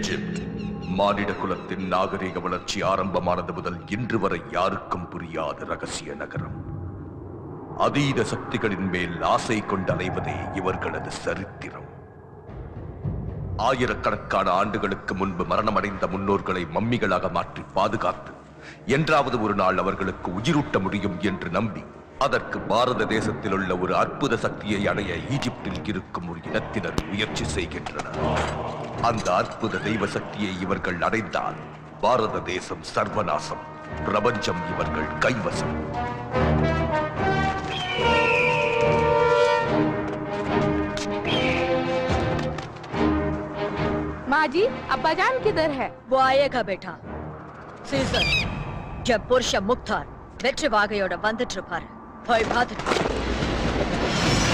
Egypt மானிட குலத்தின் நாகரிக வளர்ச்சி ஆரம்பமானது முதல் இன்று வரை யாருக்கும் புரியாத ரகசிய நகரம் அதீத சக்திகளின் மேல் ஆசை கொண்டு அலைவதே இவர்களது சரித்திரம் ஆயிரக்கணக்கான ஆண்டுகளுக்கு முன்பு மரணமடைந்த முன்னோர்களை மம்மிகளாக மாற்றி பாதுகாத்து என்றாவது ஒரு நாள் அவர்களுக்கு உயிரூட்ட முடியும் என்று நம்பி அதற்கு பாரத தேசத்தில் உள்ள ஒரு அற்புத சக்தியை அடைய ஈஜிப்டில் இருக்கும் ஒரு இனத்தினர் முயற்சி செய்கின்றனர் அந்த அற்புத தெய்வ சக்தியை இவர்கள் அடைந்தால் பாரத தேசம் சர்வநாசம் பிரபஞ்சம் இவர்கள் கைவசம் माँ जी अब्बा जान किधर है वो आएगा बेटा சீசன் என் புருஷன் முக்தார் வெற்றி வாகையோட வந்துட்டு இருப்பாரு போய் பார்த்துட்டு வா.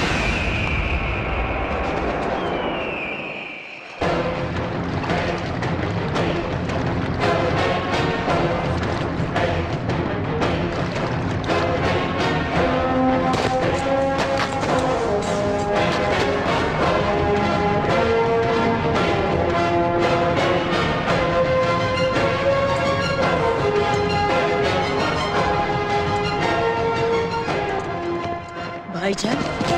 भाईजान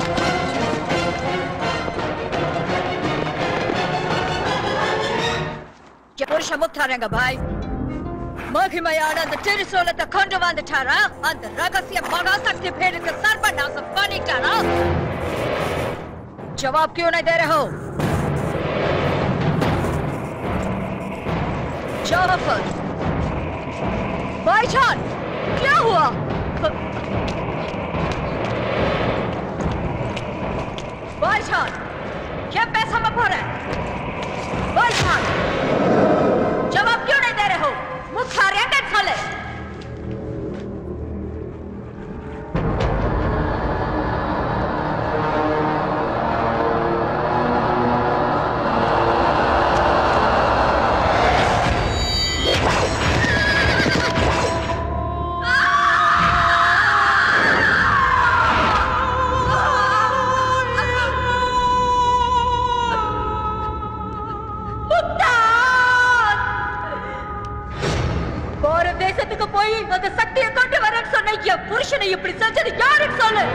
என் புருஷன் முக்தாரங்க பாய் மகிமையான அந்த திருசோலத்தை கொண்டு வந்துட்டாரா அந்த ரகசிய மகாசக்தி பேருக்கு சர்வநாசம் பண்ணிட்டாரா जवाब क्यों नहीं दे रहे हो जाफर भाईजान क्या हुआ भाईजान क्या पैसा में भरा है भाईजान जवाब क्यों नहीं दे रहे हो मुख खा रहे हैं साले போற தேசத்துக்கு போய் அந்த சக்தியை கொண்டு வரேன்னு சொன்ன என் புருஷனை இப்படி செஞ்சது யாருன்னு சொல்லு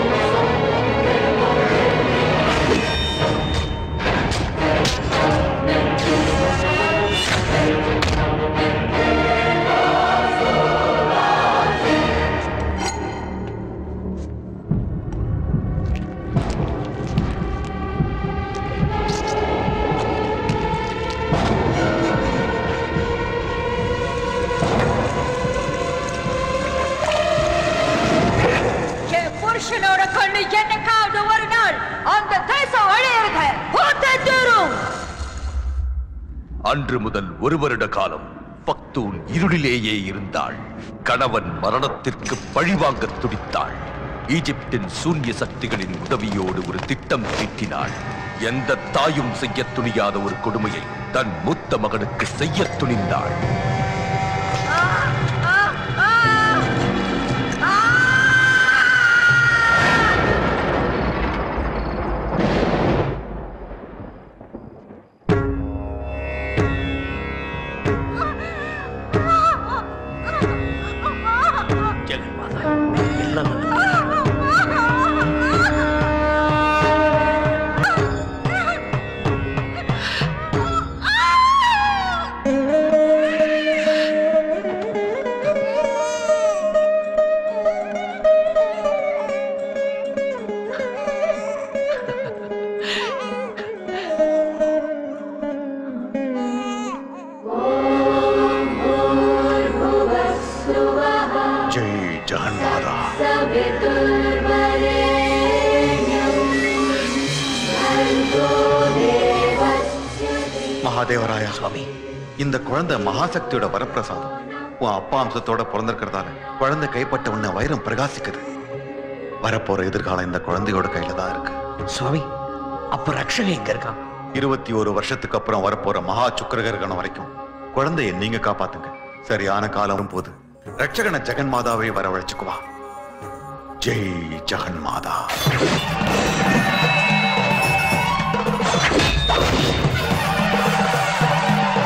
என் புருஷனோட கண்ணு என்னைக்காவது ஒரு நாள் அந்த தேசம் அழியிறது பூத்தே தீரும் அன்று முதல் ஒரு வருட காலம் பக்தூன் இருளிலேயே இருந்தாள் கணவன் மரணத்திற்கு பழிவாங்க துடித்தாள் ஈஜிப்டின் சூன்ய சக்திகளின் உதவியோடு ஒரு திட்டம் தீட்டினாள் எந்த தாயும் செய்ய துணியாத ஒரு கொடுமையை தன் மூத்த மகனுக்கு செய்ய துணிந்தாள் ஜெய் ஜெகன்மாதா மகாதேவராயா சுவாமி இந்த குழந்தை மகாசக்தியோட வரப்பிரசாதம் உன் அப்பா அம்சத்தோட பிறந்திருக்கிறதால குழந்தை கைப்பட்ட உன்னை வைரம் பிரகாசிக்குது வரப்போற எதிர்காலம் இந்த குழந்தையோட கையில தான் இருக்கு சுவாமி அப்ப ரக்ஷகன் எங்க இருக்கான் இருபத்தி ஒரு வருஷத்துக்கு அப்புறம் வரப்போற மகா சுக்கரகரணம் வரைக்கும் குழந்தைய நீங்க காப்பாத்துங்க சரியான காலம் வரும்போது ரட்சகன ஜெகன்மாதாவை வரவழைச்சுக்குவா ஜெய் ஜெகன்மாதா ஆ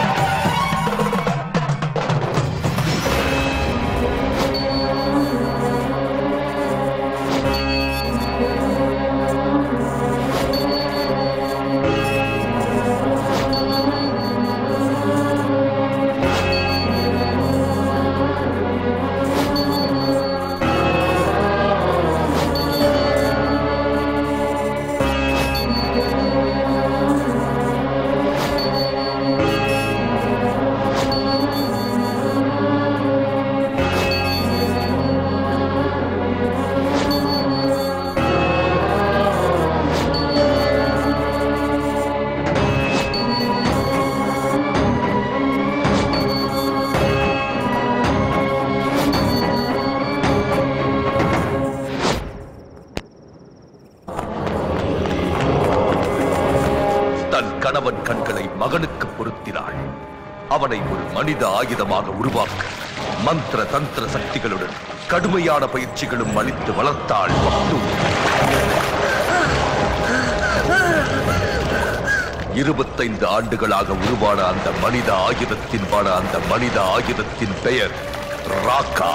வற்புறுத்தினாள் அவனை ஒரு மனித ஆயுதமாக உருவாக்க மந்திர தந்திர சக்திகளுடன் கடுமையான பயிற்சிகளும் அளித்து வளர்த்தாள் பக்து இருபத்தைந்து ஆண்டுகளாக உருவான அந்த மனித ஆயுதத்தின் பல அந்த மனித ஆயுதத்தின் பெயர் ராக்கா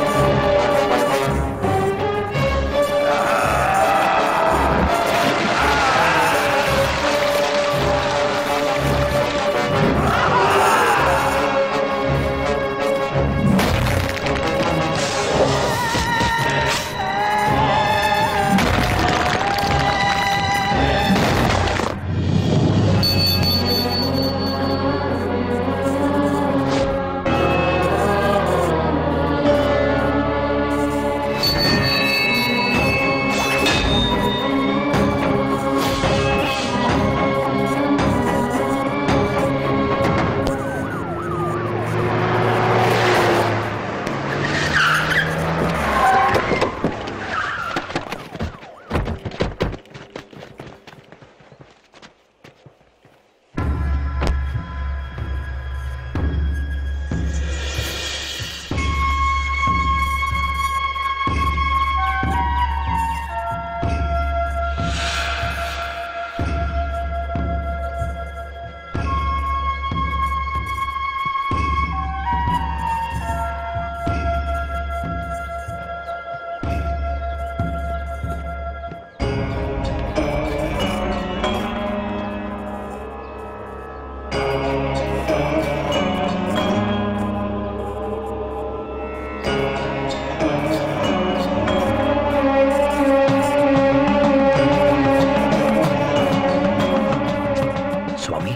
சுவாமி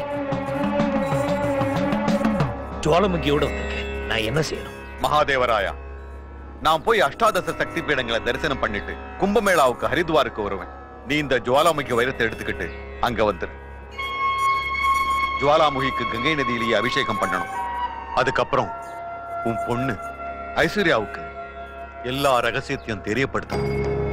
ஜுவாலமுகியோட வந்திருக்கேன் நான் என்ன செய்யணும் மகாதேவராயா நான் போய் அஷ்டாதச சக்தி பீடங்களை தரிசனம் பண்ணிட்டு கும்பமேளாவுக்கு ஹரித்வாருக்கு வருவேன் நீ இந்த ஜுவாலாமுகி வைரத்தை எடுத்துக்கிட்டு அங்க வந்துரு ஜுவாலாமுகிக்கு கங்கை நதியிலேயே அபிஷேகம் பண்ணணும் அதுக்கப்புறம் உன் பொண்ணு ஐஸ்வர்யாவுக்கு எல்லா ரகசியத்தையும் தெரியப்படுத்தணும்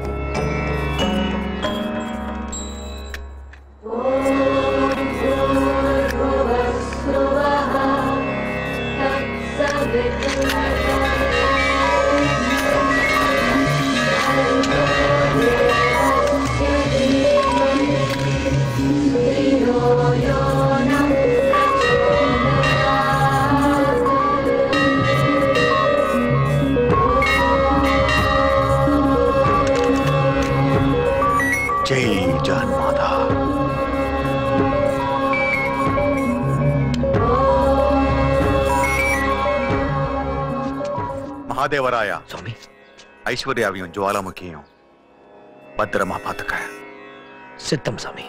ஜெய் ஜான் மாதா மகாதேவராயா சுவாமி ஐஸ்வர்யாவையும் ஜுவாலாமுகியையும் பத்திரமா பாத்துக்க சித்தம் சாமி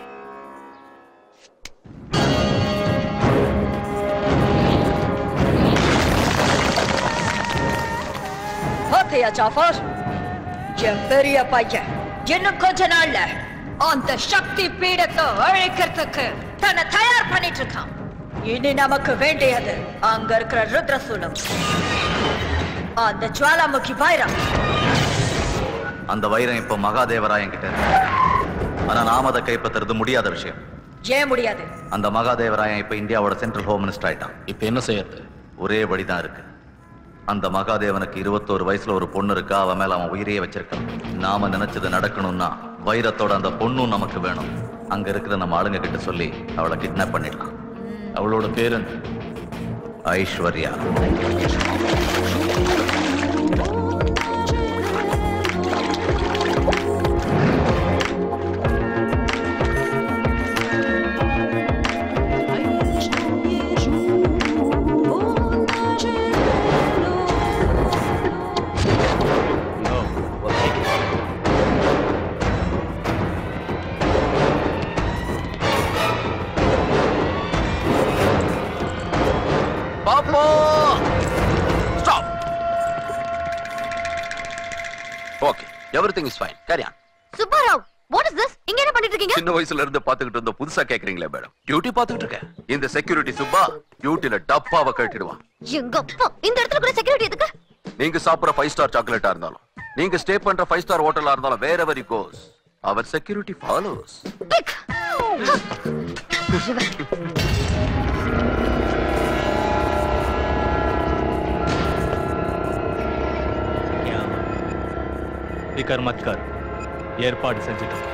பாத்தியா ஜாஃபர் என் பெரிய பையன் இன்னும் கொஞ்ச நாள்ல அந்த சக்தி பீடத்தை அழிக்கிறதுக்கு தன்னை தயார் பண்ணிட்டு இருக்கான் இனி நமக்கு வேண்டியது அங்க இருக்கிற ருத்ரசூலம் அந்த ஜுவாலாமுகி வைரம் அந்த வைரம் இப்ப மகாதேவராயன் கிட்ட இருக்கு ஆனா நாம அதை கைப்பற்றுறது முடியாத விஷயம் ஏன் முடியாது அந்த மகாதேவராயன் இப்ப இந்தியாவோட சென்ட்ரல் ஹோம் மினிஸ்டர் ஆயிட்டான் இப்ப என்ன செய்யறது ஒரே வழிதான் இருக்கு அந்த மகாதேவனுக்கு இருபத்தோரு வயசுல ஒரு பொண்ணு இருக்கா அவன் மேல அவன் உயிரையே வச்சிருக்கான் நாம நினைச்சது நடக்கணும்னா வைரத்தோட அந்த பொண்ணும் நமக்கு வேணும் அங்க இருக்கிற நம்ம ஆளுங்க கிட்ட சொல்லி அவளை கிட்னாப் பண்ணிடலாம் அவளோட பேர் என்ன ஐஸ்வர்யா பாப்பா stop okay everything is fine carry on Subbarao what is this இங்க என்ன பண்ணிட்டு இருக்கீங்க சின்ன வயசுல இருந்து பாத்துக்கிட்டு இருந்த புதுசா கேக்குறீங்களே மேடம் டியூட்டி பாத்துக்கிட்டு இருக்கேன் இந்த செக்யூரிட்டி சுப்பா டியூட்டில டப்பாவை கட்டிடுவான் எங்க அப்பா இந்த இடத்துல கூட செக்யூரிட்டி எதுக்கு நீங்க சாப்பிடுற ஃபைவ் ஸ்டார் சாக்லேட்டா இருந்தாலும் நீங்க ஸ்டே பண்ற ஃபைவ் ஸ்டார் ஹோட்டலா இருந்தாலும் வேற very close our security follows big figure மத் கர் ஏற்பாடு செஞ்சுட்டோம்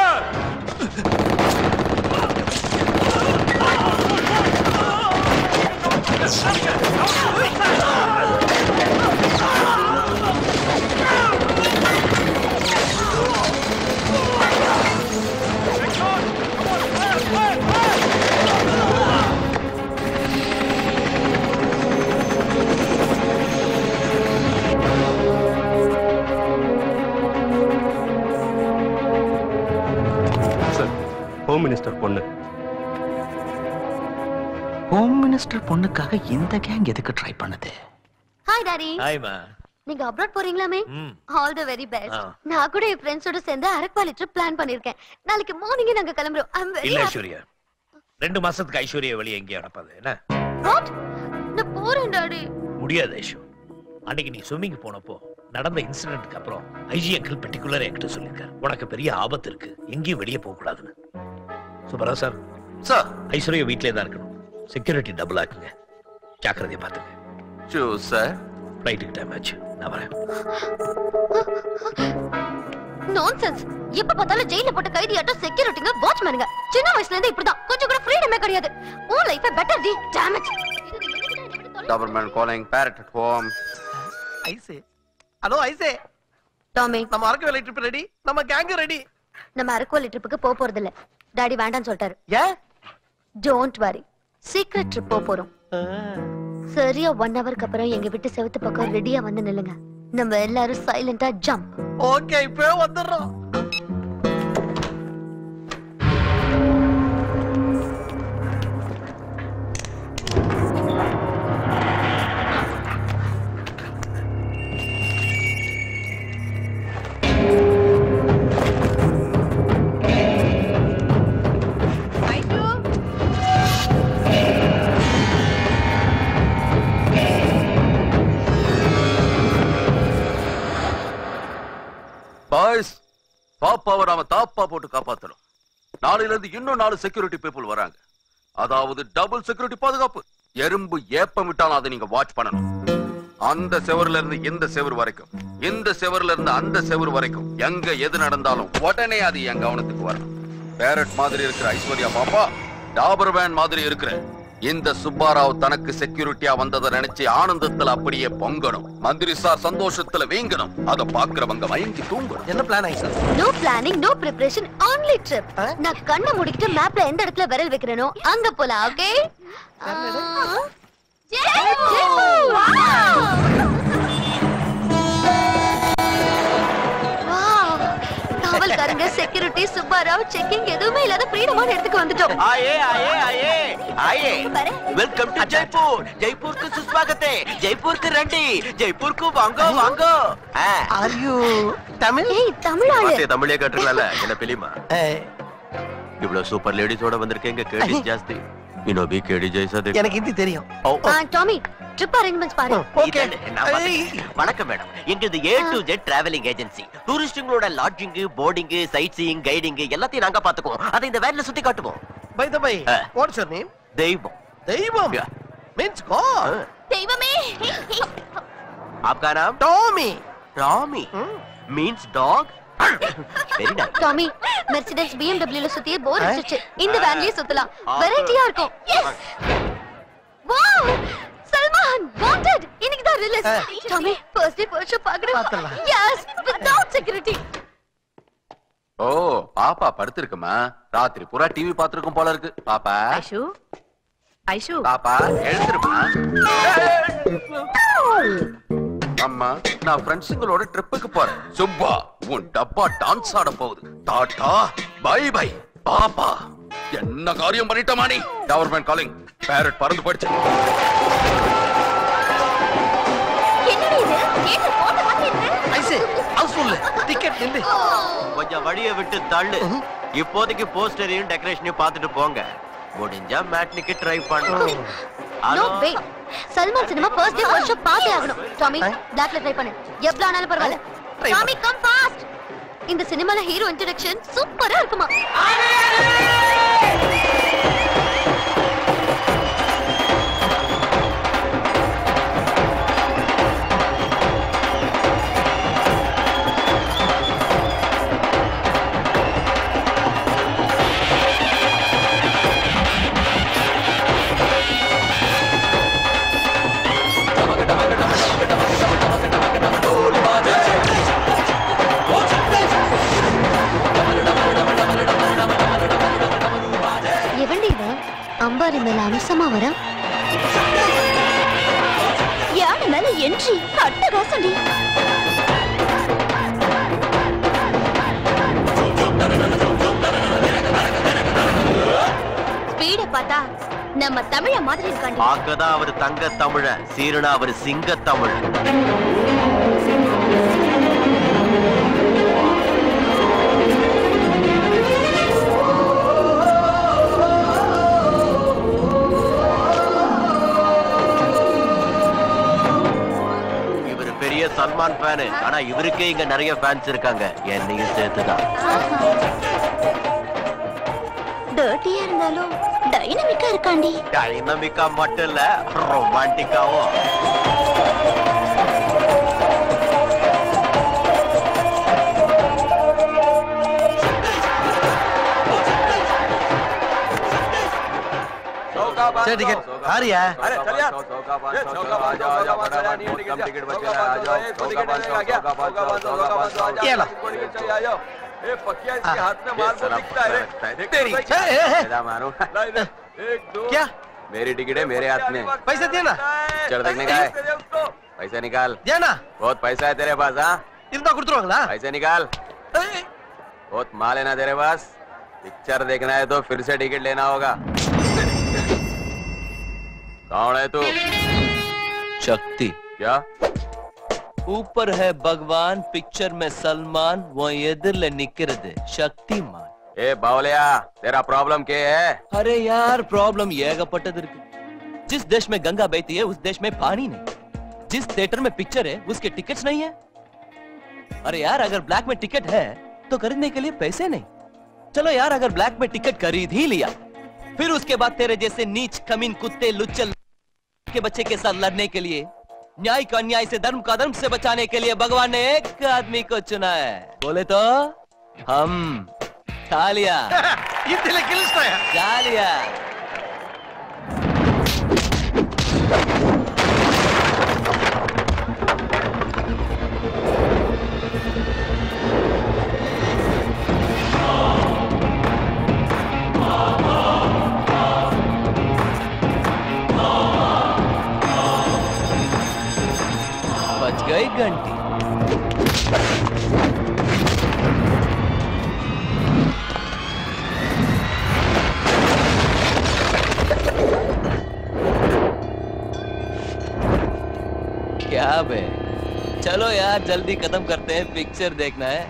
சார் ஹோம் மினிஸ்டர் பொண்ணு ஹோம் மினிஸ்டர் பொண்ணுக்காக இந்த கேங் எதுக்கு ட்ரை பண்ணுது ஹாய் டாடி ஹாய்மா நீங்க அப்ராட் போறீங்களாமே ம் ஆல் தி வெரி பெஸ்ட் ஆ. நான் கூட என் ஃப்ரெண்ட்ஸோட சேர்ந்து அரக்பாலி ட்ரிப் பிளான் பண்ணிருக்கேன் நாளைக்கு மார்னிங் நாங்க கிளம்புறோம் ஐ அம் வெரி இல்ல ஐஸ்வர்யா ரெண்டு மாசத்துக்கு ஐஸ்வர்யா வெளியே எங்கேயும் அனுப்பாது என்ன வாட் நான் போறேன் டாடி முடியாது ஐஷு அன்னைக்கு நீ ஸ்விம்மிங் போனப்போ நடந்த இன்சிடென்ட்க்கு அப்புறம் ஐஜி அங்கிள் பர்டிகுலர் என்கிட்ட சொல்லியிருக்காரு உனக்கு பெரிய ஆபத்து இருக்கு எங்கேயும் வெளியே போக கூடாதுன்னு சுப்பரா சார் சார் ஐஸ்வர்யா வீட்லயே தான் இருக்கணும் செக்யூரிட்டி டபுள் ஆக்குங்க ஜாக்கிரதையா பாத்துங்க ஷூ சார் ஃப்ளைட்டுக்கு டைம் ஆச்சு நான் வரேன் நான்சென்ஸ் எப்ப பார்த்தாலும் ஜெயில போட்ட கைதியாட்டம் செக்யூரிட்டிங்க வாட்ச்மேனுங்க சின்ன வயசுல இருந்து இப்படிதான் கொஞ்சம் கூட ஃப்ரீடமே கிடையாது உன் life better the damage government calling parrot at home ஐசே ஹலோ ஐசே டாமி நம்ம அரக்கு வேலை ட்ரிப் ரெடி நம்ம கேங் ரெடி நம்ம அரக்கோலி ட்ரிப்புக்கு போக போறது இல்ல டாடி வேண்டாம்னு சொல்லிட்டாரு ஏன் டோன்ட் வரி சீக்ரெட் ட்ரிப் போக போறோம் சரியா ஒன் ஹவருக்கு அப்புறம் எங்க வீட்டு செவத்து பக்கம் ரெடியா வந்து நில்லுங்க நம்ம எல்லாரும் சைலண்டா ஜம்ப் ஓகே இப்போ வந்துடுறோம் பாய்ஸ் பாப்பாவை நாம தாப்பா போட்டு காப்பாத்தணும் நாளையில இருந்து இன்னும் நாலு செக்யூரிட்டி பீப்புள் வராங்க அதாவது டபுள் செக்யூரிட்டி பாதுகாப்பு எறும்பு ஏப்பம் விட்டாலும் அதை நீங்க வாட்ச் பண்ணணும் அந்த செவர்ல இருந்து இந்த செவர் வரைக்கும் இந்த செவர்ல இருந்து அந்த செவர் வரைக்கும் எங்க எது நடந்தாலும் உடனே அது என் கவனத்துக்கு வரணும் பேரட் மாதிரி இருக்கிற ஐஸ்வர்யா பாப்பா டாபர் வேன் மாதிரி இருக்கிற இந்த சுப்பாராவ் தனக்கு செக்யூரிட்டியா வந்ததை நினைச்சு ஆனந்தத்துல அப்படியே பொங்கணும் மந்திரி சார் சந்தோஷத்துல வீங்கணும் அத பாக்குறவங்க மயங்கி தூங்கணும் என்ன பிளான் ஐசா no planning no preparation only trip நான் கண்ணை மூடிக்கிட்டு மேப்ல எந்த இடத்துல விரல் வைக்கிறேனோ அங்க போலாம் ஓகே காவல்காரங்க செக்யூரிட்டி சுப்பாராவ் செக்கிங் எதுவுமே இல்லாத ஃப்ரீடமான இடத்துக்கு வந்துட்டோம் ஆயே ஆயே ஆயே ஆயே பாரு. வெல்கம் டு ஜெய்ப்பூர் ஜெய்ப்பூருக்கு சுஸ்வாகத்தே ஜெய்ப்பூருக்கு ரெண்டி ஜெய்ப்பூருக்கு வாங்கோ வாங்கோ ஆர் யூ தமிழ் ஏய் தமிழ் ஆளு தமிழே கட்டுறல என்ன பிலிமா இவ்வளவு சூப்பர் லேடிஸோட வந்திருக்கீங்க கேடி ஜாஸ்தி இன்னும் பி கேடி ஜெய்சா எனக்கு ஹிந்தி தெரியும் ஆ, டாமி ட்ரிப் அரேஞ்ச்மெண்ட்ஸ் பாரு ஓகே வணக்கம் மேடம் எங்களது A to Z travelling agency டூரிஸ்டுங்களோட lodging boarding sightseeing guiding எல்லாத்தையும் நாங்க பாத்துக்குவோம் அதை இந்த வேன்ல சுத்தி காட்டுவோம் பை த பை ஆ. What's your name Deivam Deivam Yeah. Means god தெய்வமே आपका नाम டாமி ராமி means dog very nice Tommy Mercedes BMW ல சுத்தியே போர் அடிச்சிச்சு இந்த வேன்லயே சுத்தலாம் வெரைட்டியா இருக்கும் வாவ் சல்மான் வாண்டட் இன்னைக்கு தான் release Tommy first day first show பார்க்கணும் பார்த்துடலாம். எஸ் வித்அவுட் செக்யூரிட்டி ஓ பாப்பா படுத்திருக்குமா ராத்திரி பூரா டிவி பாத்துருக்கும் போல இருக்கு பாப்பா ஐஷு ஐஷு பாப்பா எழுந்திருமா அம்மா நான் ஃப்ரெண்ட்ஸுங்களோட ட்ரிப்புக்கு போறேன் சுப்பா உன் டப்பா டான்ஸ் ஆட போகுது டாடா பை பை பாப்பா என்ன காரியம் பண்ணிட்டமா நீ கவர்மெண்ட் காலிங் பேரட் பறந்து போயிடுச்சு என்னடி இது கேட்ட போட்ட மாதிரி இருக்கு ஐசே ஹவுஸ் ஃபுல் டிக்கெட் நில்லு கொஞ்சம் வழியை விட்டு தள்ளு இப்போதைக்கு போஸ்டரையும் டெக்கரேஷனையும் பார்த்துட்டு போங்க முடிஞ்சா மேட்னிக்கு ட்ரை பண்ணலாம் நோ ஹலோ வே Salman cinema first day first show பார்த்தே ஆகணும் டாமி பிளாக்ல ட்ரை பண்ணு எவ்வளவு ஆனாலும் பரவாயில்ல Try டாமி கம் ஃபாஸ்ட் இந்த சினிமால ஹீரோ இன்ட்ரோடக்ஷன் சூப்பரா இருக்குமா மேல அம்சமா வர யானை மேல என்ட்ரி அட்டகாசண்டி ஸ்பீட பார்த்தா நம்ம தமிழ மாதிரி இருக்காண்டி பார்க்கதான் அவர் தங்க தமிழ சீருனா அவர் சிங்க தமிழ் இவர் பெரிய சல்மான் ஃபேனு ஆனா இவருக்கே இங்க நிறைய ஃபேன்ஸ் இருக்காங்க என்னையும் சேர்த்துதான் டர்ட்டியா இருந்தாலும் டைனமிக்கா இருக்காண்டி டைனமிக்கா மட்டும் இல்ல ரொமான்டிக்காவும் सर टिकट आ रही है अरे चल यार ये चौका बंद चौका बंद चला नहीं टिकट टिकट बच गया आ जाओ चौका बंद चौका बंद चौका बंद चौका बंद आ जाओ ये ला। टिकट चले आ जाओ ए पकिया इसके हाथ में मार को दिखता है रे तेरी ए, ए, ए। तेरा मारो एक दो क्या मेरी टिकट है मेरे हाथ में पैसे देना चढ़ देखने का है पैसा निकाल देना बहुत पैसा है तेरे पास हाँ இருந்தா கொடுத்துருவாங்களா पैसे निकाल बहुत माल है ना तेरे पास पिक्चर देखना है तो फिर से टिकट लेना होगा कौन है तू शक्ति क्या ऊपर है भगवान पिक्चर में सलमान वो எதிரில நிக்கிறது சக்திமான் ए बावलिया तेरा प्रॉब्लम क्या है अरे यार प्रॉब्लम ஏகப்பட்டது இருக்கு जिस देश में गंगा बहती है उस देश में पानी नहीं जिस थिएटर में पिक्चर है उसके टिकट्स नहीं है अरे यार अगर ब्लैक में टिकट है तो खरीदने के लिए पैसे नहीं चलो यार अगर ब्लैक में टिकट खरीद ही लिया फिर उसके बाद तेरे जैसे नीच कमीन कुत्ते लुच्चल के बच्चे के साथ लड़ने के लिए न्याय को अन्याय से धर्म को अधर्म से बचाने के लिए भगवान ने एक आदमी को चुना है बोले तो हम तालिया இதுல கிழிச்சிட்டாயா तालिया बच गई घंटी क्या बे चलो यार जल्दी खत्म करते हैं पिक्चर देखना है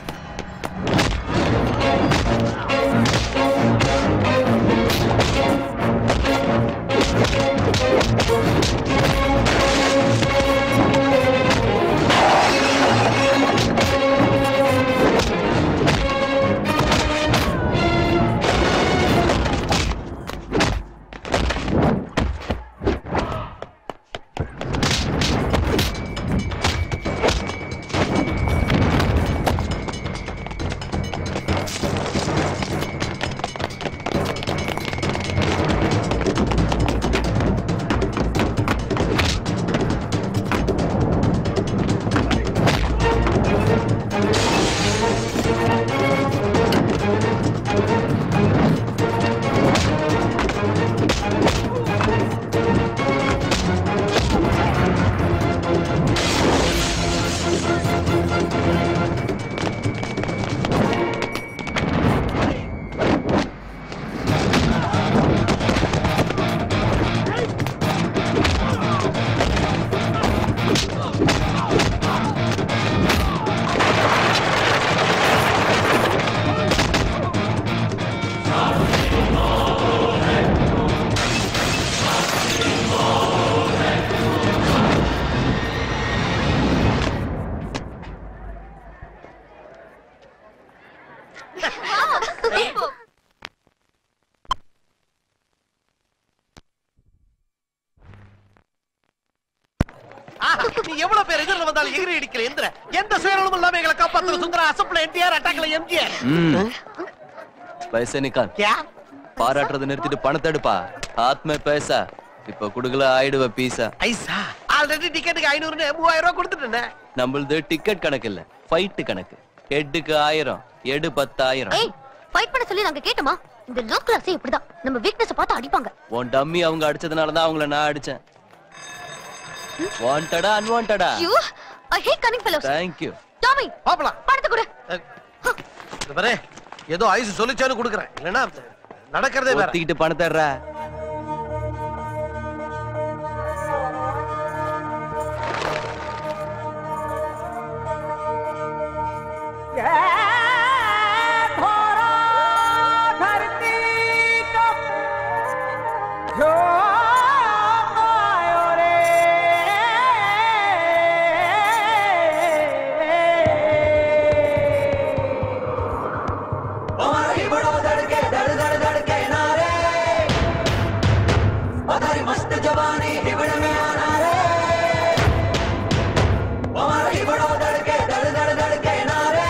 ஆஹா, நீ எவ்வளவு பேர் எதிரில் வந்தாலும் எகிரி அடிக்கல எந்திர எந்த சுயநலமும் இல்லாம எங்களை காப்பாத்துற சுந்தர அசப்ல என்டிஆர் அட்டாக்ல எம்ஜிஆர் पैसे निकाल क्या பாராட்டுறதை நிறுத்திட்டு பணத்தை எடுப்பா ஆத்ம பேசா இப்ப குடுக்கல ஆயிடுவ பீசா ஐசா ஆல்ரெடி டிக்கெட்டுக்கு ஐநூறுன்னு மூவாயிரம் ரூபாய் கொடுத்துட்டேன் நம்மளது டிக்கெட் கணக்கு இல்ல ஃபைட் கணக்கு ஹெட்டுக்கு ஆயிரம் எடு பத்தாயிரம் ஏய் ஃபைட் பண்ண சொல்லி நாங்க கேட்டோமா இந்த லோ கிளாஸே இப்படிதான் நம்ம வீக்னஸ் பார்த்து அடிப்பாங்க உன் டம்மி அவங்க அடிச்சதுனால தான் அவங்கள நான் அடிச்சேன் வாண்டடா அன்வாண்டடா you I hate cunning fellows thank you Tommy பாப்பலாம் பணத்தை கொடு இந்த பாரு ஏதோ ஐஸ் சொல்லிச்சான்னு கொடுக்குறேன் இல்லைன்னா நடக்கிறதே வேற ஒத்திக்கிட்டு பணத்தர்றா मस्त जवानी हिबड़ में आना रे हमारा हिबड़ो धड़के धड़ धड़ धड़के नारे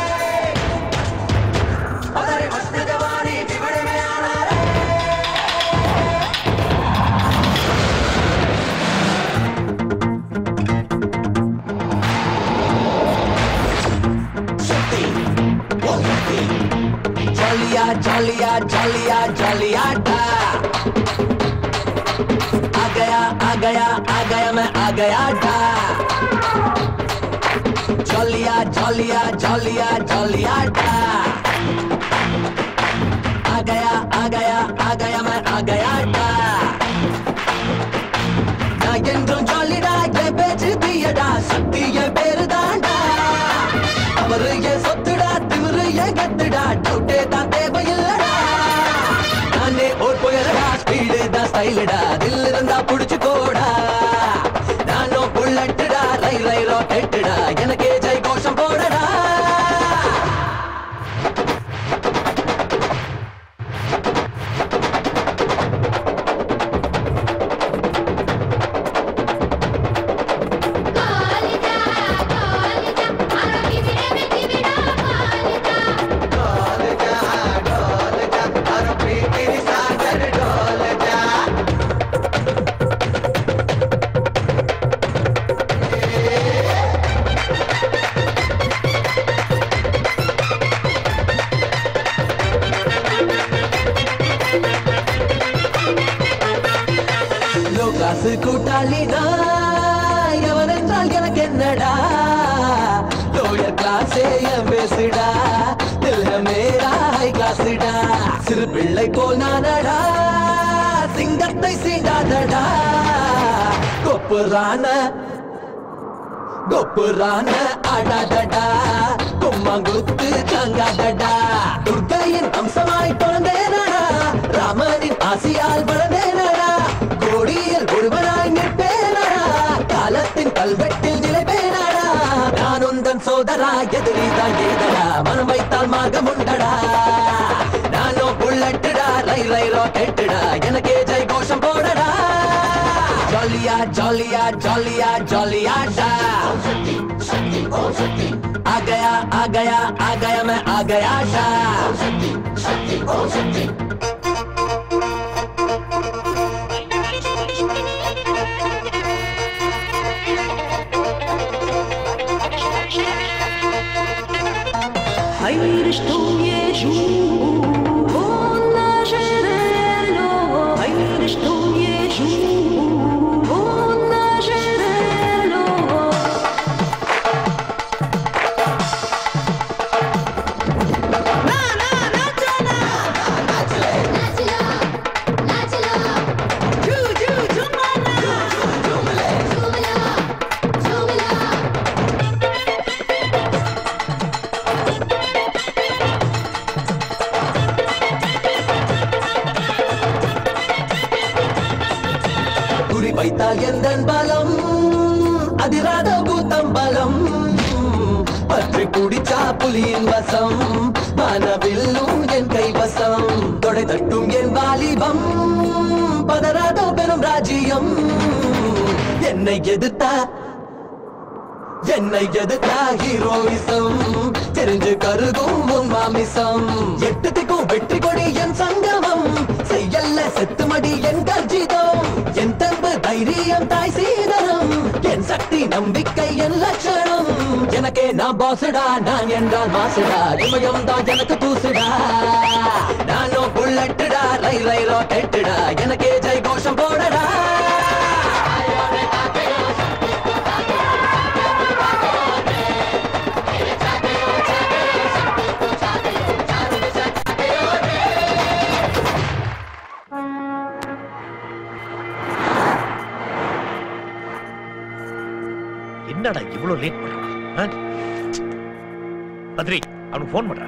हमारी मस्त जवानी हिबड़ में आना रे जलिया जलिया जलिया जलिया डा आ गया आ गया आ गया मैं आ गया डा जलिया जलिया जलिया जलिया डा आ गया आ गया आ गया मैं आ गया डा நான் என்றும் ஜாலிடா என் பேச்சு தீயடா சக்தி என் பேரு தாண்டா அவரு என் சொத்துடா திமிரு என் கத்துடா டவுட்டே தான் தேவையில்லடா நானே ஓட் போயலடா ஸ்பீடு தான் ஸ்டைலுடா தில் இருந்தா புடிச்சு கோடா நானும் புல்லட்டுடா ரை ரை ராக்கெட்டுடா எனக்கே ஜெய் கோஷம் போடடா லோகாசு கூட்டாளிடா எவன் என்றால் எனக்கு என்னடா லோயர் கிளாஸே என் பேசுடா தில்ல மேரா ஹை கிளாஸுடா சிறு பிள்ளை போல் நானடா சிங்கத்தை சீண்டாதடா கொப்புரான கொப்புரான ஆடாதடா கும்மாங்குத்து தங்காதடா துர்கையின் அம்சமாய் பிறந்தேனடா ராமனின் ஆசியால் வளர்ந்தேனடா கோடியில் ஒருவனாய் நிற்பேனடா காலத்தின் கல்வெட்டில் நிலைப்பேனடா நான் உந்தன் சோதரா எதிரி தான் ஏதடா மனம் வைத்தால் மார்க்கம் உண்டடா நானோ புல்லட்டுடா ரை ரை ராக்கெட்டுடா எனக்கே ஜெய் கோஷம் போடடா ஜாலியா ஜாலியா ஜாலியா ஜாலியா டா आ गया आ गया आ गया मैं आ गया डा Heirichtum Jesu, Wunna Gerelo, Heirichtum Jesu, Wunna Gerelo. குறி வைத்தால் எந்த பலம் அதிராத கூத்தம் பலம் பற்றி குடிச்சா புலியின் வசம் மனவில்லும் என் கைவசம் தொடை தட்டும் என் வாலிபம் பதறாத பெரும் ராஜ்யம் என்னை எதிர்த்தா என்னை எதிர்த்தா ஹீரோயிசம் தெரிஞ்சு கருகும் உன் மாமிசம் எட்டு திக்கும் வெற்றி கொடி என் சங்கமம் செய்யல்ல செத்துமடி என் கர்ஜிதம் என் தன்பு தைரியம் தாய் சீதனம் என் சக்தி நம்பிக்கை என் லட்சணம் எனக்கே நான் பாசுடா நான் என்றால் மாசுடா இமயம் தான் எனக்கு தூசுடா நானும் புல்லட்டுடா ரை ரை ராக்கெட்டுடா எனக்கே ஜெய் கோஷம் போடடா என்னடா இவ்வளவு லேட் பண்றான் ஆ? பத்ரி அவனுக்கு ஃபோன் பண்றான்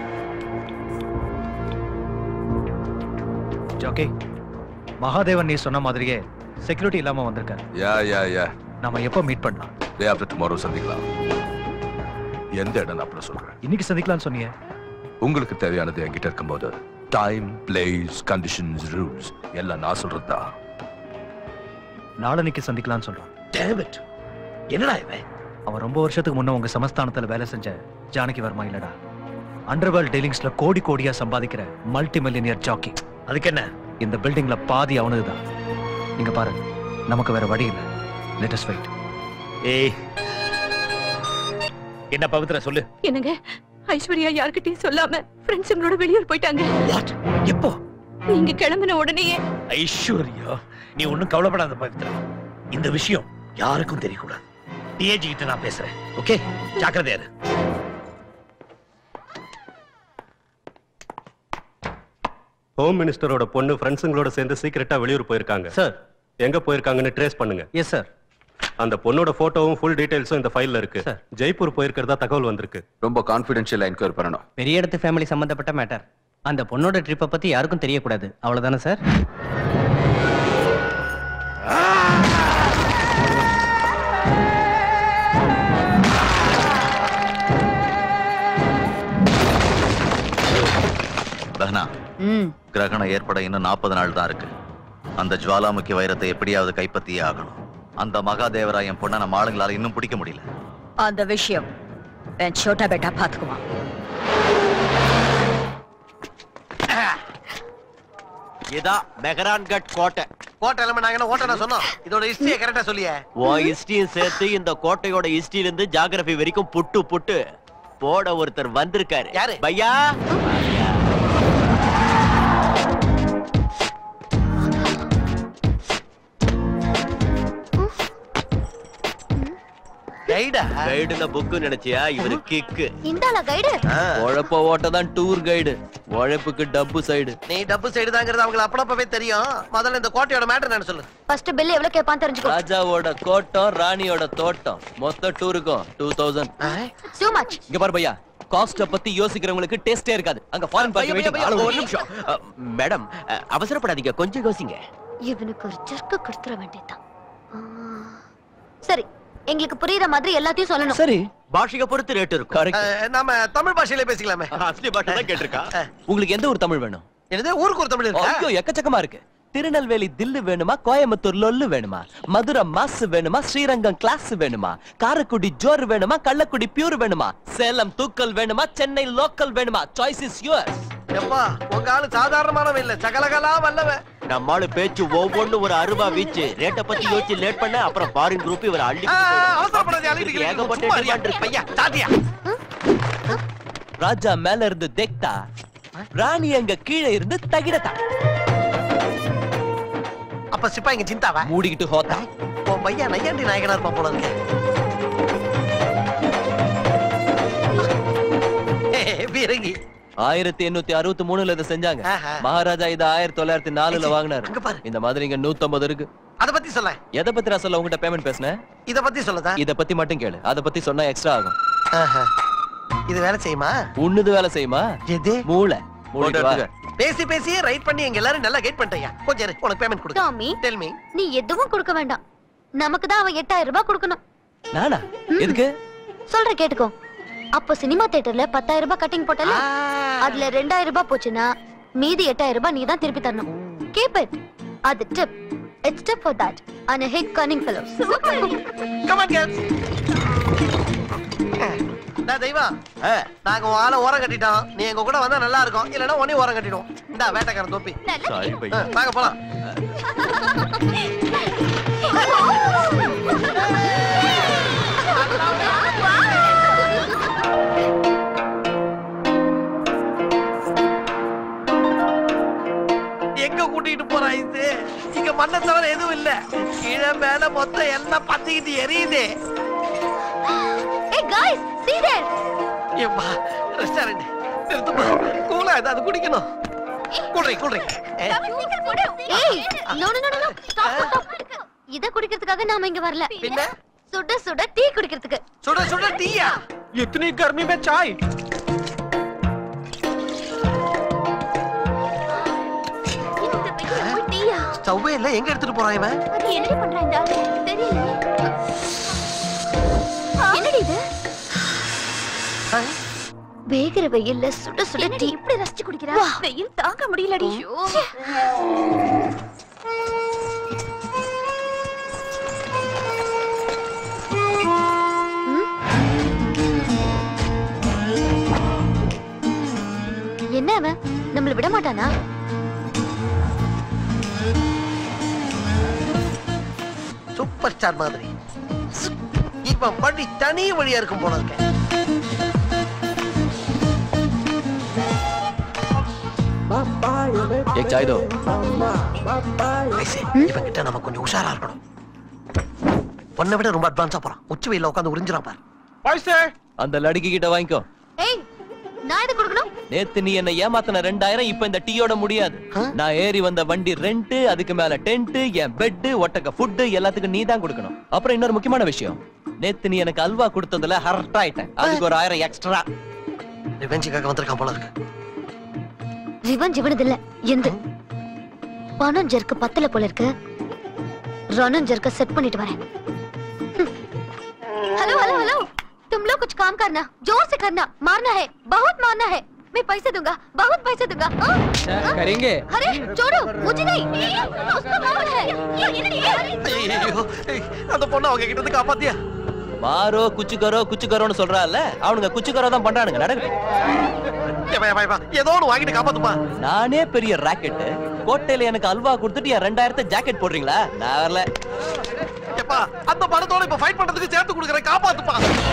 ஜோக்கி மகாதேவன் நீ சொன்ன மாதிரியே செக்யூரிட்டி இல்லாம வந்திருக்காரு யா யா யா நாம எப்போ மீட் பண்ணலாம் டே ஆஃப்டர் டுமாரோ சந்திக்கலாம் எந்த இடம் அப்புறம் சொல்றேன் இன்னைக்கு சந்திக்கலாம்னு சொன்னீங்க உங்களுக்கு தேவையானது என்கிட்ட இருக்கும்போது டைம் பிளேஸ் கண்டிஷன்ஸ் ரூல்ஸ் எல்லாம் நான் சொல்றதா நாளன்னைக்கு சந்திக்கலாம்னு சொல்றான் Damn it. என்னடா இவன் அவன் ரொம்ப வருஷத்துக்கு முன்ன உங்க சமஸ்தானத்துல வேலை செஞ்ச ஜானகி வர்மா இல்லடா அண்டர்வேர்ல்ட் டீலிங்ஸ்ல கோடி கோடியா சம்பாதிக்கிற மல்டி மில்லியனியர் ஜாக்கி அதுக்கு என்ன இந்த பில்டிங்ல பாதி அவனுதுதான் நீங்க பாருங்க நமக்கு வேற வழி இல்ல லெட் அஸ் வெயிட் ஏய் என்ன பவித்ரா சொல்லு என்னங்க ஐஸ்வர்யா யார்கிட்டயும் சொல்லாம ஃப்ரெண்ட்ஸுங்களோட வெளியூர் போயிட்டாங்க எப்போ நீங்க கிளம்பின உடனேயே ஐஸ்வர்யா நீ ஒண்ணும் கவலைப்படாத பவித்ரா இந்த விஷயம் யாருக்கும் தெரியக்கூடாது டிஏஜி கிட்ட நான் பேசுறேன் ஓகே ஜாக்கிரதையா இரு. ஹோம் மினிஸ்டரோட பொண்ணு ஃப்ரெண்ட்ஸுங்களோட சேர்ந்து சீக்கிரட்டா வெளியூர் போயிருக்காங்க சார் எங்க போயிருக்காங்கன்னு ட்ரேஸ் பண்ணுங்க எஸ் சார் அந்த பொண்ணோட போட்டோவும் ஃபுல் டீடைல்ஸும் இந்த ஃபைல்ல இருக்கு ஜெய்ப்பூர் போயிருக்கிறதா தகவல் வந்திருக்கு ரொம்ப கான்ஃபிடென்ஷியலா என்கொயர் பண்ணணும் பெரிய இடத்து ஃபேமிலி சம்பந்தப்பட்ட மேட்டர் அந்த பொண்ணோட ட்ரிப்பை பத்தி யாருக்கும் தெரியக்கூடாது அவ்வளவுதானே சார் தஹனா ம் கிரகணம் ஏற்பட இன்னும் நாற்பது நாள் தான் இருக்கு அந்த ஜுவாலாமுக்கி வைரத்தை எப்படியாவது கைப்பற்றியே ஆகணும் அந்த மகாதேவராயன் பொண்ணை நம்ம ஆளுங்களால இன்னும் பிடிக்க முடியல அந்த விஷயம் என் சோட்டா பேட்டா பாத்துக்குவான் இதான் மெஹரான்கட் கோட்டை கோட்டை இல்லாம நாங்க என்ன ஓட்ட நான் சொன்னோம் இதோட ஹிஸ்டரியை கரெக்டா சொல்லியே உன் ஹிஸ்டரியும் சேர்த்து இந்த கோட்டையோட ஹிஸ்டரியில இருந்து ஜாகிரபி வரைக்கும் புட்டு புட்டு போட ஒருத்தர் வந்திருக்காரு யாரு? பையா கைடா கைடுல புக்கு நினைச்சியா இவரு கிக்கு இந்தாளா கைடு உழைப்ப ஓட்ட தான் டூர் கைடு உழைப்புக்கு டப்பு சைடு நீ டப்பு சைடு தாங்கிறது அவங்களுக்கு அப்படப்பவே தெரியும் முதல்ல இந்த கோட்டையோட மேட்டர் என்ன சொல்லு ஃபர்ஸ்ட் பில் எவ்வளவு கேட்பான்னு தெரிஞ்சுக்கோ ராஜாவோட கோட்டம் ராணியோட தோட்டம் மொத்த டூருக்கும் டூ தௌசண்ட் டூ மச் இங்க பாரு பையா காஸ்ட பத்தி யோசிக்கிறவங்களுக்கு டேஸ்டே இருக்காது அங்க ஃபாரின் பையா, பையா, பையா, பார்ட்டி ஒரு நிமிஷம் அ, மேடம் அ, அவசரப்படாதீங்க கொஞ்சம் யோசிங்க இவனுக்கு ஒரு ஜர்க்கு கொடுத்துட வேண்டியதுதான் ஆ. சரி எங்களுக்கு புரியுற மாதிரி எல்லாத்தையும் சொல்லணும் சரி பாஷையை பொறுத்து ரேட் இருக்கும் அஹ், நாம தமிழ் பாஷையில பேசிக்கலாமே அஸ்லி பாஷை தான் கேட்டிருக்கா உங்களுக்கு எந்த ஒரு தமிழ் வேணும் என்னது ஊருக்கு ஒரு தமிழ் இருக்கா ஐயோ எக்கச்சக்கமா இருக்கு திருநெல்வேலி தில்லு வேணுமா கோயம்புத்தூர் லொல்லு வேணுமா மதுரை மாசு வேணுமா ஸ்ரீரங்கம் கிளாஸ் வேணுமா காரைக்குடி ஜோர் வேணுமா கள்ளக்குடி பியூர் வேணுமா சேலம் தூக்கல் வேணுமா சென்னை லோக்கல் வேணுமா சாய்ஸ் இஸ் யுவர்ஸ் எப்பா உங்க ஆளு சாதாரணமானவன் இல்ல சகலகலா வல்லவன் நம்மால பேச்சு ஒவ்வொன்னு ஒரு அருவா வீச்சு ரேட்ட பத்தி யோசிச்சு லேட் பண்ண அப்புறம் ஃபாரின் குரூப் இவர் அள்ளி அவசரப்படாத அழிட்டு ஏகப்பட்ட சும்மா demand இருக்கு. பையா சாத்தியா ராஜா மேல இருந்து தேக்தா ராணி அங்க கீழே இருந்து தகிடத்தா அப்ப சிப்பாய்ங்க சிந்தாவா மூடிக்கிட்டு ஹோத்தா உன் பையன் நையாண்டி நாயகனா இருப்பான் போல இருக்கு பீரங்கி ஆயிரத்தி எண்ணூத்தி அறுபத்தி மூணுல இதை செஞ்சாங்க ஆஹா. மகாராஜா இதை ஆயிரத்தி தொள்ளாயிரத்தி நாலுல வாங்கினாரு இந்த மாதிரி இங்க நூத்தம்பது இருக்கு அத பத்தி சொல்ல எதை பத்தி நான் சொல்ல உங்ககிட்ட பேமெண்ட் பேசினேன் இத பத்தி சொல்லதா இத பத்தி மட்டும் கேளு அத பத்தி சொன்னா எக்ஸ்ட்ரா ஆகும் ஆஹா. இது வேலை செய்யுமா உன்னுது வேலை செய்யுமா எது மூளை மூடிட்டு வா. பேசி பேசியே ரைட் பண்ணி எங்க எல்லாரும் நல்லா கைட் பண்ணிட்டயா கொஞ்சம் இரு, உனக்கு பேமெண்ட் கொடு டாமி டெல் மீ நீ எதுவும் கொடுக்க வேண்டாம் நமக்கு தான் அவன் எட்டாயிரம் ரூபாய் கொடுக்கணும் நானா எதுக்கு சொல்ற கேட்டுக்கோ அப்போ சினிமா தியேட்டர்ல பத்தாயிரம் ரூபாய் கட்டிங் போட்டல அதுல ரெண்டாயிரம் ரூபாய் போச்சுன்னா மீதி எட்டாயிரம் ரூபாய் நீ தான் திருப்பி தரணும் கீப் இட் அது tip it's tip for that and hit cunning fellows come on girls டேய் தெய்வா நாங்க உன் ஆளை ஓரம் கட்டிட்டோம் நீ எங்க கூட வந்தா நல்லா இருக்கும் இல்லனா உன்னையும் ஓரம் கட்டிடுவோம் இந்தா வேட்டைக்காரன் தொப்பி சாரி ஆ, வாங்க போலாம் மொத்தம் எல்லாம் பத்திக்கிட்டு எரியுது ஏய் guys see there ஏப்பா ரெஸ்டாரண்ட் நிறுத்துப்பா கூலா ஏதாவது குடிக்கணும் குடுறி குடுறி ஏய் no no no no stop stop இத குடிக்கிறதுக்காக நாம இங்க வரல பின்ன சுட சுட டீ குடிக்கிறதுக்கு சுட சுட டீயா இத்தனை गर्मी में चाय டீயா ஸ்டவ்வே இல்ல எங்க எடுத்துட்டு போறான் இவன் அது என்னடி பண்றான் இந்த ஆளு தெரியல என்னடி இது வேகிற வெயில்ல சுட சுட டீ இப்படி ரசிச்சு குடிக்கிறா வெயில் தாங்க முடியலடி என்ன அவன் நம்மள விட மாட்டானா சூப்பர் ஸ்டார் மாதிரி இவன் வழி தனி வழியா இருக்கும் போல இருக்க एक चाय दो இவன் கிட்ட நம்ம கொஞ்சம் உஷாரா இருக்கணும் பொண்ணை விட ரொம்ப அட்வான்ஸா போறான் உச்சி வெயில உட்காந்து உறிஞ்சிரான் பாரு அந்த லடுக்கி கிட்ட வாங்கிக்கோ ஏய் நான் எது கொடுக்கணும் நேத்து நீ என்ன ஏமாத்தின ரெண்டாயிரம் இப்ப இந்த டீயோட முடியாது நான் ஏறி வந்த வண்டி ரெண்ட் அதுக்கு மேல டென்ட் என் பெட் ஒட்டக்க ஃபுட் எல்லாத்துக்கும் நீ தான் கொடுக்கணும் அப்புறம் இன்னொரு முக்கியமான விஷயம் நேத்து நீ எனக்கு அல்வா கொடுத்ததுல ஹர்ட் ஆயிட்டேன் அதுக்கு ஒரு ஆயிரம் எக்ஸ்ட்ரா ரிவெஞ்சுக்காக வந்திருக்கான் போல இருக்கு ரிவன் இவனது இல்ல எந்த பணம் ஜெர்க்கு பத்தல போல இருக்கு ரணம் ஜெர்க்க செட் பண்ணிட்டு வரேன் हेलो हेलो हेलो तुम लोग कुछ काम करना जोर से करना मारना है बहुत मारना है मैं पैसे दूंगा बहुत पैसे दूंगा हाँ? हाँ? करेंगे अरे छोड़ो मुझे नहीं उसको मारो है ये ये नहीं ஐயோ அந்த பொண்ணை அவங்க கிட்ட இருந்து காப்பாத்தியா மாரோ குச்சுக்கரோ குச்சுக்கரோன்னு சொல்றான்ல அவனுங்க குச்சுக்கரோ தான் பண்றானுங்க நடக்கட்டும் ஏப்பா, ஏப்பா, ஏப்பா, ஏதோ ஒண்ணு வாங்கிட்டு காப்பாத்துப்பா நானே பெரிய ராக்கெட் கோட்டையில எனக்கு அல்வா கொடுத்துட்டு என் ரெண்டாயிரத்தை ஜாக்கெட் போடுறீங்களா நான் வரல ஏப்பா அந்த பணத்தோட இப்ப ஃபைட் பண்றதுக்கு சேர்த்து கொடுக்குறேன் காப்பாத்துப்பா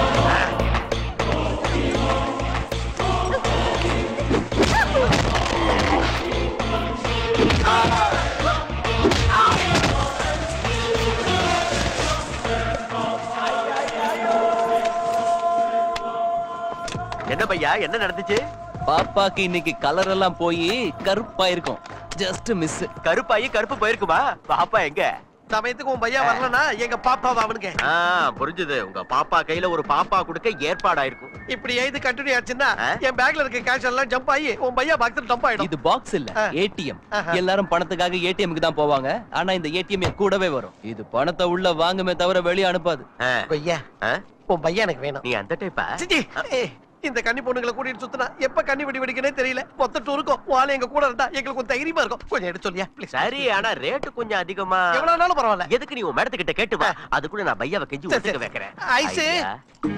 என்ன பையா என்ன நடந்துச்சு பாப்பாக்கு இன்னைக்கு கலர் எல்லாம் போய் கருப்பா இருக்கும் ஜஸ்ட் மிஸ் கருப்பாயி கருப்பு போயிருக்குமா பாப்பா எங்க சமயத்துக்கு உன் பையன் வரலனா எங்க பாப்பாவை அவனுக்கு ஆ புரிஞ்சுது உங்க பாப்பா கையில ஒரு பாப்பா கொடுக்க ஏற்பாடாயிருக்கும் இப்படி இது கண்டினியூ ஆச்சுன்னா என் பேக்ல இருக்க கேஷ் எல்லாம் ஜம்ப் ஆகி உன் பையன் பாக்ஸ்ல டம்ப் ஆயிடும் இது பாக்ஸ் இல்ல ஏடிஎம் எல்லாரும் பணத்துக்காக ஏடிஎம்க்கு தான் போவாங்க ஆனா இந்த ஏடிஎம் என் கூடவே வரும் இது பணத்தை உள்ள வாங்குமே தவிர வெளிய அனுப்பாது பையா உன் பையன் எனக்கு வேணும் நீ அந்த டைப்பா சிச்சி ஏய், இந்த கன்னி பொண்ணுங்களை கூட்டிட்டு சுத்தினா எப்ப கன்னி வெடி வெடிக்கனே தெரியல மொத்த டூருக்கும் வாழை எங்க கூட இருந்தா எங்களுக்கு கொஞ்சம் தைரியமா இருக்கும் கொஞ்சம் எடுத்து சொல்லியா ப்ளீஸ் சரி ஆனா ரேட்டு கொஞ்சம் அதிகமா எவ்வளவு நாளும் பரவாயில்ல எதுக்கு நீ உன் மேடத்துக்கிட்ட கேட்டு வா அதுக்குள்ள நான் பையாவை கெஞ்சி சரி, ஒத்துக்க சரி. வைக்கிறேன் ஐஸு. ஐயா.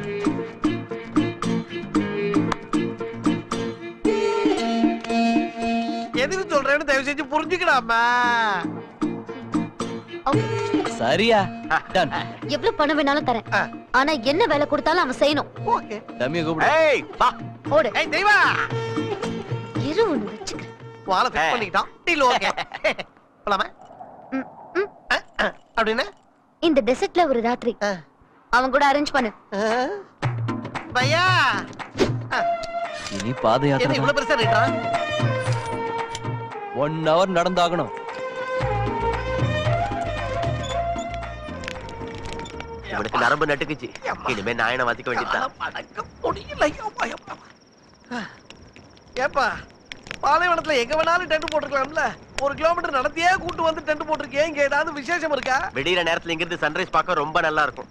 எதுக்கு சொல்றேன்னு தயவு செஞ்சு புரிஞ்சுக்கடாமா சரியா டன் எவ்வளவு பணம் வேணாலும் தரேன் ஆனா என்ன வேலை கொடுத்தாலும் அவன் செய்யணும் தம்பியை கூப்பிடு ஏய் வா ஓடு ஏய் தெய்வா இரு ஒண்ணு வச்சுக்கிறேன் வாழை ஃபிக்ஸ் பண்ணிக்கிட்டான் டீல் ஓகே போலாமா அஹ், அஹ், அப்படின்னா இந்த டெசர்ட்ல ஒரு ராத்திரி அவன் கூட அரேஞ்ச் பண்ணு பையா இனி பாத என்ன யாத்திரை இவ்வளவு பெருசா ரேட்டான் ஒன் ஹவர் நடந்தாகணும் இவனுக்கு நரம்பு நட்டுக்குச்சு இனிமே நாயனை வாசிக்க வேண்டியதுதான் முடியல ஐயப்பா, ஐயப்பா. ஏப்பா பாலைவனத்துல எங்க வேணாலும் டென்ட் போட்டுக்கலாம்ல ஒரு கிலோமீட்டர் நடத்தியே கூட்டு வந்து டென்ட் போட்டிருக்கேன் இங்க ஏதாவது விசேஷம் இருக்கா விடியிற நேரத்துல இங்கிருந்து சன்ரைஸ் பார்க்க ரொம்ப நல்லா இருக்கும்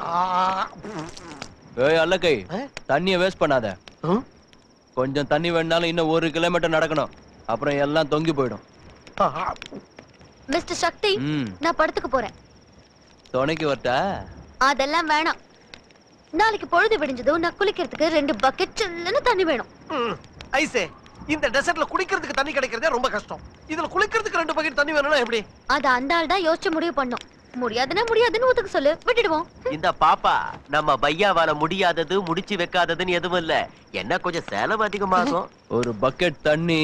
ஏய் அல்லக்கை தண்ணிய வேஸ்ட் பண்ணாத கொஞ்சம் தண்ணி வேணாலும் இன்னும் ஒரு கிலோமீட்டர் நடக்கணும் அப்புறம் எல்லாம் தொங்கி போயிடும் மிஸ்டர் சக்தி ம் நான் படத்துக்கு போறேன் துணைக்கு வரட்டா அதெல்லாம் வேணாம் நாளைக்கு பொழுது விடிஞ்சதும் நான் குளிக்கிறதுக்கு ரெண்டு பக்கெட் சில்லுன்னு தண்ணி வேணும் ஐசே இந்த டெசர்ட்ல குடிக்கிறதுக்கு தண்ணி கிடைக்கிறதே ரொம்ப கஷ்டம் இதுல குளிக்கிறதுக்கு ரெண்டு பக்கெட் தண்ணி வேணும்னா எப்படி அது அந்த ஆள் தான் யோசிச்சு முடிவு பண்ணும் முடியாதுன்னா முடியாதுன்னு ஒத்துக்க சொல்லு விட்டுடுவோம் இந்த பாப்பா நம்ம பையாவால முடியாதது முடிச்சு வைக்காததுன்னு எதுவும் இல்ல என்ன கொஞ்சம் செலவு அதிகமாகும் ஒரு பக்கெட் தண்ணி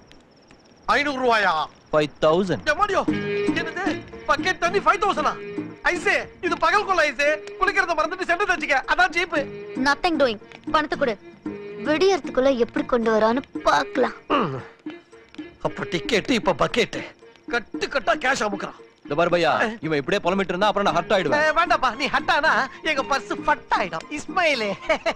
ஐநூறு ரூபாயா ஃபைவ் தௌசண்ட் எம்மாடியோ என்னது பக்கெட் தண்ணி ஃபைவ் தௌசண்டா ஐசு இது பகல் கொள்ள ஐசு குளிக்கிறத மறந்துட்டு சென்று தச்சுக்க அதான் சீப்பு நத்திங் டூயிங் பணத்தை கொடு விடியறதுக்குள்ள எப்படி கொண்டு வரான்னு பார்க்கலாம் அப்ப டிக்கெட் இப்ப பக்கெட் கட்டு கட்டா கேஷ் அமுக்குறான் இந்த பாரு பையா இவன் இப்படியே புலம்பிட்டு இருந்தா அப்புறம் நான் ஹர்ட் ஆயிடுவேன் ஏய், வேண்டாப்பா நீ ஹட்டானா எங்க பர்ஸ் ஃபட் ஆயிடும் இஸ்மாயிலே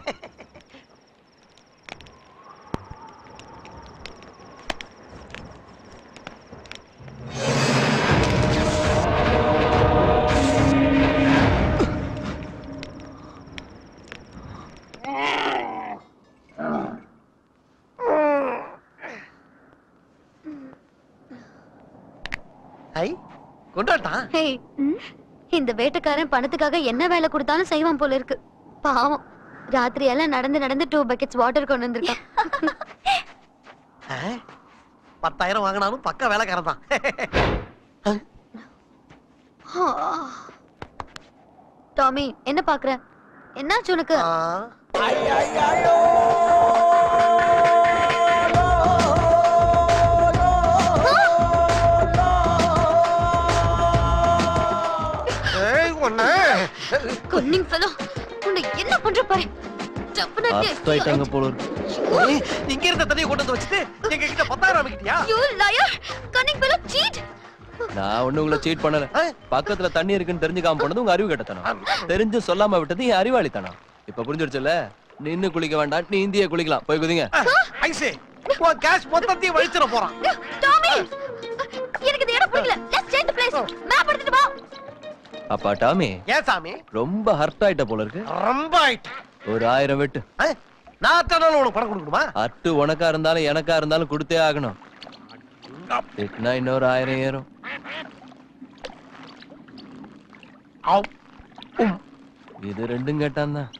ஐ கொண்டாட்டான் ஹே இந்த வேட்டைக்காரன் பணத்துக்காக என்ன வேலை கொடுத்தாலும் செய்வான் போல இருக்கு பாவம் ராத்திரி எல்லாம் நடந்து நடந்து டூ பக்கெட்ஸ் வாட்டர் கொண்டு வந்திருக்கான் ஆ? பத்தாயிரம் வாங்கினாலும் பக்க வேலைக்காரன் தான் டாமி என்ன பாக்குற என்னாச்சு உனக்கு ஏய் ஒண்ணு கொன்னிங் ஃபெலோ உன்னை என்ன பண்ற பாரு டெஃபினெட்லி ஹர்ட் ஆயிட்டாங்க போல இருக்கு ஏய், இங்க இருந்த தண்ணியை கொண்டு வந்து வச்சுட்டு எங்க கிட்ட பத்தாயிரம் வாங்கிட்டியா you liar cunning fellow cheat நான் ஒண்ணு உங்களை சீட் பண்ணல பக்கத்துல தண்ணி இருக்குன்னு தெரிஞ்சுக்காம போனது உங்க அறிவு கட்டத்தனம் தெரிஞ்சு சொல்லாம விட்டது என் அறிவாளித்தனம் இப்ப புரிஞ்சிடுச்சுல்ல நின்னு குளிக்க வேண்டாம் நீ இந்திய குளிக்கலாம் போய் குதிங்க ஐசே உன் கேஷ் மொத்தத்தையும் வழிச்சிட போறான் டாமி எனக்கு இந்த இடம் பிடிக்கல let's change the place map எடுத்துட்டு வா அப்பா டாமி ஏன் சாமி ரொம்ப ஹர்ட் ஆயிட்ட போல இருக்கு ரொம்ப ஆயிட்டு ஒரு ஆயிரம் வெட்டு நான் அத்தனால உனக்கு பணம் கொடுக்கணுமா அட்டு உனக்கா இருந்தாலும் எனக்கா இருந்தாலும் கொடுத்தே ஆகணும் திட்டினா இன்னொரு ஆயிரம் ஏறும் இது ரெண்டும் கேட்டான் தான்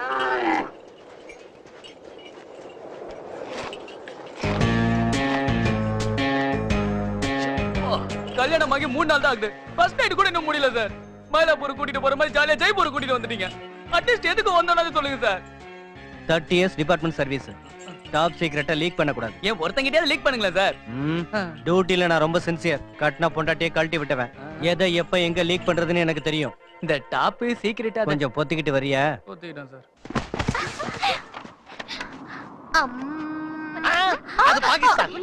கல்யாணம் ஆகி மூணு நாள் தான் ஆகுது ஃபர்ஸ்ட் நைட் கூட இன்னும் முடியல சார் மயிலாப்பூர் கூட்டிட்டு போற மாதிரி ஜாலியா ஜெய்ப்பூர் கூட்டிட்டு வந்துட்டீங்க அட்லீஸ்ட் எதுக்கு வந்தோம்னு சொல்லுங்க sir thirty years department service top சீக்கிரட்டா லீக் பண்ணக்கூடாது ஏன் ஒருத்தங்கிட்டே லீக் பண்ணுங்களேன் சார் டியூட்டில நான் ரொம்ப சின்சியர் கட்டின பொண்டாட்டியே கழட்டி விட்டுவேன் எதை எப்ப எங்க லீக் பண்றதுன்னு எனக்கு தெரியும் இந்த டாப் சீக்கிரட்டா கொஞ்சம் பொத்திக்கிட்டு வரியா ஒத்துக்கிட்டேன் சார் அது பாகிஸ்தான்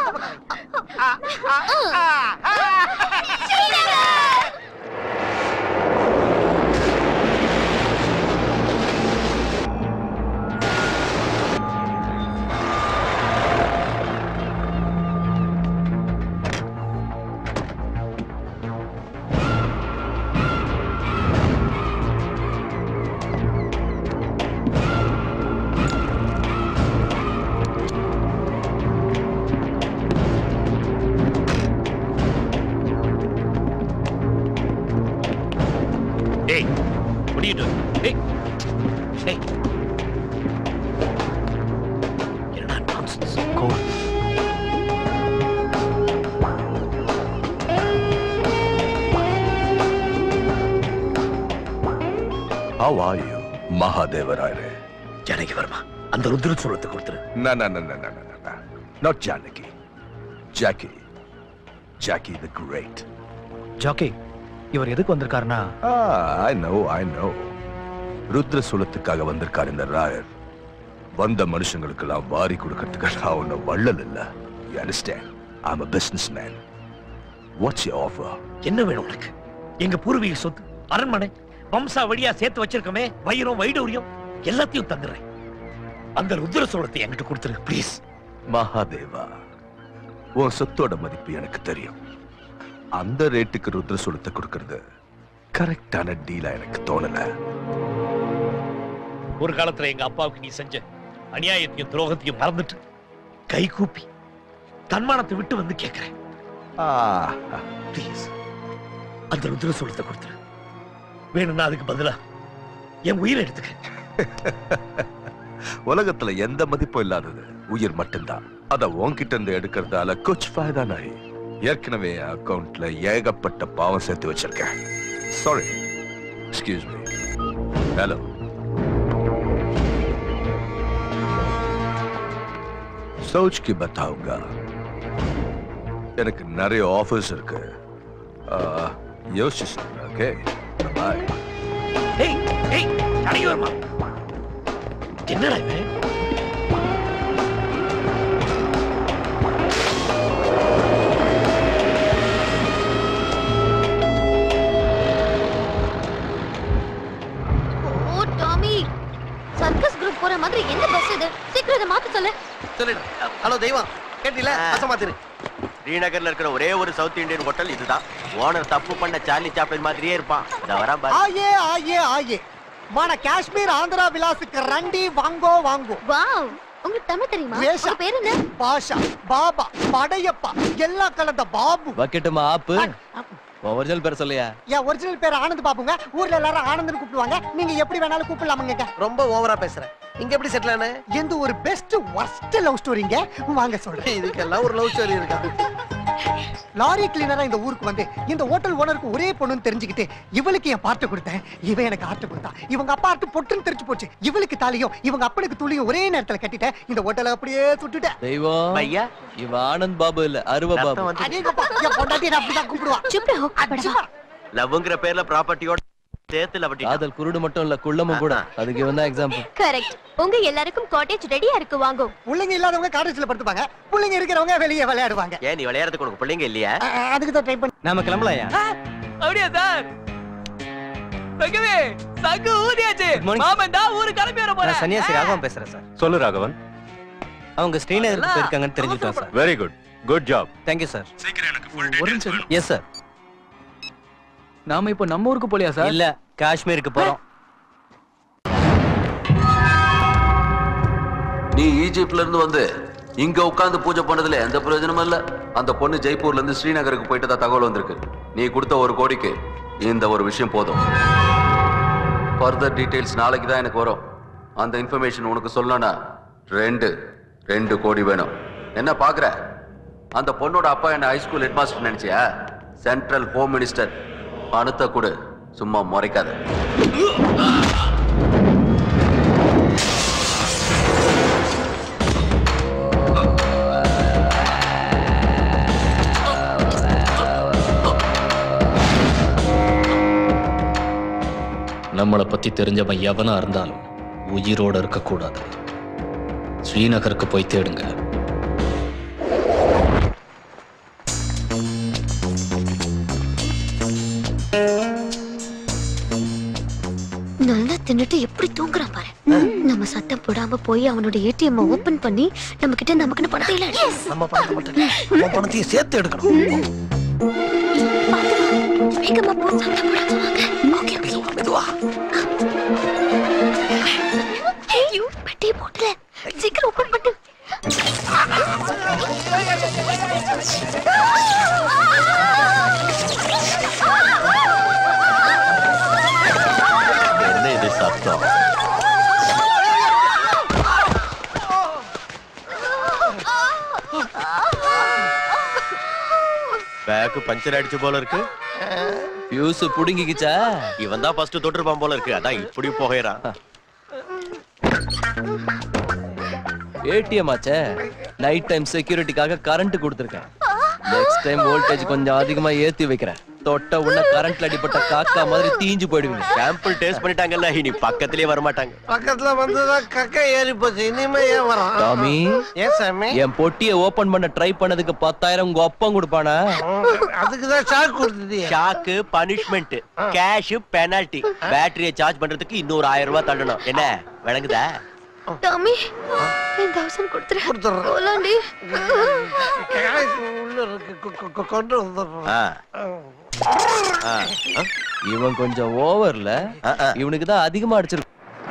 டேய் முடியிட்டு டேய் டேய் என்னடா nonsense. How are you, மகாதேவராயரே Janaki Verma அந்த ருத்ர சூலத்தை கொடுத்துரு No, no, no, no, no, no, no, no. Not Janaki. Jackie. Jackie the Great. Jackie இவர் எதுக்கு வந்திருக்காருன்னா Ah, I know, I know. ருத்ர சூலத்துக்காக வந்திருக்கார் இந்த ராயர் வந்த மனுஷங்களுக்கெல்லாம் வாரி கொடுக்கறதுக்கு நான் ஒன்ன வள்ளல் இல்ல you understand I am a businessman what's your offer என்ன வேணும் உனக்கு எங்க பூர்வீக சொத்து அரண்மனை வம்சா வழியா சேர்த்து வச்சிருக்கோமே வைரம் வைடூரியம் எல்லாத்தையும் தந்துடுறேன் அந்த ருத்ர சோளத்தை என்கிட்ட கொடுத்துரு ப்ளீஸ் மகாதேவா உன் சொத்தோட மதிப்பு எனக்கு தெரியும் அந்த ரேட்டுக்கு ருத்ர சூலத்தை கொடுக்கறது கரெக்டான டீலா எனக்கு தோணல ஒரு காலத்துல எங்க அப்பாவுக்கு நீ செஞ்ச அநியாயத்தையும் துரோகத்தையும் மறந்துட்டு கை கூப்பி தன்மானத்தை விட்டு வந்து கேட்கிறேன் ப்ளீஸ் அந்த ருத்ர சோளத்தை கொடுத்துரு வேணும்னா அதுக்கு பதிலா என் உயிரை எடுத்துக்க உலகத்துல எந்த மதிப்பும் இல்லாதது உயிர் மட்டும்தான் அத உன்கிட்ட இருந்து எடுக்கிறதால குச் ஃபாயதா நாய் ஏற்கனவே என் அக்கவுண்ட்ல ஏகப்பட்ட பாவம் சேர்த்து வச்சிருக்கேன் சாரி எக்ஸ்கியூஸ் மீ ஹலோ सोच के बताऊंगा எனக்கு நிறைய ஆஃபர்ஸ் இருக்கு ஆ, யோசிச்சு ஓகே ஏய் ஏய் அடங்கி வருமா என்னடா இவன் ஓ டாமி சர்க்கஸ் குரூப் போற மாதிரி என்ன பஸ் இது சீக்கிரம் இதை மாத்த சொல்லு சொல்லிடு ஹலோ தெய்வம் கேட்டில பச மாத்திரு ஸ்ரீநகர்ல இருக்கிற ஒரே ஒரு சவுத் இந்தியன் ஹோட்டல் இதுதான் ஓனர் தப்பு பண்ண சார்லி சாப்ளின் மாதிரியே இருப்பான் இந்த வரான் பாரு ஆயே ஆயே ஆயே మన కాశ్మీర్ ఆంధ్ర విలాసుக்கு రండి వాంగో వాంగో வாவ் உங்களுக்கு தமிழ் தெரியுமா வேஷா உங்க பேர் என்ன பாஷா பாபா படையப்பா எல்லாம் கலந்த பாபு வைக்கட்டுமா ஆப்பு உன் ஒரிஜினல் பேர் சொல்லியா என் ஒரிஜினல் பேர் ஆனந்த் பாபுங்க ஊர்ல எல்லாரும் ஆனந்த்னு கூப்பிடுவாங்க நீங்க எப்படி வேணாலும் கூப்பிடலாமுங்க ரொம்ப ஓவரா பேசுற இங்க எப்படி செட்டில் ஆன எந்த ஒரு பெஸ்ட் வர்ஸ்ட் லவ் ஸ்டோரிங்க வாங்க சொல்றேன் இதுக்கெல்லாம் ஒரு லவ் ஸ்டோரி இருக்கா லாரி கிளீனரா இந்த ஊருக்கு வந்து இந்த ஹோட்டல் ஓனருக்கு ஒரே பொண்ணுன்னு தெரிஞ்சுக்கிட்டு இவளுக்கு என் பார்ட்டு கொடுத்தேன் இவன் எனக்கு ஆர்ட் கொடுத்தான் இவங்க அப்பா ஆர்ட் பொட்டுன்னு தெரிஞ்சு போச்சு இவளுக்கு தாலியும் இவங்க அப்பனுக்கு துளியும் ஒரே நேரத்துல கட்டிட்டேன் இந்த ஹோட்டலை அப்படியே சுட்டுட்டேன் தெய்வம் ஐயா இவ ஆனந்த் பாபு இல்ல அருவ பாபு அதேங்கப்பா என் பொண்டாட்டி என்ன அப்படிதான் கூப்பிடுவான் லவ்ங்கிற பேர்ல ப்ராப்பர்ட்டியோட சேர்த்து லவட்டி காதல் குருடு மட்டும் இல்ல குள்ளமும் கூட அதுக்கு இவன் தான் எக்ஸாம்பிள் கரெக்ட் உங்க எல்லாருக்கும் காட்டேஜ் ரெடியா இருக்கு வாங்கோ பிள்ளைங்க இல்லாதவங்க காலேஜ்ல படுத்துப்பாங்க பிள்ளைங்க இருக்கிறவங்க வெளியே விளையாடுவாங்க ஏன் நீ விளையாடுறதுக்கு உனக்கு பிள்ளைங்க இல்லையா அதுக்கு தான் ட்ரை பண்ணி நாம கிளம்பலையா அப்படியா சார் சங்கவே சங்கு ஊதியாச்சு மாமன் தான் ஊருக்கு கிளம்பி வர போறேன் சன்னியாசி ராகவன் பேசுறேன் சார் சொல்லு ராகவன் அவங்க ஸ்ரீநகருக்கு போயிருக்காங்கன்னு தெரிஞ்சுட்டோம் sir very good good job thank you sir ஒரு நிமிஷம் எஸ் சார் நாம இப்போ நம்ம ஊருக்கு போலியா சார் இல்ல காஷ்மீருக்கு போறோம் நீ ஈஜிப்ட்ல இருந்து வந்து இங்க உட்கார்ந்து பூஜை பண்ணதுல எந்த பிரயோஜனமும் இல்ல அந்த பொண்ணு ஜெய்ப்பூர்ல இருந்து ஸ்ரீநகருக்கு போயிட்டு தகவல் வந்திருக்கு நீ கொடுத்த ஒரு கோடிக்கு இந்த ஒரு விஷயம் போதும் ஃபர்தர் டீடைல்ஸ் நாளைக்கு தான் எனக்கு வரும் அந்த இன்ஃபர்மேஷன் உனக்கு சொல்லணும்னா ரெண்டு ரெண்டு கோடி வேணும் என்ன பாக்குற அந்த பொண்ணோட அப்பா என்ன ஹைஸ்கூல் ஹெட்மாஸ்டர் நினைச்சியா சென்ட்ரல் ஹோம் மினிஸ்டர் பணத்தை கொடு சும்மா முறைக்காத நம்மளை பத்தி தெரிஞ்சவன் எவனா இருந்தாலும் உயிரோட இருக்கக்கூடாது ஸ்ரீநகருக்கு போய் தேடுங்க நல்லா தின்னுட்டு எப்படி தூங்குறான் பாரு நம்ம சத்தம் போடாம போய் அவனோட ஏடிஎம் ஓபன் பண்ணி நம்ம கிட்ட நமக்குன்னு பணத்தை இல்ல நம்ம பணத்தை மட்டும் இல்ல, அவன் பணத்தையும் சேர்த்து எடுக்கணும் வேகமா போ சத்தம் போடாம வாங்க ஓகே ஓகே மெதுவா ஐயோ பெட்டியை போடல சீக்கிரம் ஓபன் பண்ணு என்ன இது சத்தம் பேக்கு பஞ்சர் அடிச்சு போல இருக்கு பியூஸ் புடுங்கிக்கிச்சா இவன் தான் ஃபர்ஸ்ட் தொட்டிருப்பான் போல இருக்கு அதான் இப்படி புகையறான் ஏடிஎம் ஆச்சே நைட் டைம் செக்யூரிட்டிக்காக கரண்ட் கொடுத்துருக்கேன் நெக்ஸ்ட் டைம் வோல்டேஜ் கொஞ்சம் அதிகமா ஏத்தி வைக்கிறேன் தொட்ட உடனே கரண்ட்ல அடிப்பட்ட காக்கா மாதிரி தீஞ்சு போயிடுவீங்க சாம்பிள் டேஸ்ட் பண்ணிட்டாங்கல்ல இனி பக்கத்திலே வர மாட்டாங்க பக்கத்துல வந்துதான் கக்கை ஏறி போச்சு இனிமே ஏன் வரான் டாமி ஏன் சாமி என் பொட்டியை ஓபன் பண்ண ட்ரை பண்ணதுக்கு பத்தாயிரம் உங்க அப்பம் கொடுப்பானா அதுக்கு தான் ஷாக் கொடுத்துட்டியா ஷாக்கு பனிஷ்மெண்ட் கேஷ் பெனால்டி பேட்டரியை சார்ஜ் பண்றதுக்கு இன்னொரு ஆயிரம் ரூபாய் தள்ளணும் என்ன விளங்குதா டாமி என் தௌசண்ட் கொடுத்துரு கொடுத்துறேன். போலாண்டி கேஷ் உள்ள இருக்கு கொ- கொ- கொ- கொண்டு வந்துடுறேன் ஆ. ஆ. ஆ? இவன் கொஞ்சம் ஓவர்ல இவனுக்கு தான் அதிகமா அடிச்சிருக்கு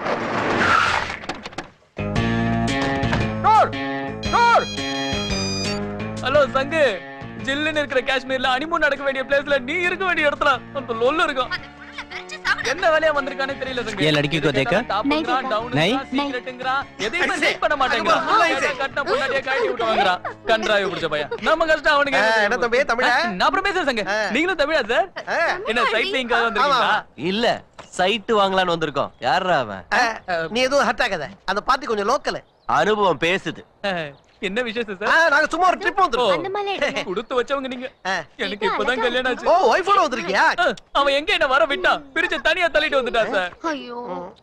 ஹலோ சங்கு ஜில்லுன்னு இருக்கிற காஷ்மீர்ல அனிமூன் நடக்க வேண்டிய பிளேஸ்ல நீ இருக்க வேண்டிய இடத்துல அந்த லொல்ல இருக்கும் என்ன வேலையா வந்திருக்கானே தெரியல சங்கு ये लड़की को देखा? டாப்ங்கறான் नहीं? டவுன்ங்கறான் சீக்ரெட்ங்கறான் எதையுமே செக் பண்ண மாட்டேங்கிறான் கட்ட பொண்டாட்டிய காட்டி விட்டு வாங்குறான் கன்றாய் பிடிச்ச பையன் நம்ம கஷ்டம் அவனுக்கு ஆ, என்ன தம்பி, தமிழா? நான் அப்புறம் பேசுறேன் சங்கு நீங்களும் தமிழா சார் என்ன சைட் லிங்காக வந்திருக்கீங்களா இல்ல சைட்டு வாங்கலாம்னு வந்திருக்கோம் யாரா அவன் நீ எதுவும் ஹர்ட் ஆகாத அந்த பார்ட்டி கொஞ்சம் லோக்கல் அனுபவம் பேசுது என்ன விசேஷம் ஆ, சார் நாங்க சும்மா ஒரு ட்ரிப் வந்துருக்கோம் அந்த மாதிரி எடுங்க. கொடுத்து வச்சவங்க நீங்க எனக்கு இது இப்பதான் அழகா கல்யாணம் ஆச்சு ஓ ஒய்ஃபோட வந்திருக்கியா ஆ, அவன் எங்க என்ன வர விட்டா பிரிச்சு தனியா தள்ளிட்டு வந்துட்டான் சார் ஐயோ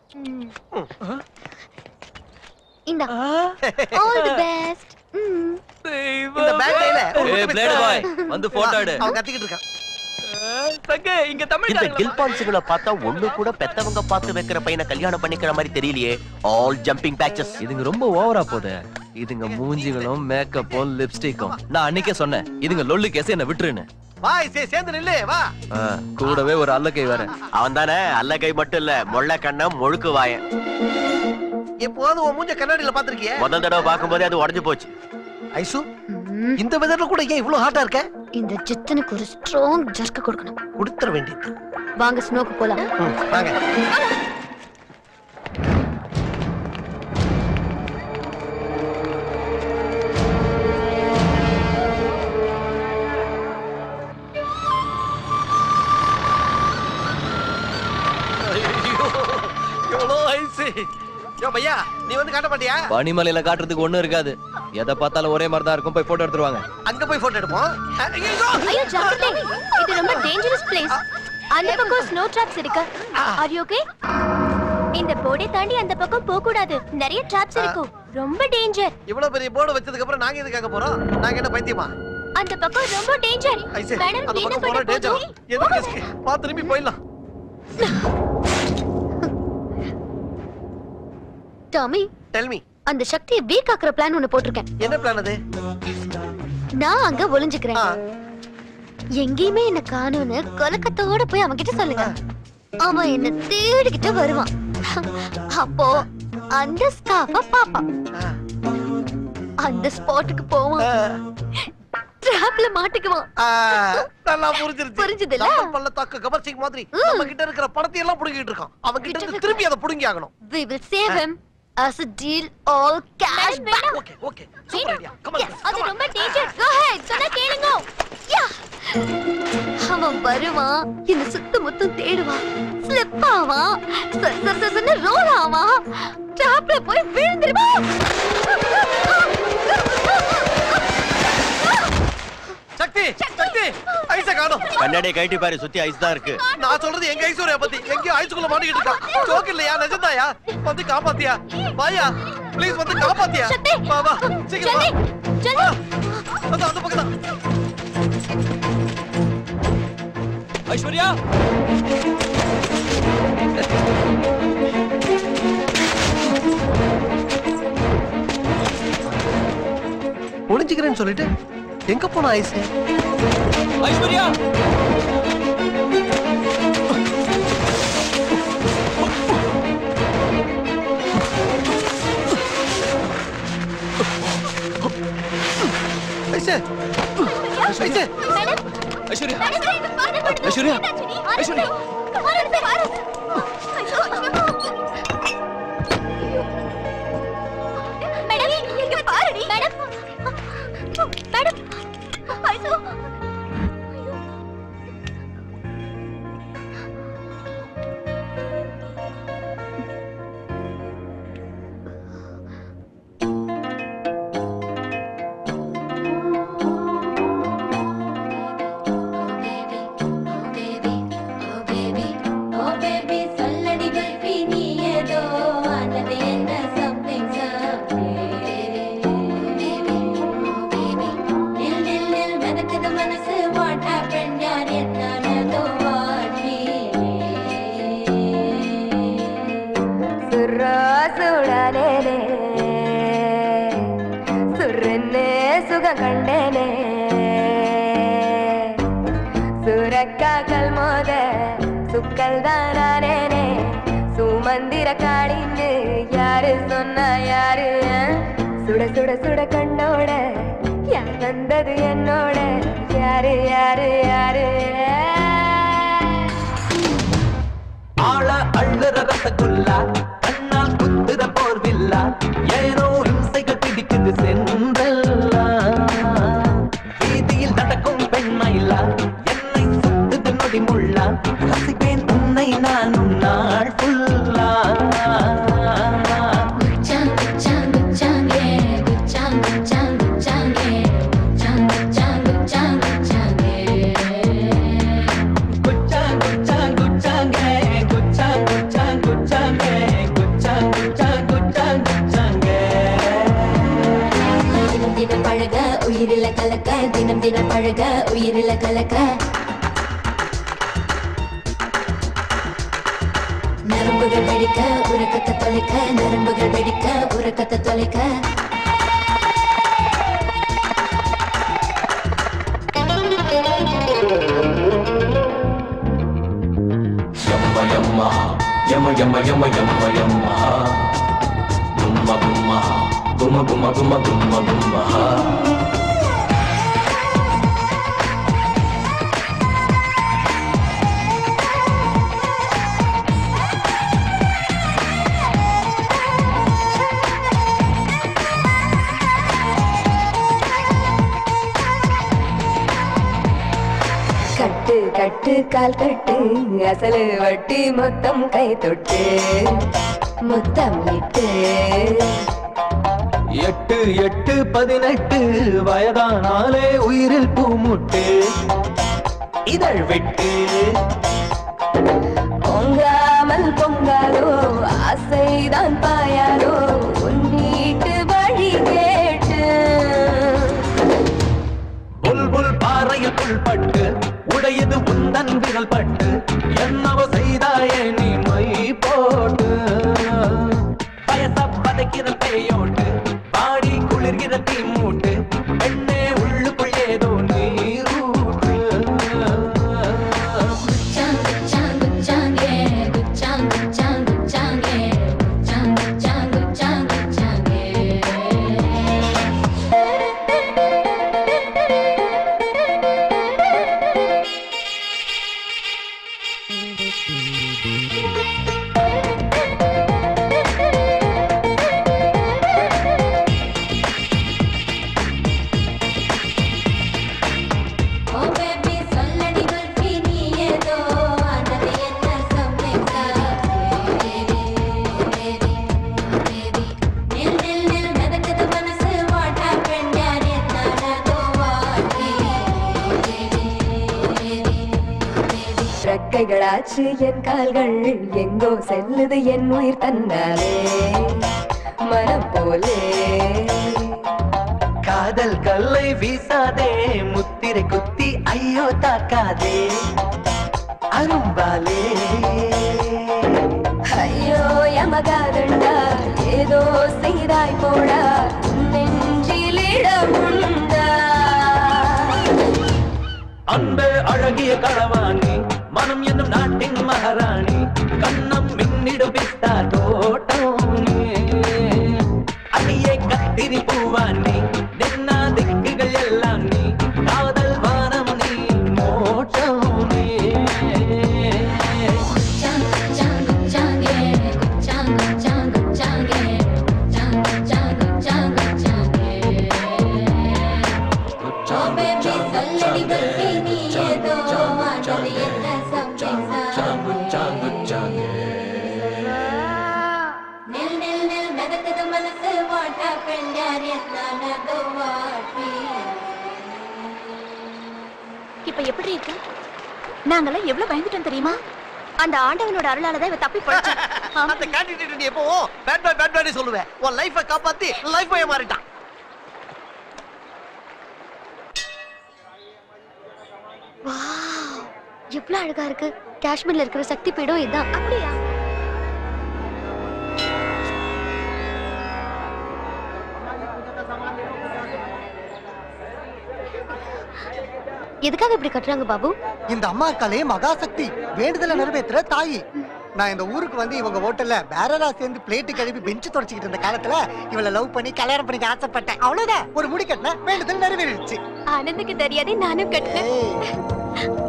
இந்த ஆல் தி பெஸ்ட் இந்த பேக் கையில ஏய் பிளேட் பாய் வந்து போட்டோ எடு அவன் கத்திக்கிட்டு இருக்கான் சங்க இங்க தமிழ் இந்த கில்பான்ஸுகளை பார்த்தா ஒண்ணு கூட பெத்தவங்க பார்த்து வைக்கிற பையனை கல்யாணம் பண்ணிக்கிற மாதிரி தெரியலையே ஆல் ஜம்பிங் பேச்சஸ் இதுங்க ரொம்ப ஓவரா போகுது இதுங்க மூஞ்சிகளும் மேக்கப்பும் லிப்ஸ்டிக்கும் நான் அன்னைக்கே சொன்னேன் இதுங்க லொல்லு கேஸ் என்ன விட்டுருன்னு வா சே சேர்ந்து நில்லு வா ஆ, கூடவே ஒரு அல்லக்கை வேற அவன் தானே அல்ல கை மட்டும் இல்ல மொள்ள கண்ணம் முழுக்கு வாயன் எப்போது உன் மூஞ்ச கண்ணாடியில பாத்திருக்கிய முதல் தடவை பார்க்கும்போதே அது உடஞ்சு போச்சு ஐசு இந்த வெதர்ல கூட ஏன் இவ்வளவு ஹாட்டா இருக்க இந்த ஜித்தனுக்கு ஒரு ஸ்ட்ராங் ஜர்க் கொடுக்கணும் கொடுத்துற வேண்டியது வாங்க ஸ்னோக்கு போலாம் வாங்க எவ்வளோ ஐஸ் யோ பையா நீ வந்து காட்ட மாட்டியா பனிமலையில காட்டுறதுக்கு ஒண்ணும் இருக்காது எதை பார்த்தாலும் ஒரே மாதிரி தான் இருக்கும் போய் போட்டோ எடுத்துருவாங்க அங்க போய் போட்டோ எடுப்போம் ஐயோ ஜாக்கிரதை இது ரொம்ப டேஞ்சரஸ் பிளேஸ் அந்த பக்கம் ஸ்னோ ட்ராப்ஸ் இருக்கு ஆர் யூ ஓகே இந்த போர்டை தாண்டி அந்த பக்கம் போக கூடாது நிறைய ட்ராப்ஸ் இருக்கும் ரொம்ப டேஞ்சர் இவ்வளவு பெரிய போர்டு வச்சதுக்கு அப்புறம் நாங்க எதுக்காக போறோம் நாங்க என்ன பைத்தியமா அந்த பக்கம் ரொம்ப டேஞ்சர் ஐசே மேடம் அந்த என்ன பக்கம் பண்ண போற டேஞ்சர் போதும் எதுக்கு risk? வா திரும்பி போயிடலாம் டாமி டெல் மீ அந்த சக்தியை வீக் ஆக்குற பிளான் ஒன்னு போட்டிருக்கேன் என்ன பிளான் அது நான் அங்க ஒளிஞ்சுக்கிறேன் எங்கேயுமே என்ன காணும்னு கொலக்கத்தோட போய் அவன் கிட்ட சொல்லுங்க அவன் என்ன தேடிக்கிட்டு வருவான் அப்போ அந்த ஸ்காஃப பாப்பான் அந்த ஸ்பாட்டுக்கு போவான் ட்ராப்ல மாட்டிக்குவான் நல்லா புரிஞ்சிருச்சு புரிஞ்சுதுல்ல? நம்ம பள்ளத்தாக்கு கபர்சிங் மாதிரி நம்ம கிட்ட இருக்கிற படத்தை எல்லாம் புடுங்கிட்டு இருக்கான் அவன் கிட்ட இருந்து திருப்பி அதை புடுங்கி ஆகணும் we will save him as a deal all cash back okay okay super idea come Yes, அது ரொம்ப டேஞ்சர் கோ ஹெட் சொன்னா கேளுங்க யா அவன் வருவான் என்ன சுத்த முத்தம் தேடுவான் ஸ்லிப் ஆவான் சர் சர் சர் சர்னு ரோல் ஆவான் ட்ராப்ல போய் விழுந்துருவான் சக்தி சக்தி ஐஸ காணோம் கண்ணாடியை கழட்டி பாரு சுத்தி ஐஸ் தான் இருக்கு நான் சொல்றது எங்க ஐஸ்வர்யா பத்தி எங்கேயோ ஐஸ்குள்ள மாட்டிக்கிட்டு இருக்கான் ஜோக் இல்லையா நிஜந்தாயா வந்து காப்பாத்தியா வாயா ப்ளீஸ் வந்து காப்பாத்தியா வா வா சீக்கிரம் வா ஜல்தி அந்த அந்த பக்கம் தான் ஐஸ்வர்யா ஒளிஞ்சுக்கிறேன்னு சொல்லிட்டு எங்க போன ஐஸ் ஐஸ்வர்யா ஐஸ் ஐஸ் ஐஸ்வர்யா ஐஸ்வர்யா ஐஸ்வர்யா மேடம் இங்க பாருடி மேடம் மேடம் ஐசோ Oh baby, சொல்லடி baby, நீ ஏதோ ஆனது என்ன something something. நில் நில் நில் மெதக்குது மனசு what happened யார் என்னானதோ what சுர்ரா சுடானேனே சுருன்னு சுகம் கண்டேனே சுரக்காக்கள் மோத சுக்கல் தானேனே சுமந்திர காடின்னு யாரு சொன்னா யாரு சுட சுட சுட கண்ணோட யார் வந்தது என்னோட யாரு யாரு யாரு ஆள அள்ளுற ரசகுல்லா கண்ணால் குத்துற போர்வில்லா ஏனோ இம்சைகள் பிடிக்குது சென்றல்லா வீதியில் நடக்கும் பெண்மயிலா என்னை சுத்துது நொடி முள்ளா ரசிப்பேன் உன்னை நான் உன்னாள் புல்லா குச்சாங் குச்சாங் குச்சாங் yeah குச்சாங் குச்சாங் கலக்க தினம் தினம் பழக உயிரில கலக்க நரம்புகள் வெடிக்க உறக்கத்தை தொலைக்க நரம்புகள் வெடிக்க உறக்கத்தை தொலைக்க Yamma yamma, yamma yamma yamma yamma yamma. Gumma gumma, gumma gumma gumma gumma gumma. கட்டு கட்டு கால் கட்டு அசலு வட்டி மொத்தம் கை தொட்டு முத்தம் இட்டு எட்டு எட்டு பதினெட்டு வயதானாலே உயிரில் பூமுட்டு இதழ் விட்டு பொங்காமல் பொங்காதோ ஆசைதான் பாயாதோ உன் வீட்டு வழி கேட்டு புல்புல் பாறையில் புல்பட்டு உடையது உந்தன் விரல் பட்டு என்னவோ செய்தாயே நீ மை போட்டு பயச பதைக்கிற பேயோட்டு பாடி குளிர்கிற தீ மூட்டு பெண்ணே உள்ளுக்குள் ஏதோ நீரூட்டு குச்சாங் குச்சாங் குச்சாங்கே குச்சாங் குச்சாங் குச்சாங்கே குச்சாங் குச்சாங் குச்சாங் குச்சாங்கே ஓ பேபி சொல்லடி குல்ஃபி நீ ஏதோ ஆனது என்ன சம்மைக்கா பேபி பேபி பேபி நில் நில் நில் மிதக்குது மனசு வாட் ஹேப்பன் யார் என்னானதோ வாட்டி பேபி பேபி ரெக்கைகளாச்சு என் கால்கள் எங்கோ செல்லுது என் உயிர் தன்னாலே மனம் போலே காதல் கல்லை வீசாதே முத்திரை குத்தி ஐயோ தாக்காதே அரும்பாலே ஐயோ யமகாதண்டா ஏதோ செய்தாய் போடா நெஞ்சில் இடமுண்டா அந்த அழகிய களவாணி மனம் என்னும் நாட்டின் மகாராணி கண்ணம் மின்னிடும் பிஸ்தா தோட்டம் நீ. அடியே கத்திரி பூவானி நின்னா திக்குகள் எல்லாம் நீ காதல் வானம் நீ மோட்டம் நீ குச்சாங் குச்சாங் குச்சாங்கே குச்சாங் குச்சாங் குச்சாங்கே குச்சாங் குச்சாங் குச்சாங் குச்சாங்கே ஓ பேபி சொல்லடி குல்ஃபி நீ ஏதோ ஆனது என்ன சம்மைக்கா நில் நில் நில் மிதக்குது மனசு வாட் ஹேப்பன் யார் என்னானதோ வாட்டி இப்ப எப்படி இருக்கு நாங்கெல்லாம் எவ்வளவு பயந்துட்டோம் தெரியுமா அந்த ஆண்டவனோட அருளால தான் இவ தப்பி போச்சு அந்த கேண்டிடேட் நீ எப்போ பேட் பாய் பேட் பாய் சொல்லுவேன் உன் லைஃபை காப்பாத்தி லைஃப் பாய மாறிட்டான் வாவ் எவ்வளவு அழகா இருக்கு காஷ்மீர்ல இருக்கிற சக்தி பீடம் இதான் அப்படியா எதுக்காக இப்படி கட்டுறாங்க பாபு இந்த அம்மாக்களே மகாசக்தி வேண்டுதலை நிறைவேற்றுற தாயி நான் இந்த ஊருக்கு வந்து இவங்க ஹோட்டல்ல பேரரா சேர்ந்து பிளேட்டு கழுவி பெஞ்சு தொடச்சிக்கிட்டு இருந்த காலத்துல இவளை லவ் பண்ணி கல்யாணம் பண்ணிக்க ஆசைப்பட்டேன் அவ்வளவுதான் ஒரு முடி கட்டின வேண்டுதல் நிறைவேறிடுச்சு ஆனந்துக்கு தெரியாதே நானும் கட்டினேன்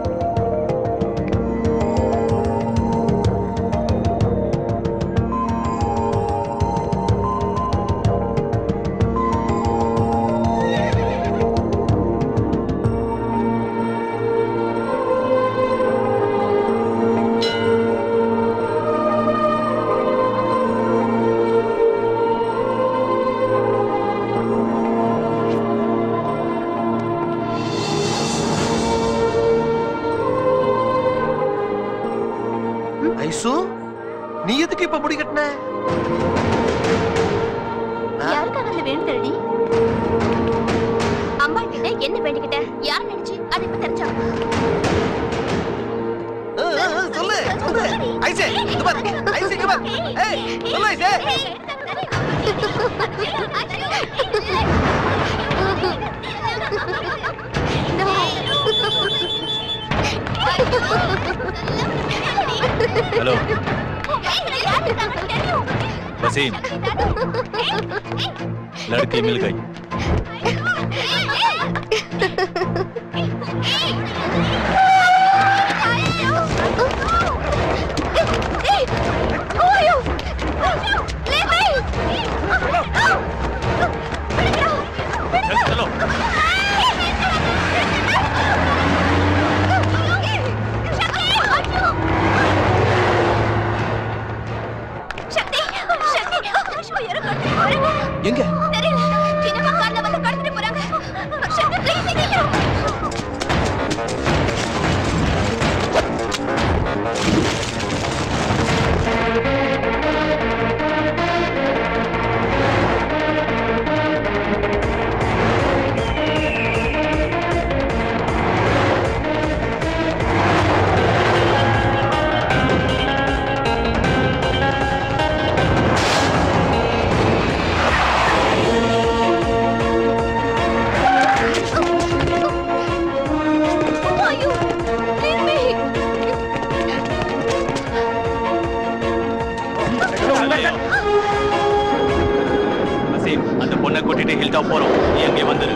ஐசு நீ எதுக்கு இப்ப முடி கட்டின யாருக்காக அந்த வேண்டுதல்டி அம்மா கிட்ட என்ன வேண்டிக்கிட்ட யார் நினைச்சு அது இப்ப தெரிஞ்சா சொல்லு சொல்லு ஐசே இங்க பாரு ஐசே இங்க பாரு ஏய் சொல்லு ஐசே हेलो वसीम लड़की मिल गई चलो எங்க வசீம் அந்த பொண்ணை கூட்டிட்டு ஹில் டாப் போறோம் நீ அங்கே வந்துரு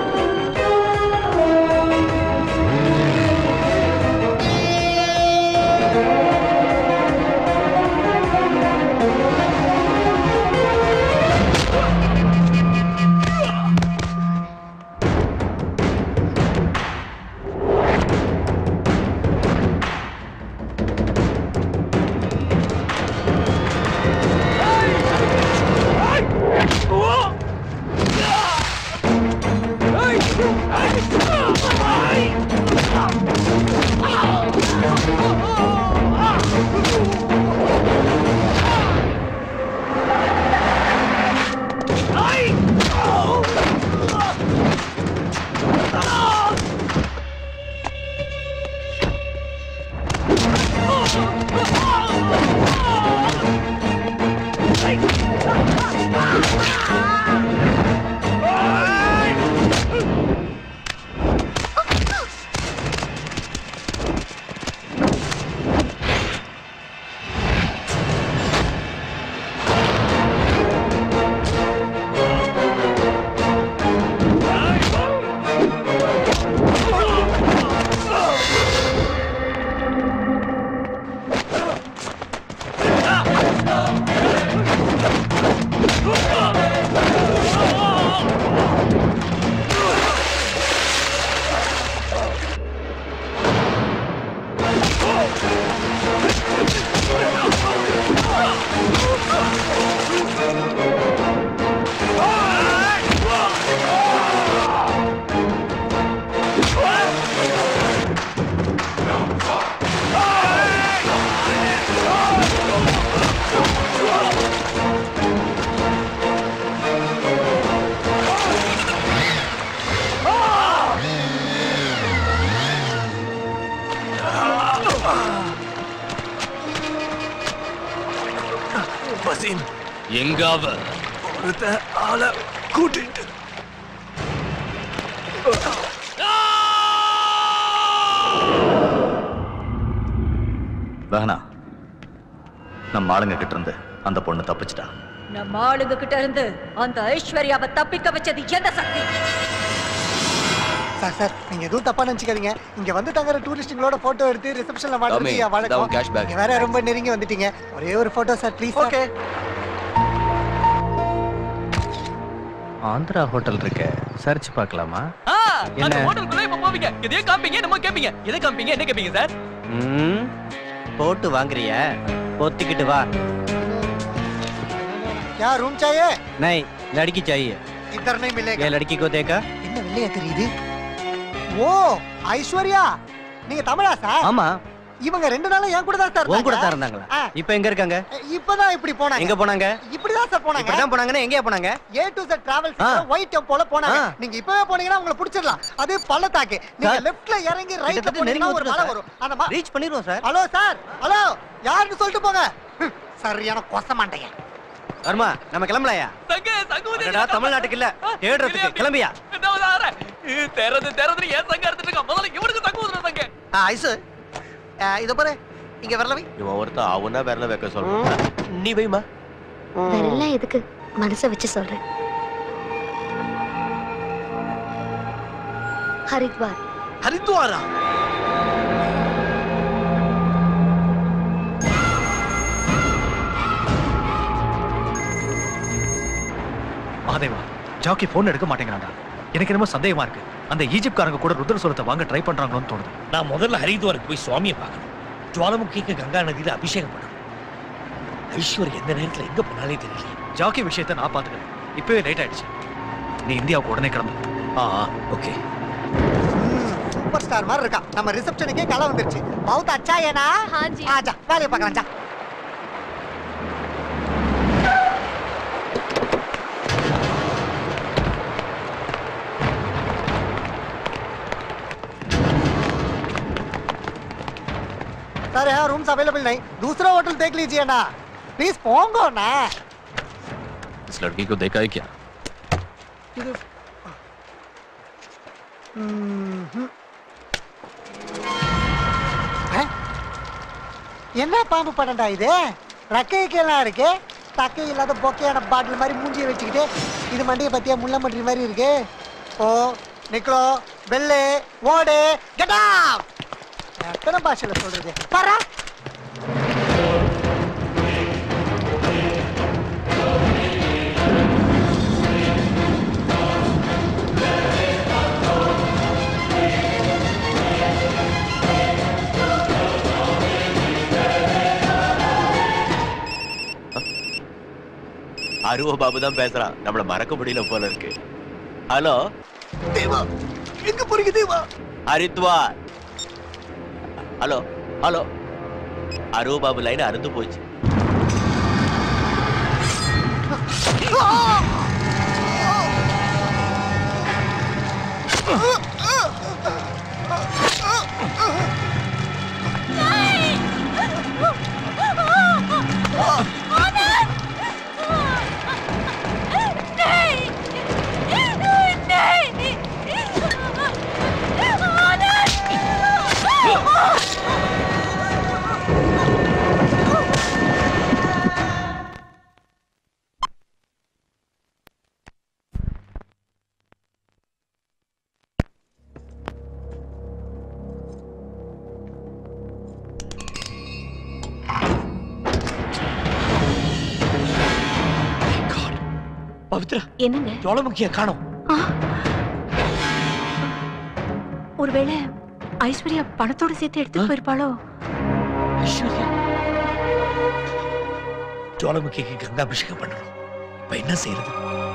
வசீம் எங்க அவ ஒருத்த ஆளை கூட்டிட்டு வேணா நம்ம ஆளுங்க கிட்ட இருந்து அந்த பொண்ணு தப்பிச்சிட்டா நம்ம ஆளுங்க கிட்ட இருந்து அந்த ஐஸ்வர்யாவை தப்பிக்க வச்சது எந்த சக்தி சார் சார் நீங்க எதுவும் தப்பா நினைச்சுக்காதீங்க இங்க வந்து தங்குற டூரிஸ்டுங்களோட போட்டோ எடுத்து ரிசப்ஷன்ல மாட்டுறது டாமி, என் வழக்கம் இந்தாவும் cash bag. நீங்க வேற ரொம்ப நெருங்கி வந்துட்டீங்க ஒரே ஒரு photo sir please okay Andhra hotel இருக்கு சர்ச் பார்க்கலாமா ஆ, அந்த என்ன? ஹோட்டலுக்குள்ள இப்ப போவீங்க எதையோ காமிப்பீங்க என்னமோ கேப்பீங்க எதை காமிப்பீங்க என்ன கேப்பீங்க சார் ம் போட்டு வாங்குறியா பொத்திக்கிட்டு வா क्या रूम चाहिए नहीं लड़की चाहिए इधर नहीं मिलेगा ये लड़की को देखा என்ன வெள்ளையா தெரியுது ஓ ஐஸ்வர்யா நீங்க தமிழா சார் ஆமா இவங்க ரெண்டு நாளும் என் கூட தான் சார் உன் கூட தான் இருந்தாங்க. இருந்தாங்களா இப்ப எங்க இருக்காங்க இப்பதான் இப்படி போனாங்க எங்க போனாங்க இப்படி இப்படிதான் சார் போனாங்க இப்படிதான் போனாங்கன்னா எங்கேயா போனாங்க A to Z travels white டெம்போல போனாங்க ஆ. நீங்க இப்பவே போனீங்கன்னா உங்களை பிடிச்சிடலாம் அது பள்ளத்தாக்கு நீங்க சார், லெஃப்ட்ல இறங்கி ரைட்ல கிட்டத்தட்ட போனீங்கன்னா நெருங்கி ஒரு மலை வந்துட்டோம் வரும் அந்த ரீச் பண்ணிடுவோம் சார் ஹலோ சார் ஹலோ யாருன்னு சொல்லிட்டு போங்க ஹம், சரியான கொச மாட்டேங்க வர்மா நம்ம கிளம்பலையா தங்க தங்க அடடா, தமிழ்நாட்டுக்கு இல்ல தேடுறதுக்கு கிளம்பியா தெறது தெறது ஏன் தங்க எடுத்துட்டு இருக்க முதல்ல இவனுக்கு தங்க ஊதுற தங்க ஐசு இத பாரு இங்க வரலவை இவன் ஒருத்தன் அவனா விரல வைக்க சொல்றான் நீ வைமா வெள்ளம் எதுக்கு மனசை வச்சு சொல்றேன் ஹரித்வார் ஹரித்வாரா மகாதேவா ஜாக்கி போன் எடுக்க மாட்டேங்கிறான்டா எனக்கு என்னமோ சந்தேகமா இருக்கு அந்த ஈஜிப்ட்காரங்க கூட ருத்ரசுரத்தை வாங்க ட்ரை பண்றாங்களோன்னு தோணுது நான் முதல்ல ஹரித்வாருக்கு போய் சுவாமியை பார்க்கணும் ஜுவாலமுகிக்கு கங்கா நதியில அபிஷேகம் பண்ணணும் ஐஸ்வர் எந்த நேரத்துல எங்க போனாலே தெரியல ஜாக்கி விஷயத்தை நான் பாத்துக்கிறேன் இப்பவே லேட் ஆயிடுச்சு நீ இந்தியாவுக்கு உடனே கிளம்பு ஆ ஓகே சூப்பர் ஸ்டார் மாதிரி இருக்கா நம்ம ரிசப்ஷனுக்கே கலை வந்துருச்சு பௌத் அச்சா ஏனா ஆஜா வேலையை பார்க்கலாம் ஜா सर यहाँ रूम्स अवेलेबल नहीं दूसरा होटल देख लीजिए ना प्लीज पोंगो ना इस लड़की को देखा है क्या இது ம்ஹும். ஆ? என்ன பாம்பு படம்டா இது ரக்கைக்கெல்லாம் இருக்கு தக்கை இல்லாத பொக்கையான பாட்டில் மாதிரி மூஞ்சியை வச்சுக்கிட்டு இது மண்டியை பத்தியா முள்ள மண்டி மாதிரி இருக்கு ஓ நிக்கோ வெள்ளு ஓடு கெட்டா எத்தனை பாஷையில சொல்றது பாரா அருவ பாபு தான் பேசுறான் நம்மள மறக்க முடியல போல இருக்கு ஹலோ தேவா எங்க போறீங்க தேவா ஹரித்வார் ஹலோ ஹலோ அருவ பாபு லைன் அறுந்து போச்சு பவித்ரா என்னங்க ஜுவாலமுகிய காணோம் ஒருவேளை ஐஸ்வர்யா பணத்தோட சேர்த்து எடுத்துட்டு போயிருப்பாளோ ஐஸ்வர்யா ஜுவாலமுகிக்கு கங்கா அபிஷேகம் பண்ணணும் இப்ப என்ன செய்யறது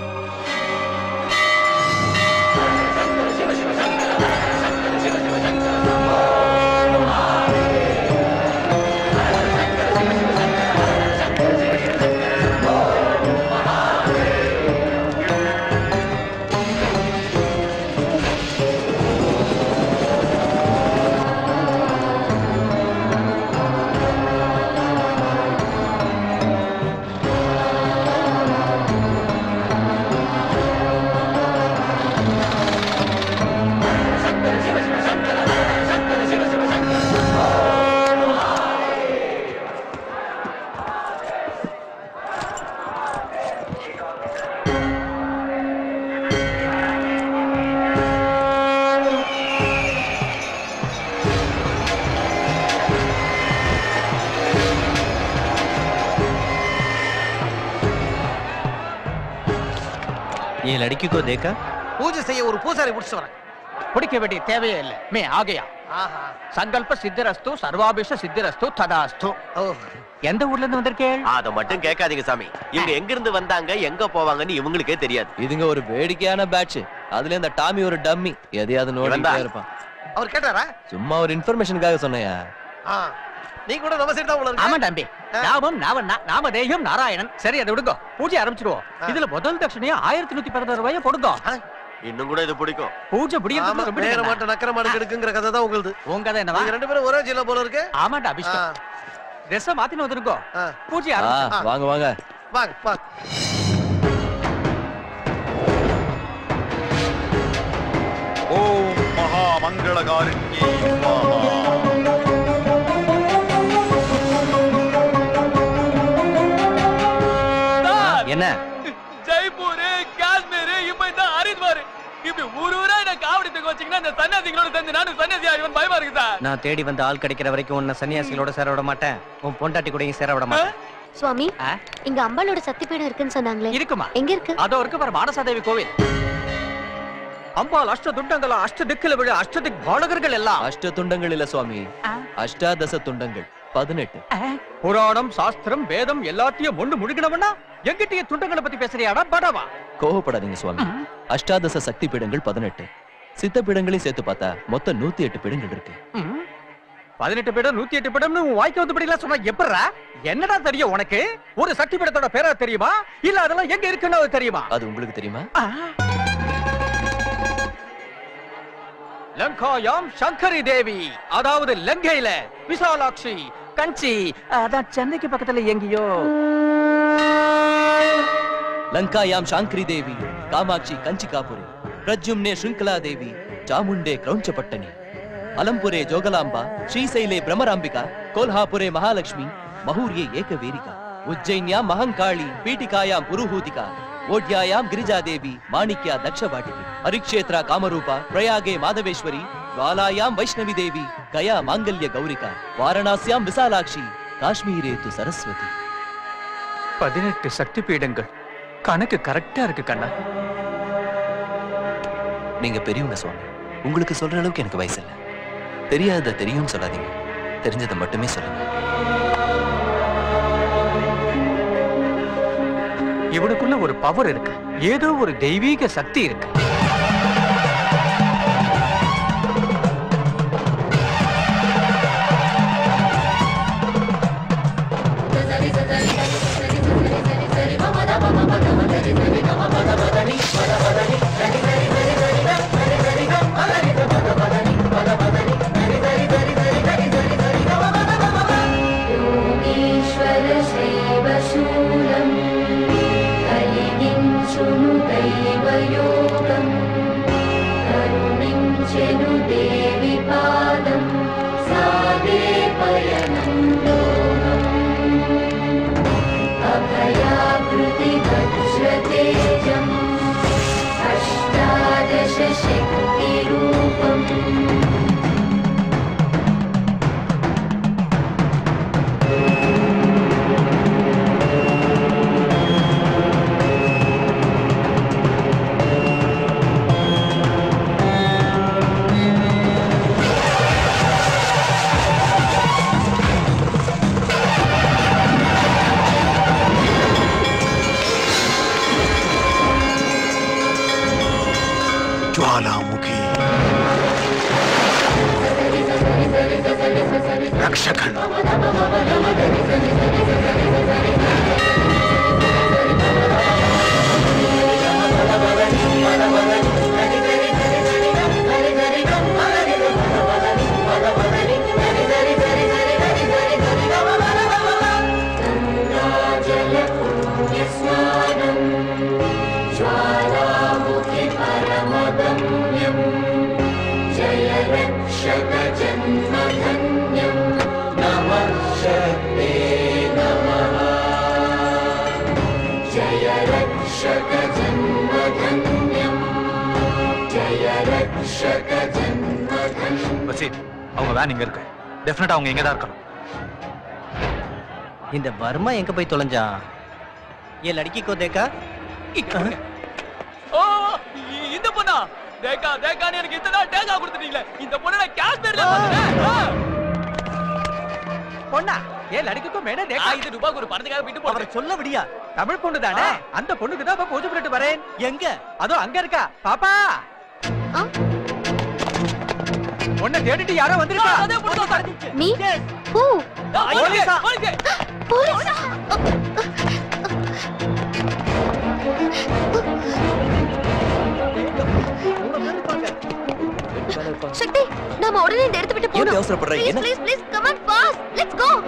ये लड़की को देखा பூஜை செய்ய ஒரு பூசாரி பிடிச்சு வரேன் பிடிக்க வேண்டிய தேவையே இல்லை மே ஆகையா ஆஹா சங்கல்ப சித்திரஸ்து சர்வாபிஷ சித்திரஸ்து ததாஸ்து எந்த ஊர்ல இருந்து வந்திருக்கேள் அத மட்டும் கேட்காதீங்க சாமி இவங்க எங்க இருந்து வந்தாங்க எங்க போவாங்கன்னு இவங்களுக்கே தெரியாது இதுங்க ஒரு வேடிக்கையான பேட்ச் அதுல இந்த டாமி ஒரு டம்மி எதையாவது நோண்டிட்டே இவன்தான். இருப்பான் அவர் கேட்டாரா சும்மா ஒரு இன்ஃபர்மேஷனுக்காக சொன்னையா ஆ நீ கூட நம்ம சைடு தான் உள்ள ஆமா இருக்க தம்பி நாமம் நாவண்ணா நாமதேயம் நாராயணன் சரி அதை விடுங்க பூஜை ஆரம்பிச்சிடுவோம் இதுல முதல் தட்சணையா ஆயிரத்தி நூத்தி பதினாறு ரூபாய் போடுங்க இன்னும் கூட இது பிடிக்கும் பூஜை ஆமா, முடியறதுக்கு ரொம்ப நேர நேரம் மாட்ட நக்கர மாடு கெடுக்குங்கிற கதை தான் உங்களுது உங்க கதை என்னவா நீங்க ரெண்டு பேரும் ஒரே ஜில்ல போல இருக்கு ஆமாண்டா அபிஷ்டம் ட்ரெஸ் மாத்தின்னு வந்துருக்கோ பூஜை ஆ, ஆரம்பிச்சு வாங்க வாங்க வாங்க வாங்க ஓம் மகா மங்களகாரிண்யே என்ன ஜெய்ப்பூர் காஷ்மீர் இப்ப இந்த ஹரித்வார் இப்படி ஊர் ஊரா என்ன காவடி தூக்க வச்சீங்கன்னா இந்த சன்னியாசிகளோட சேர்ந்து நானும் சன்னியாசி ஆகிவன் பயமா இருக்கு சார் நான் தேடி வந்த ஆள் கிடைக்கிற வரைக்கும் உன்னை சன்னியாசிகளோட சேர விட மாட்டேன் உன் பொண்டாட்டி கூடயும் சேர விட மாட்டேன் சுவாமி இங்க அம்பாளோட சக்தி பீடம் இருக்குன்னு சொன்னாங்களே இருக்குமா எங்க இருக்கு அதோ இருக்கு பாரு மானசாதேவி கோவில் அம்பாள் அஷ்ட துண்டங்களா அஷ்ட திக்கில விழ அஷ்டதிக் பாலகர்கள் எல்லாம் அஷ்ட துண்டங்கள் இல்ல சுவாமி அஷ்டாதச துண்டங்கள் பதினெட்டு புராணம் சாஸ்திரம் வேதம் எல்லாத்தையும் ஒண்ணு முழுகினவனா எங்கிட்டயே துண்டங்களை பத்தி பேசுறியாடா படவா கோவப்படாதீங்க சுவாமி அஷ்டாதச சக்தி பீடங்கள் பதினெட்டு சித்த பீடங்களையும் சேர்த்து பார்த்தா மொத்தம் நூத்தி எட்டு பீடங்கள் இருக்கு பதினெட்டு பீடம் நூத்தி எட்டு பீடம்னு உன் வாய்க்கு வந்தபடி எல்லாம் சொன்னா எப்படா என்னடா தெரியும் உனக்கு ஒரு சக்தி பீடத்தோட பேரா தெரியுமா இல்ல அதெல்லாம் எங்க இருக்குன்னு அது தெரியுமா அது உங்களுக்கு தெரியுமா லங்காயாம் சங்கரி தேவி அதாவது லங்கையில விசாலாட்சி கஞ்சி அதான் சென்னைக்கு பக்கத்துல எங்கேயோ லங்காயாம் சாங்கிரி தேவி காமாட்சி கஞ்சிகாபுரி பிரஜும்னே ಶೃಂಖಲಾ ದೇವಿ ಚಾಮುಂಡೆ ಕ್ರೌಂಚಪಟ್ಟಣಿ ಅಲಂಪುರೆ ಜೋಗಲಾಂಬ ಶ್ರೀಶೈಲೆ ಭ್ರಮರಾಂಬಿಕಾ ಕೋಲ್ಹಾಪುರೆ ಮಹಾಲಕ್ಷ್ಮಿ ಮಹೂರ್ಯೆ ಏಕವೇರಿಕಾ ಉಜ್ಜೈನ್ಯಾಂ ಮಹಂಕಾಳಿ ಪೀಠಿಕಾಯಾಂ ಪುರುಹೂತಿಕಾ ಓಡ್ಯಾಯಾಂ ಗಿರಿಜಾದೇವಿ ಮಾಣಿಕ್ಯ ದಕ್ಷವಾಟಿಕೆ ಹರಿಕ್ಷೇತ್ರ ಕಾಮರೂಪ ಪ್ರಯಾಗೆ ಮಾಧವೇಶ್ವರಿ ಜ್ವಾಲಾಯಾಂ ವೈಷ್ಣವಿ ದೇವಿ ಗಯಾ ಮಾಂಗಲ್ಯ ಗೌರಿಕಾ ವಾರಣಾಸ್ಯಾಂ ವಿಶಾಲಾಕ್ಷಿ ಕಾಶ್ಮೀರೇ ತು ಸರಸ್ವತಿ பதினெட்டு சக்தி பீடங்கள் கணக்கு கரெக்டா இருக்கு கண்ணா நீங்க பெரியவங்க சுவாமி உங்களுக்கு சொல்ற அளவுக்கு எனக்கு வயசு இல்ல தெரியாதத தெரியும்னு சொல்லாதீங்க தெரிஞ்சதை மட்டுமே சொல்லுங்க இவனுக்குள்ள ஒரு பவர் இருக்கு ஏதோ ஒரு தெய்வீக சக்தி இருக்கு योगीश्वर शैवशूलम् कलिनिं शृणु दैवयोगम् करुणिं चनु देवि पादं सादेपयनं लोकम् अभयाकृति वज्रतेजम् अष्टादश शक्तिरूपम् ज्वालामुखी रक्षकन जलपुण्यस्नानम् ज्वालामुखि परमगम्यम् जय रक्षक जन्मधन्यम् नमः शक्ते नमः जय रक्षक जन्मधन्यम् जय रक्षक जन्मधन्यम् வசீத் அவங்க வேன் இங்க இருக்கு டெஃபினட்டா அவங்க இங்க தான் இருக்கணும் இந்த வர்மா எங்க போய் தொலைஞ்சான் ஏ லड़की को देखा ஓ இ- இந்த பொண்ணா தேக்கா தேக்கான்னு எனக்கு இத்தனை நாள் டேக்கா கொடுத்துட்டீங்களே இந்த பொண்ணை நான் காஷ்மீர்ல பார்த்தேன் ஆ. பொண்ணா ஏன் லடிக்குக்கும் மேல ஆ, இது ரூபாய்க்கு ஒரு பணத்துக்காக விட்டு அவரை சொல்ல விடியா தமிழ் பொண்ணு தானே அந்த பொண்ணுக்கு தான் இப்ப பூஜை பண்ணிட்டு வரேன் எங்க அதோ அங்க இருக்கா பாப்பா உன்னை தேடிட்டு யாரோ வந்திருக்கா நீ Who? போலீஸா? போலீஸ் சக்தி நாம உடனே இந்த இடத்தை விட்டு போகணும் அவசரப்படுற? ப்ளீஸ் என்ன? Please please come on fast let's go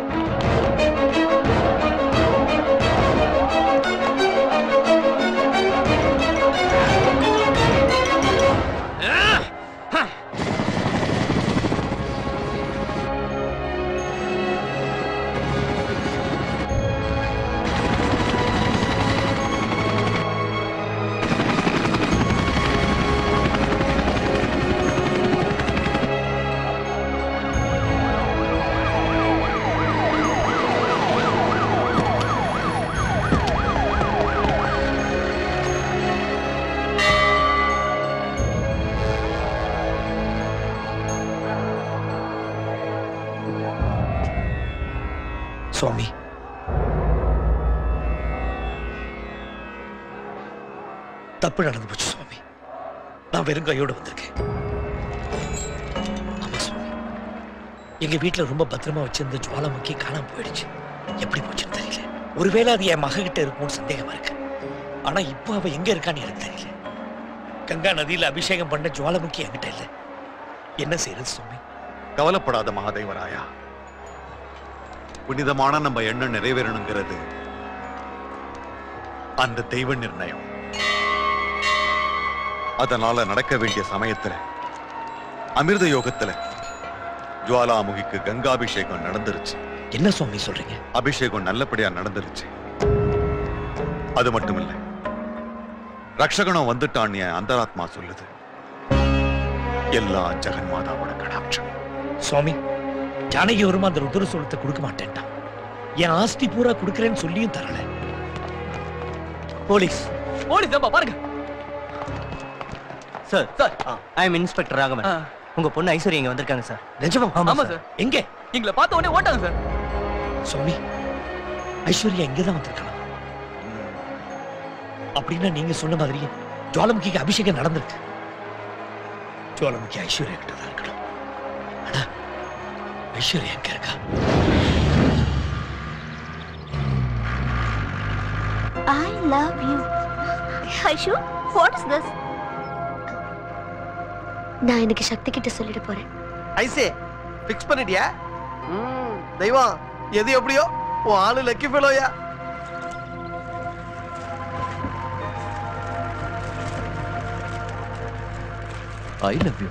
சுவாமி தப்பு நடந்து போச்சு சுவாமி நான் வெறும் கையோட வந்திருக்கேன் ஆமா சுவாமி எங்க வீட்டுல ரொம்ப பத்திரமா வச்சிருந்த ஜுவாலாமுக்கி காணாம போயிடுச்சு எப்படி போச்சுன்னு தெரியல ஒருவேளை அது என் மக கிட்ட இருக்கும்னு சந்தேகமா இருக்கு ஆனா இப்போ அவ எங்க இருக்கான்னு எனக்கு தெரியல கங்கா நதியில அபிஷேகம் பண்ண ஜுவாலாமுக்கி என்கிட்ட இல்ல என்ன செய்யறது சுவாமி கவலைப்படாத மகாதேவராயா புனிதமான நம்ம எண்ணம் நிறைவேறணுங்கிறது அந்த தெய்வ நிர்ணயம் அதனால நடக்க வேண்டிய சமயத்துல அமிர்த யோகத்துல ஜுவாலாமுகிக்கு கங்காபிஷேகம் நடந்துருச்சு என்ன சுவாமி சொல்றீங்க அபிஷேகம் நல்லபடியா நடந்துருச்சு அது மட்டும் இல்ல ரக்ஷகனம் வந்துட்டான் என் அந்தராத்மா சொல்லுது எல்லா ஜெகன்மாதாவோட கடாட்சம் சுவாமி ஜானகி வருமா அந்த ருத்ர சோளத்தை கொடுக்க மாட்டேன்ட்டான் என் ஆஸ்தி பூரா கொடுக்கறேன்னு சொல்லியும் தரல போலீஸ் போலீஸ் ஏம்பா பாருங்க sir sir I am inspector Raghavan உங்க பொண்ணு ஐஸ்வர்யா இங்க வந்திருக்காங்க சார் நிஜமா ஆமா சார் எங்க எங்களை பார்த்த உடனே ஓட்டாங்க சார் சுவாமி ஐஸ்வர்யா இங்கதான் வந்திருக்கலாம் அப்படின்னா நீங்க சொன்ன மாதிரியே ஜுவாலமுகிக்கு அபிஷேகம் நடந்திருக்கு ஜுவாலமுகி ஐஸ்வர்யா கிட்ட தான் இருக்கணும் ஆனா ஐஸ்வர்யா எங்க இருக்கா I love you. Aishu what is this நான் இன்னைக்கு சக்தி கிட்ட சொல்லிட போறேன் ஐசே ஃபிக்ஸ் பண்ணிட்டியா ம், தெய்வம் எது எப்படியோ உன் ஆளு லக்கி ஃபெலோயா ஐ லவ் யூ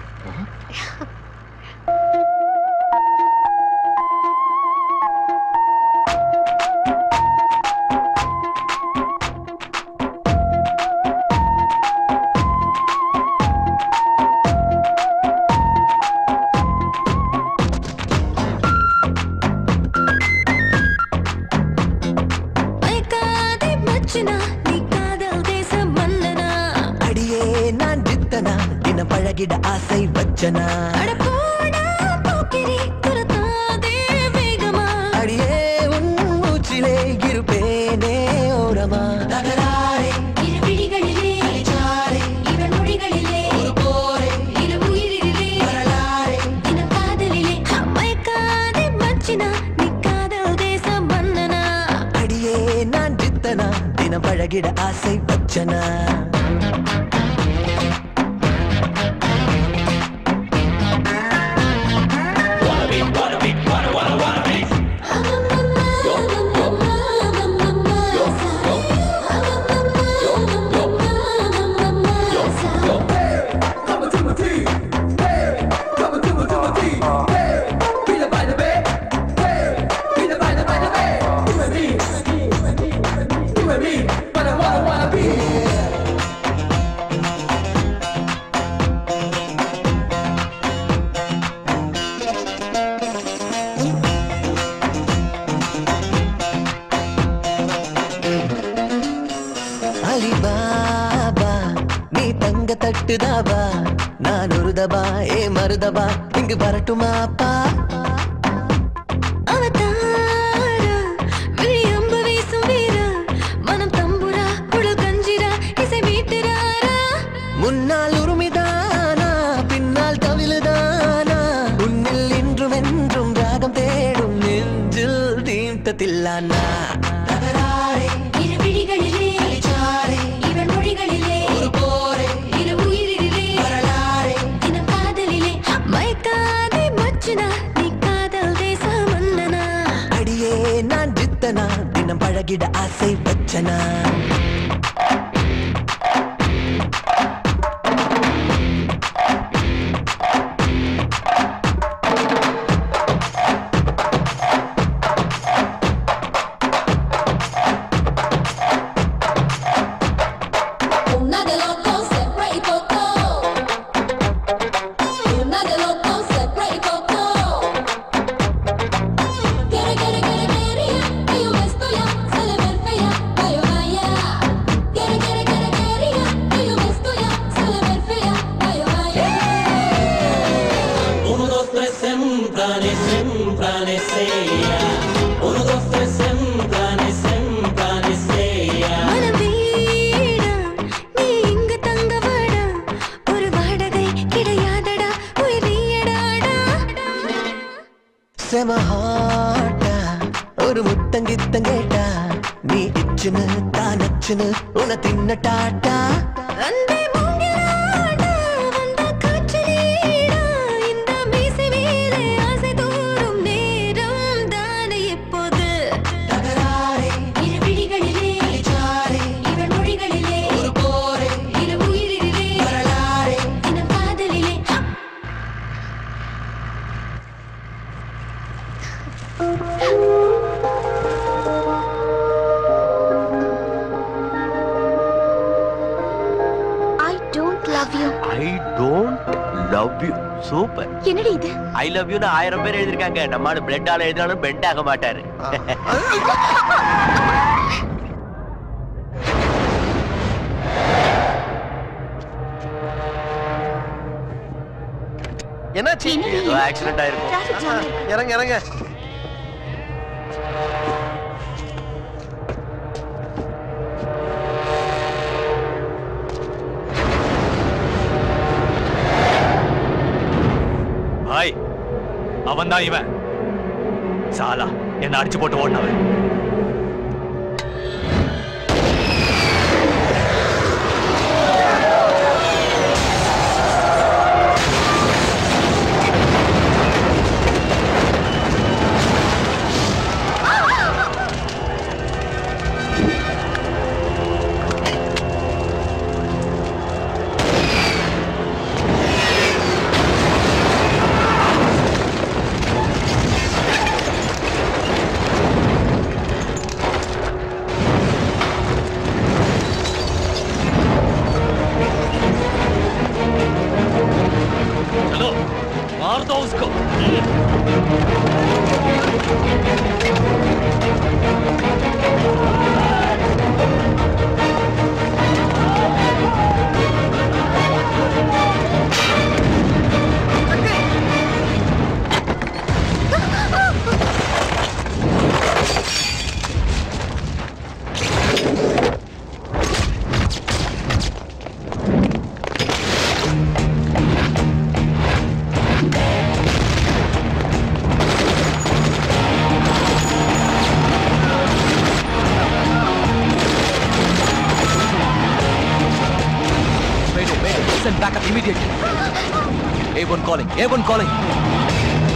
மயக்காதே மச்சனா நீ காதல் தேச மன்னனா அடியே நான் ஜித்தனா தினம் பழகிட ஆசை வச்சனா அட போடா போக்கிரி துரத்தாதே வேகமா அடியே உன் மூச்சிலே இருப்பேனே ஓரமா நகராரே இரு விழிகளிலே அலைச்சாரே இவன் மொழிகளிலே ஒரு போரே இரு உயிரிலே வரலாறே தினம் காதலிலே மயக்காதே மச்சனா நீ காதல் தேச மன்னனா அடியே நான் ஜித்தனா தினம் பழகிட ஆசை வச்சனா அலிபாபா நீ தங்க தட்டுதாபா நான் ஒரு தபா ஏ மருதபா இங்கு வரட்டுமாப்பா அவதாரா விழி அம்பு வீசும் வீரா மனம் தம்புரா குழல் கஞ்சிரா இசை மீட்டுறாரா முன்னால் உரிமைதானா பின்னால் தவிழுதானா உன்னில் இன்றும் என்றும் ராகம் தேடும் தினம் பழகிட ஆசை வச்சனா Una de locos se pray poco. Una de locos se pray poco. Quiere, quiere, quiere, quería que yo me estoy ya, se le ve fea, vaya, vaya. Quiere, quiere, quiere, quería que yo me estoy ya, se le ve fea, vaya, vaya. Uno, dos, tres, sembrane, sembrane, sea. Uno, dos, tres, sembrane, sembrane, sea. மனவீடா, நீ இங்கு தங்க வாடா. ஒரு வாடகை கிடையாதடா உயிர் நீயடாடா செமஹாட்டா ஒரு முத்தங்கித்தம் கேட்டா நீ இச்சுன்னு தான் நச்சுன்னு உன தின்ன டாட்டா அன்பே மூங்கிலாடா, வந்த காற்றலீடா, இந்த மீசை மேலே ஆசை தோறும் நேரம் தானே எப்போது? இரு விழிகளிலே, இவள் மொழிகளிலே, இரு உயிரிலே, தினம் காதலிலே ஹா! I don't love you I don't love you super என்னடி இது ஐ லவ் யூன்னு ஆயிரம் பேர் எழுதிருக்காங்க நம்ம ஆளு பிளட் ஆல எழுதினாலும் பெண்ட் ஆக மாட்டாரு என்னாச்சு ஏதோ ஆக்சிடென்ட் ஆயிருக்கும் ஆஹா, இறங்க இறங்க ஹாய் அவன் தான் இவன் சாலா என்ன அடிச்சு போட்டு ஓடினவன் चलो मार दो उसको Mayday, mayday. Send backup immediately. A1 calling. A1 calling.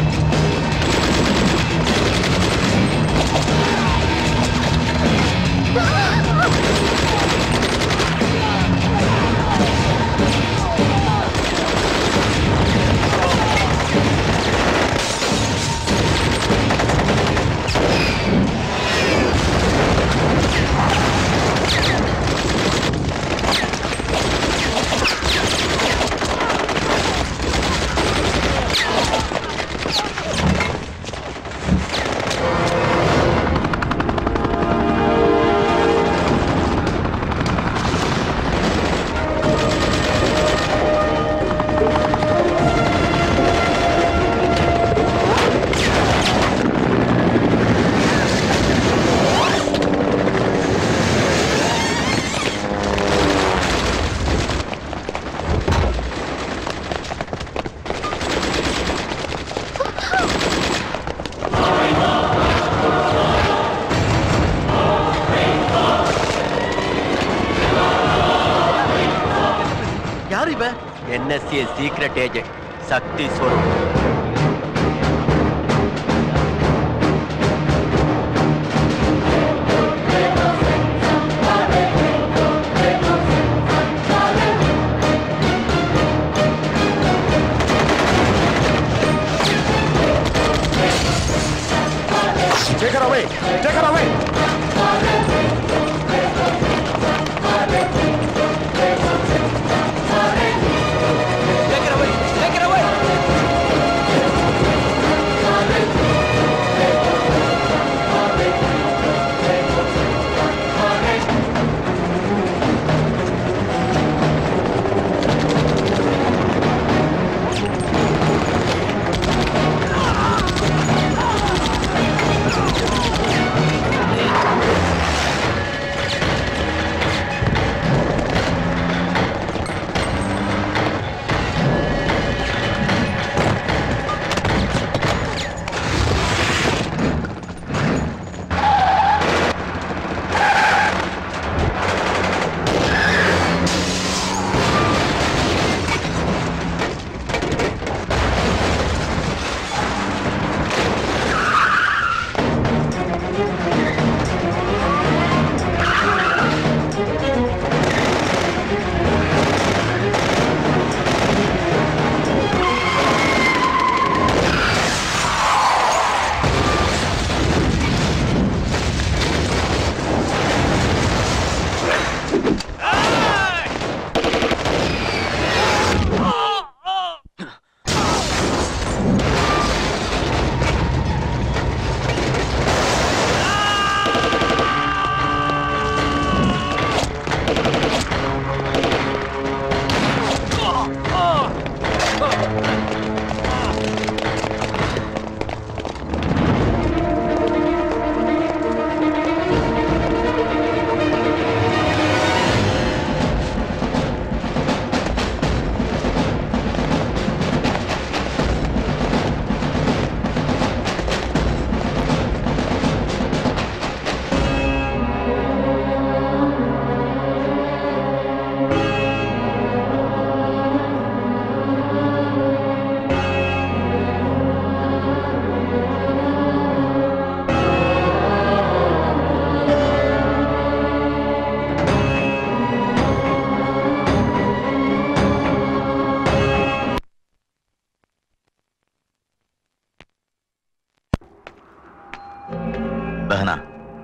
யார் இவன் NSA secret agent Shakti Swaroop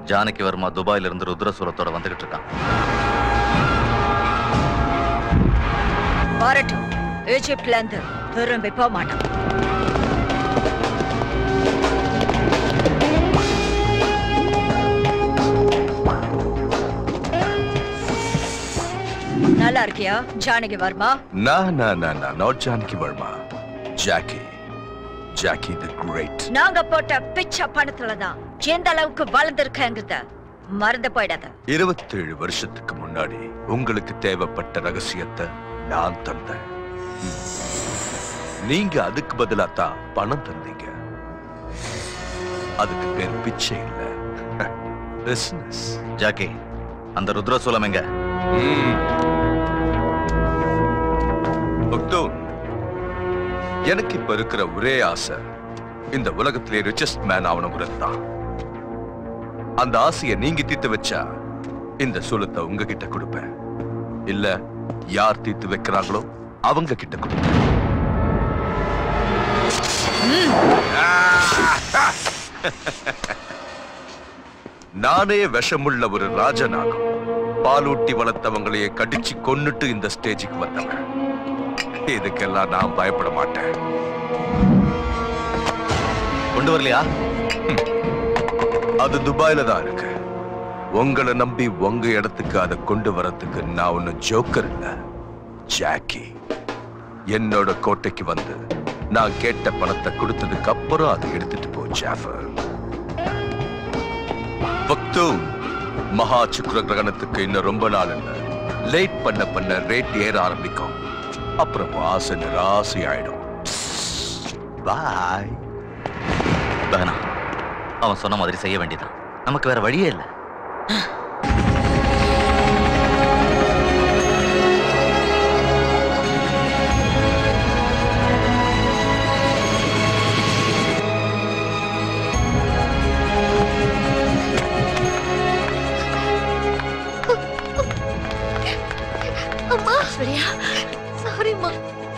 Janaki Varma துபாயில இருந்து ருத்ரசூலத்தோட வந்துகிட்டு இருக்கான் வரட்டும் ஈஜிப்ட்ல இருந்து திரும்பி போக மாட்டான் நல்லா இருக்கியா Janaki Verma No, no, no, no, not Janki Verma. Jackie. Jackie the Great. நாங்க போட்ட பிச்சை பணத்துல தான் எந்த அளவுக்கு வளர்ந்துருக்கங்கிறத மறந்து போயிடாத இருபத்தேழு வருஷத்துக்கு முன்னாடி உங்களுக்கு தேவைப்பட்ட ரகசியத்தை நான் தந்தேன் ம். நீங்க அதுக்கு பதிலா தான் பணம் தந்தீங்க அதுக்கு பேர் பிச்சை இல்ல பிசினஸ் ஜாக்கி அந்த ருத்ரசூலம் எங்க ஒக்டோன் எனக்கு இப்ப இருக்கிற ஒரே ஆசை இந்த உலகத்திலே ரிச்சஸ்ட் மேன் ஆகணுங்கிறது தான் அந்த ஆசையை நீங்க தீர்த்து வச்சா இந்த சூலத்தை உங்ககிட்ட கொடுப்பேன் இல்ல யார் தீர்த்து வைக்கிறாங்களோ அவங்க கிட்ட கொடுப்பேன் நானே விஷமுள்ள ஒரு ராஜனாகும் பாலூட்டி வளர்த்தவங்களையே கடிச்சு கொன்னுட்டு இந்த ஸ்டேஜுக்கு வந்தவன் இதுக்கெல்லாம் நான் பயப்பட மாட்டேன் கொண்டு வரலையா அது துபாயில தான் இருக்கு உங்களை நம்பி உங்க இடத்துக்கு அதை கொண்டு வரதுக்கு நான் ஒன்னும் ஜோக்கர் இல்ல ஜாக்கி என்னோட கோட்டைக்கு வந்து நான் கேட்ட பணத்தை கொடுத்ததுக்கு அப்புறம் அதை எடுத்துட்டு போ ஜாஃபர் பக்தூம் மகா சுக்ர கிரகணத்துக்கு இன்னும் ரொம்ப நாள் இல்ல லேட் பண்ண பண்ண ரேட் ஏற ஆரம்பிக்கும் அப்புறம் ஆசை நிராசை ஆயிடும் பாய் பஹனா அவன் சொன்ன மாதிரி செய்ய வேண்டியதான் நமக்கு வேற வழியே இல்லை அம்மா ஐஸ்வர்யா சாரிம்மா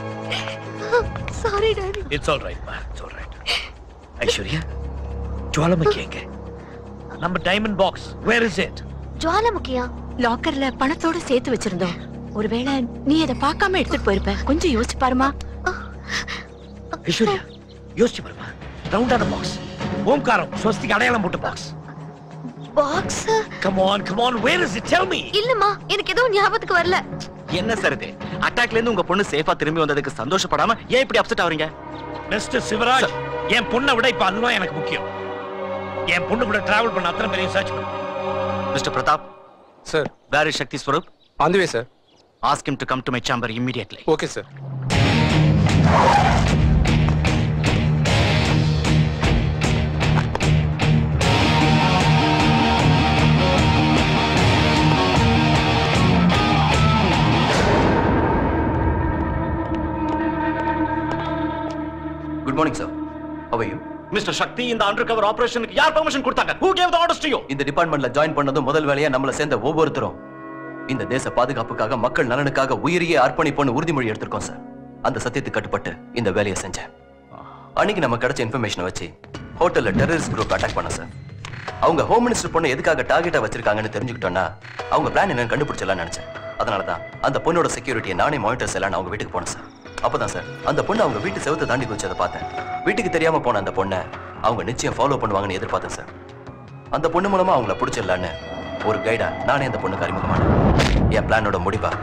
sorry daddy it's all right மா it's all right Aishwarya Jwalamukhi எங்க நம்ம diamond box where is it ஜுவாலமுக்கியா லாக்கர்ல பணத்தோட சேர்த்து வச்சிருந்தோம் ஒருவேளை நீ அதை பார்க்காம எடுத்துட்டு போயிருப்ப கொஞ்சம் யோசிச்சு பாருமா ஐஸ்வர்யா யோசிச்சு பாருமா ரவுண்டான பாக்ஸ் ஓம்காரம் ஸ்வஸ்திக்கு அடையாளம் போட்ட box box come on come on where is it tell me இல்லம்மா எனக்கு எதுவும் ஞாபகத்துக்கு வரல என்ன சார் இது அட்டாக்ல இருந்து உங்க பொண்ணு சேஃபா திரும்பி வந்ததுக்கு சந்தோஷப்படாம ஏன் இப்படி அப்செட் ஆவறீங்க மிஸ்டர் சிவராஜ் என் பொண்ணை விட இப்ப அதுதான் எனக்கு முக்கியம் என் பொண்ணு கூட டிராவல் பண்ண அத்தனை பேரையும் சர்ச் பண்ணு mister Pratap sir where is Shakti Swaroop on the way sir ask him to come to my chamber immediately okay sir good morning sir how you mister Shakti இந்த அண்டர் கவர் ஆபரேஷனுக்கு யார் பெர்மிஷன் கொடுத்தாங்க who gave the orders to you இந்த டிபார்ட்மெண்ட்ல join பண்ணதும் முதல் வேலையா நம்மள சேர்ந்த ஒவ்வொருத்தரும் இந்த தேச பாதுகாப்புக்காக மக்கள் நலனுக்காக உயிரையே அர்ப்பணிப்போன்னு உறுதிமொழி எடுத்திருக்கோம் சார் அந்த சத்தியத்துக்கு கட்டுப்பட்டு இந்த வேலையை செஞ்சேன் அன்னைக்கு நம்ம கிடைச்ச இன்ஃபர்மேஷனை வச்சு ஹோட்டல்ல டெரரிஸ்ட் குரூப் அட்டாக் பண்ண சார் அவங்க ஹோம் மினிஸ்டர் பொண்ணை எதுக்காக டார்கெட்டா வச்சிருக்காங்கன்னு தெரிஞ்சுக்கிட்டோம்னா அவங்க பிளான் என்னன்னு கண்டுபிடிச்சலாம்னு நினைச்சேன் அதனால தான் அந்த பொண்ணோட செக்யூரிட்டியை நானே மானிட்டர்ஸ் எல்லாம் அவங்க வீட்டுக்கு போனேன் சார் அப்பதான் சார் அந்த பொண்ணு அவங்க வீட்டு செவத்தை தாண்டி குதிச்சதை பார்த்தேன் வீட்டுக்கு தெரியாம போன அந்த பொண்ணை அவங்க நிச்சயம் ஃபாலோ பண்ணுவாங்கன்னு எதிர்பார்த்தேன் சார் அந்த பொண்ணு மூலமா அவங்கள பிடிச்சிடலான்னு ஒரு கைடா நானே அந்த பொண்ணுக்கு அறிமுகமானேன் என் பிளானோட முடிவா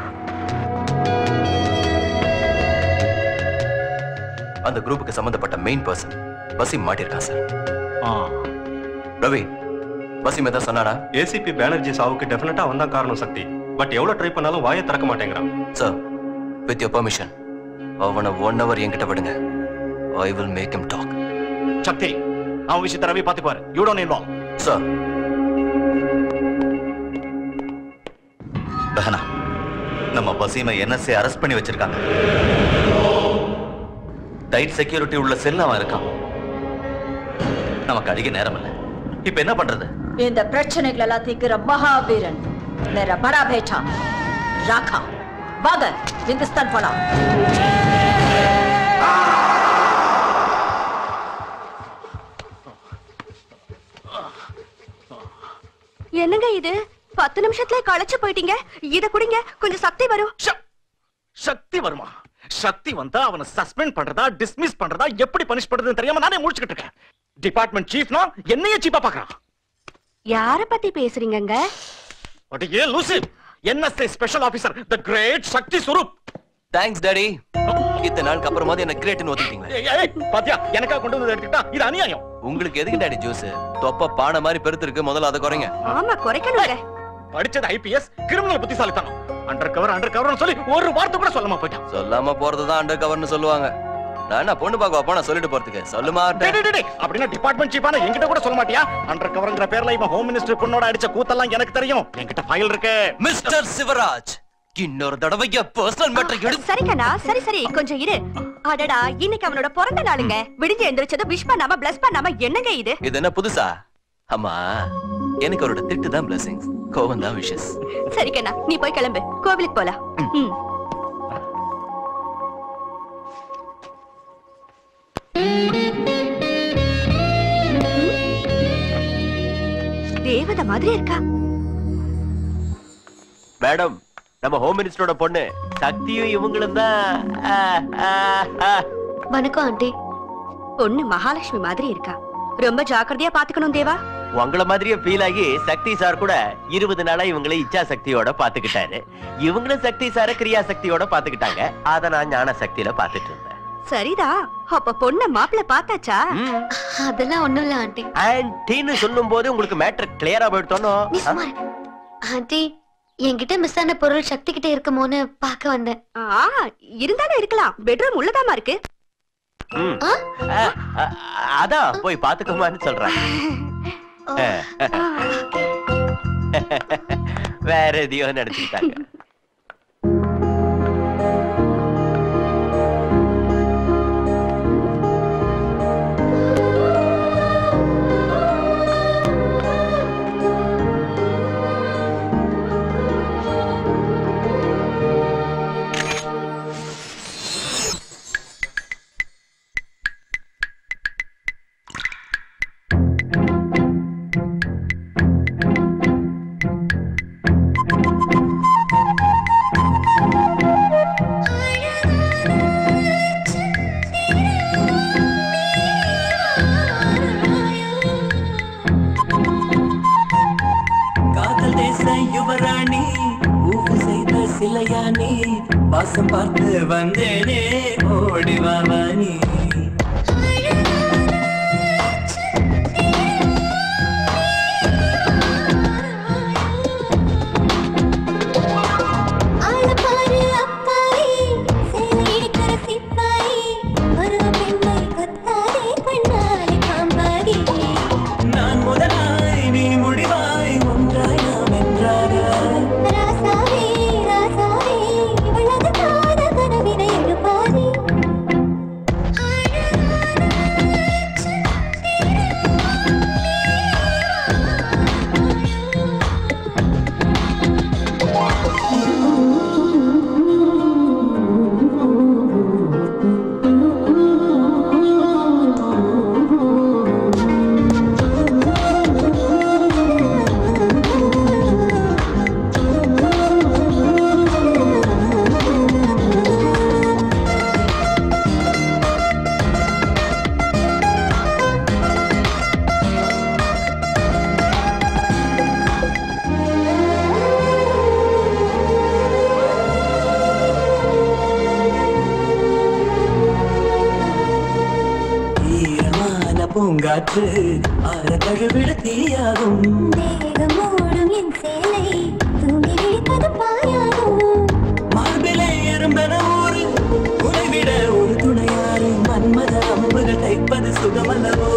அந்த குரூப்புக்கு சம்பந்தப்பட்ட மெயின் பர்சன் வசீம் மாட்டிருக்கான் சார் ரவி வசீம் ஏதாவது சொன்னானா ஏசிபி பேனர்ஜி சாவுக்கு டெஃபினட்டா அவன் தான் காரணம் சக்தி பட் எவ்வளவு ட்ரை பண்ணாலும் வாயை திறக்க மாட்டேங்கிறான் சார் வித் யோர் பர்மிஷன் அவனை ஒன் ஹவர் என்கிட்ட விடுங்க I will make him talk Shakti அவன் விஷயத்தை ரவி பாத்துக்குவாரு யூ டோன்ட் இன்வால்வ் சார் பஹனா நம்ம பசீமை என்எஸ்ஏ அரெஸ்ட் பண்ணி வச்சிருக்காங்க டைட் செக்யூரிட்டி உள்ள செல் அவன் இருக்கான் நமக்கு அடிக்க நேரம் இல்லை இப்ப என்ன பண்றது இந்த பிரச்சனைகள் எல்லாம் தீர்க்கிற மகாவீரன் मेरा बड़ा बेटा राखा வாங்க இந்துஸ்தான் போலாம் என்னங்க இது பத்து நிமிஷத்துல களைச்சு போயிட்டீங்க இத குடிங்க கொஞ்சம் சக்தி வரும் சக்தி வருமா சக்தி வந்தா அவனை சஸ்பெண்ட் பண்றதா டிஸ்மிஸ் பண்றதா எப்படி பனிஷ் பண்றதுன்னு தெரியாம நானே முடிச்சுக்கிட்டு இருக்கேன் டிபார்ட்மெண்ட் சீஃப்னா என்னையே சீப்பா பாக்குறான் யார பத்தி பேசுறீங்கங்க அடியே லூசி NSA special officer the great Shakti Swaroop thanks daddy இத்தனை நாளுக்கு அப்புறமா என்ன கிரேட்னு ஒத்துக்கிட்டீங்களே ஏய், ஏய், பாத்தியா எனக்கா கொண்டு வந்து எடுத்துக்கிட்டா இது அநியாயம் உங்களுக்கு எதுக்கு டாடி ஜூஸ் தொப்ப பானை மாதிரி பெருத்து இருக்கு முதல்ல அதை குறைங்க ஆமா குறைக்கணுங்க படிச்சது ஐபிஎஸ் கிரிமினல் புத்திசாலித்தனம் அண்டர் கவர் அண்டர் கவர்னு சொல்லி ஒரு வார்த்தை கூட சொல்லாம போயிட்டான் சொல்லாம போறதுதான் அண்டர் கவர்னு சொல்லுவாங்க நான் என்ன பொண்ணு பார்க்க போனா சொல்லிட்டு போறதுக்கு சொல்லுமா டேய், டேய், டேய், அப்படின்னா டிபார்ட்மெண்ட் சீஃபான என்கிட்ட கூட சொல்ல மாட்டியா அண்டர் கவர்ங்கிற பேர்ல இவன் ஹோம் மினிஸ்டர் பொண்ணோட அடிச்ச கூத்தெல்லாம் எனக்கு தெரியும் என்கிட்ட ஃபைல் இருக்கு மிஸ்டர் சிவராஜ் இன்னொரு தடவை பர்சனல் மேட்டர் எடுத்து சரி கண்ணா சரி சரி கொஞ்சம் இரு அடடா இன்னைக்கு அவனோட பிறந்த நாளுங்க விடிஞ்சு எந்திரிச்சது விஷ் பண்ணாம பிளஸ் பண்ணாம என்னங்க இது இது என்ன புதுசா அம்மா எனக்கு அவரோட திட்டு தான் பிளஸிங்ஸ் கோவம் தான் விஷஸ் சரி கண்ணா நீ போய் கிளம்பு கோவிலுக்கு போலாம் ம். தேவதை மாதிரி இருக்கா மேடம் நம்ம ஹோம் மினிஸ்டரோட பொண்ணு சக்தியும் இவங்களும் தான் வணக்கம் ஆண்டி பொண்ணு மகாலட்சுமி மாதிரி இருக்கா ரொம்ப ஜாக்கிரதையா பாத்துக்கணும் தேவா உங்கள மாதிரியே ஃபீல் ஆகி சக்தி சார் கூட இருபது நாளா இவங்களை இச்சா சக்தியோட பாத்துக்கிட்டாரு இவங்களும் சக்தி சார கிரியா சக்தியோட பாத்துக்கிட்டாங்க அத நான் ஞான சக்தியில பாத்துட்டு இருந்தேன் சரிதா அப்ப பொண்ண மாப்பிள்ள பார்த்தாச்சா அதெல்லாம் ஒண்ணும் இல்ல ஆண்டி ஆன்டின்னு சொல்லும் போது உங்களுக்கு மேட்டர் கிளியரா போயிட்டோனோ நீ சும்மா இரு. ஆண்டி என்கிட்ட மிஸ் ஆன பொருள் சக்தி கிட்ட இருக்குமோன்னு பார்க்க வந்தேன் ஆ இருந்தாலும் இருக்கலாம் பெட்ரூம் உள்ளதாமா இருக்கு ம். அ, அ, அதான் போய் பாத்துக்கோமான்னு சொல்றாங்க வேற எதையோ நினைச்சுக்கிட்டாங்க காதல் தேச யுவராணி ஊக்கு செய்த சிலையானி வாசம் பார்த்து வந்தேனே ஓடி வாவானி ஆளப்பாரு அப்பாயி சேலை இடிக்கிற சிப்பாயி ஒரு பெண்ணை கொத்தாதே கண்ணாலே பாம்பாகி நான் முதலாய் நீ முடிவாய் ஒன்றாய் நாம் என்றாக ராசாவே ராசாவே இவளது காத கனவினை எழுப்பாதே ஈரமான பூங்காற்று ஆற கழுவிட தீயாகும் தேகம் மூடும் என் சேலை தூங்கி விழிப்பது பாயாகும் மார்பிலே எறும்பென ஊறு உடைவிட ஒரு துணையாறு மன்மத அம்புகள் தைப்பது சுகமல்லவோ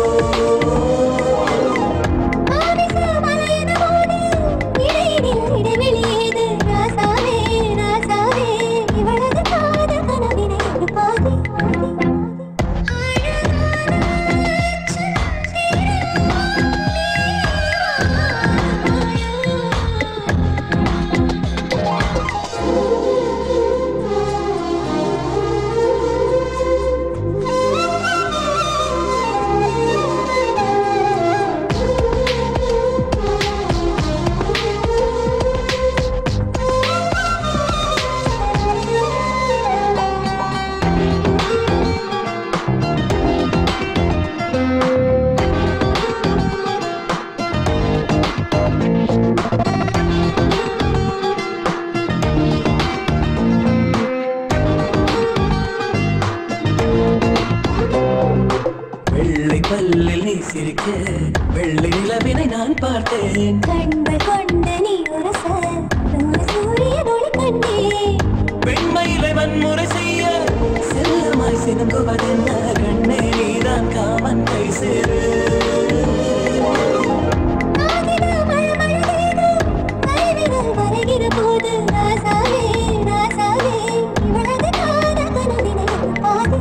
ஆதிச மலையனோடு இடையினில் இடைவெளி ஏது ராசாவே ராசாவே இவளது காத கனவினை எழுப்பாதே ஆ பார்த்தேன் கண்கள் கொண்டு நீ உரச நூறு சூரியன் ஒளி கண்டேன் பெண்மையிலை வன்முறை செய்ய செல்லமாய் சினுங்குவதென்ன கண்ணே நீதான் காமன் கை சேரு கைவிரல் வரைகிற போது ராசாவே ராசாவே இவளது காதல் கனவினை பாதி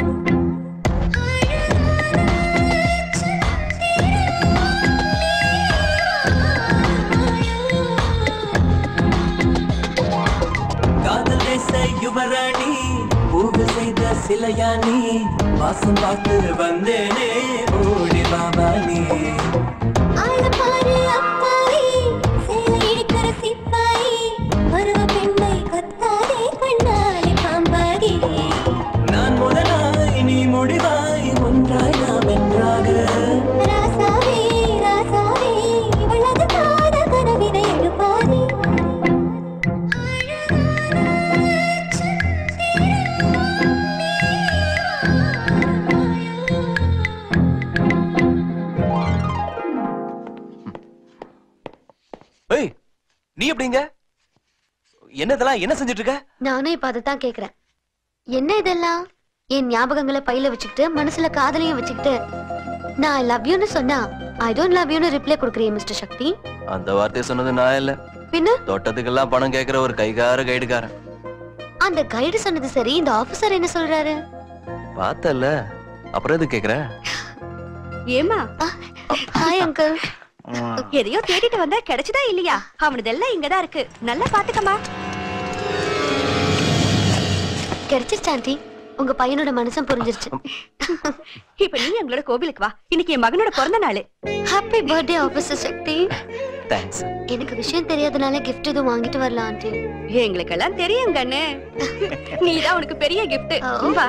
காதல் தேச யுவராணி பூவு செய்த சிலையானி வாசம் பார்த்து வந்தேனே ஓடி பாபானி ஆள பாரு அப்பாவி சேலை இடிக்கிற சிப்பாயி பருவ பெண்ணை கொத்தாதே கண்ணாலே பாம்பாகி நான் முதலாய் நீ முடிவாய் ஒன்றாய் நாம் என்றாக ராசாவே ராசாவே இவளது காதல் கனவினை எழுப்பாதே ஏய் நீ எப்படிங்க என்ன இதெல்லாம் என்ன செஞ்சுட்டு இருக்க நானும் இப்ப அதைத்தான் கேக்குறேன் என்ன இதெல்லாம் என் ஞாபகங்களை பையில வச்சுக்கிட்டு மனசுல காதலையும் வச்சுக்கிட்டு நான் லவ் யூன்னு சொன்னா ஐ டோன்ட் லவ் யூன்னு ரிப்ளை கொடுக்குறீங்க மிஸ்டர் சக்தி அந்த வார்த்தையை சொன்னது நான் இல்ல பின்ன தொட்டத்துக்கெல்லாம் பணம் கேக்குற ஒரு கைகார கைடுக்காரன் அந்த கைடு சொன்னது சரி இந்த ஆபீசர் என்ன சொல்றாரு பார்த்தல அப்புறம் எது கேக்குற ஏமா ஹாய் அங்கிள் எதையோ தேடிட்டு வந்தா கிடைச்சதா இல்லையா அவனதெல்லாம் இங்கதான் இருக்கு நல்லா பாத்துக்கமா கிடைச்சிருச்சு ஆண்டி உங்க பையனோட மனசும் புரிஞ்சிருச்சு இப்ப நீ எங்களோட கோவிலுக்கு வா இன்னைக்கு என் மகனோட பிறந்த நாள் happy birthday officer Shakti thanks எனக்கு விஷயம் தெரியாதனால கிஃப்ட் எதுவும் வாங்கிட்டு வரலாம் ஆண்டி எங்களுக்கெல்லாம் தெரியும் கண்ணு நீதான் உனக்கு பெரிய கிஃப்ட் வா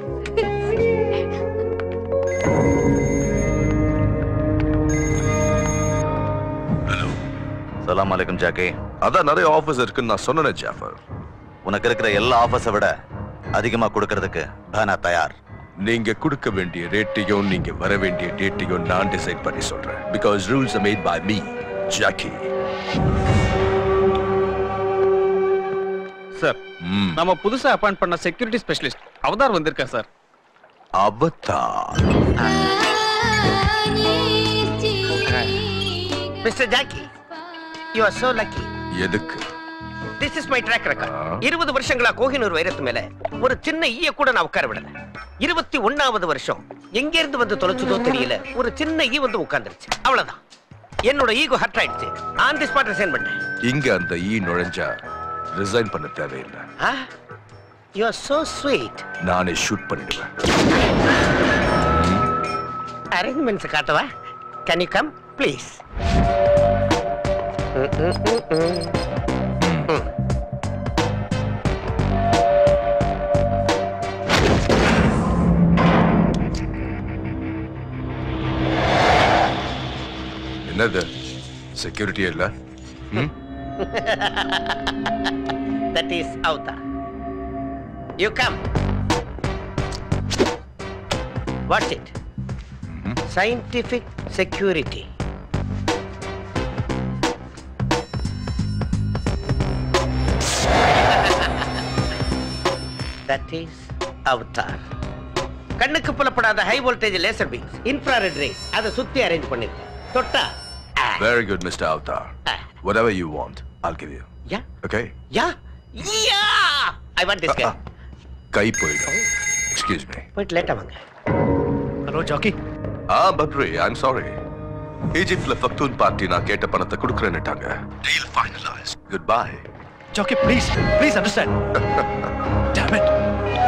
சலாம் அலைக்கும் ஜாக்கி அதான் நிறைய ஆஃபீஸ் இருக்குன்னு நான் சொன்னேன் ஜாஃபர் உனக்கு இருக்கிற எல்லா ஆஃபீஸை விட அதிகமா கொடுக்கறதுக்கு நான் தயார் நீங்க கொடுக்க வேண்டிய ரேட்டையும் நீங்க வர வேண்டிய டேட்டையும் நான் டிசைட் பண்ணி சொல்றேன் because rules made by me Jackie sir நம்ம புதுசா அப்பாயிண்ட் பண்ண செக்யூரிட்டி ஸ்பெஷலிஸ்ட் அவதார் வந்திருக்கா sir Avatar mister Jackie you are so lucky எதுக்கு this is my track record இருபது வருஷங்களா கோஹினூர் வைரத்து மேல ஒரு சின்ன ஈய கூட நான் உட்கார விடல இருபத்தி ஒண்ணாவது வருஷம் எங்க இருந்து வந்து தொலைச்சதோ தெரியல ஒரு சின்ன ஈ வந்து உட்கார்ந்துருச்சு அவ்வளவுதான் என்னோட ஈகோ ஹர்ட் ஆயிடுச்சு ஆன் தி ஸ்பாட் ரிசைன் பண்ணேன் இங்க அந்த ஈ நுழைஞ்சா ரிசைன் பண்ண தேவையில்லை யூ ஆர் சோ ஸ்வீட் நானே ஷூட் பண்ணிடுவேன் அரேஞ்ச்மெண்ட்ஸ் காட்டவா கேன் யூ கம் ப்ளீஸ் என்னது செக்யூரிட்டியே இல்ல ம்? that is Avtar. You come. What's it? Scientific security. that is Avatar. கண்ணுக்கு புலப்படாத high voltage laser beams infrared rays அதை சுத்தி அரேஞ்ச் பண்ணிருக்கேன் தொட்டா Very good, Mr. Avatar. Whatever you want, I'll give you. Yeah. Okay? Yeah yeah I want this கை கை போயிடும் excuse me போயிட்டு லேட்டா வாங்க ஹலோ ஜாக்கி ஆ பத்ரி ஐம் சாரி ஈஜிப்ட்ல ஃபக்தூன் பார்ட்டி நான் கேட்ட பணத்தை கொடுக்குறேன்னுட்டாங்க deal finalize goodbye Jackie please please understand damn it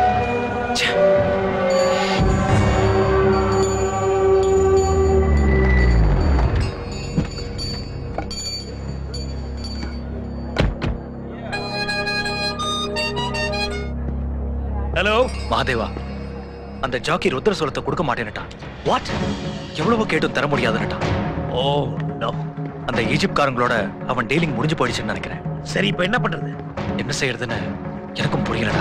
hello மகாதேவா அந்த ஜாக்கி ருத்ர சொல்லத்தை கொடுக்க மாட்டேன்னுட்டான் வாட் எவ்வளவு கேட்டும் தர முடியாதுன்னுட்டான் ஓ நோ அந்த ஈஜிப்ட்காரங்களோட அவன் டீலிங் முடிஞ்சு போயிடுச்சுன்னு நினைக்கிறேன் சரி இப்போ என்ன பண்றது என்ன செய்யறதுன்னு எனக்கும் புரியலடா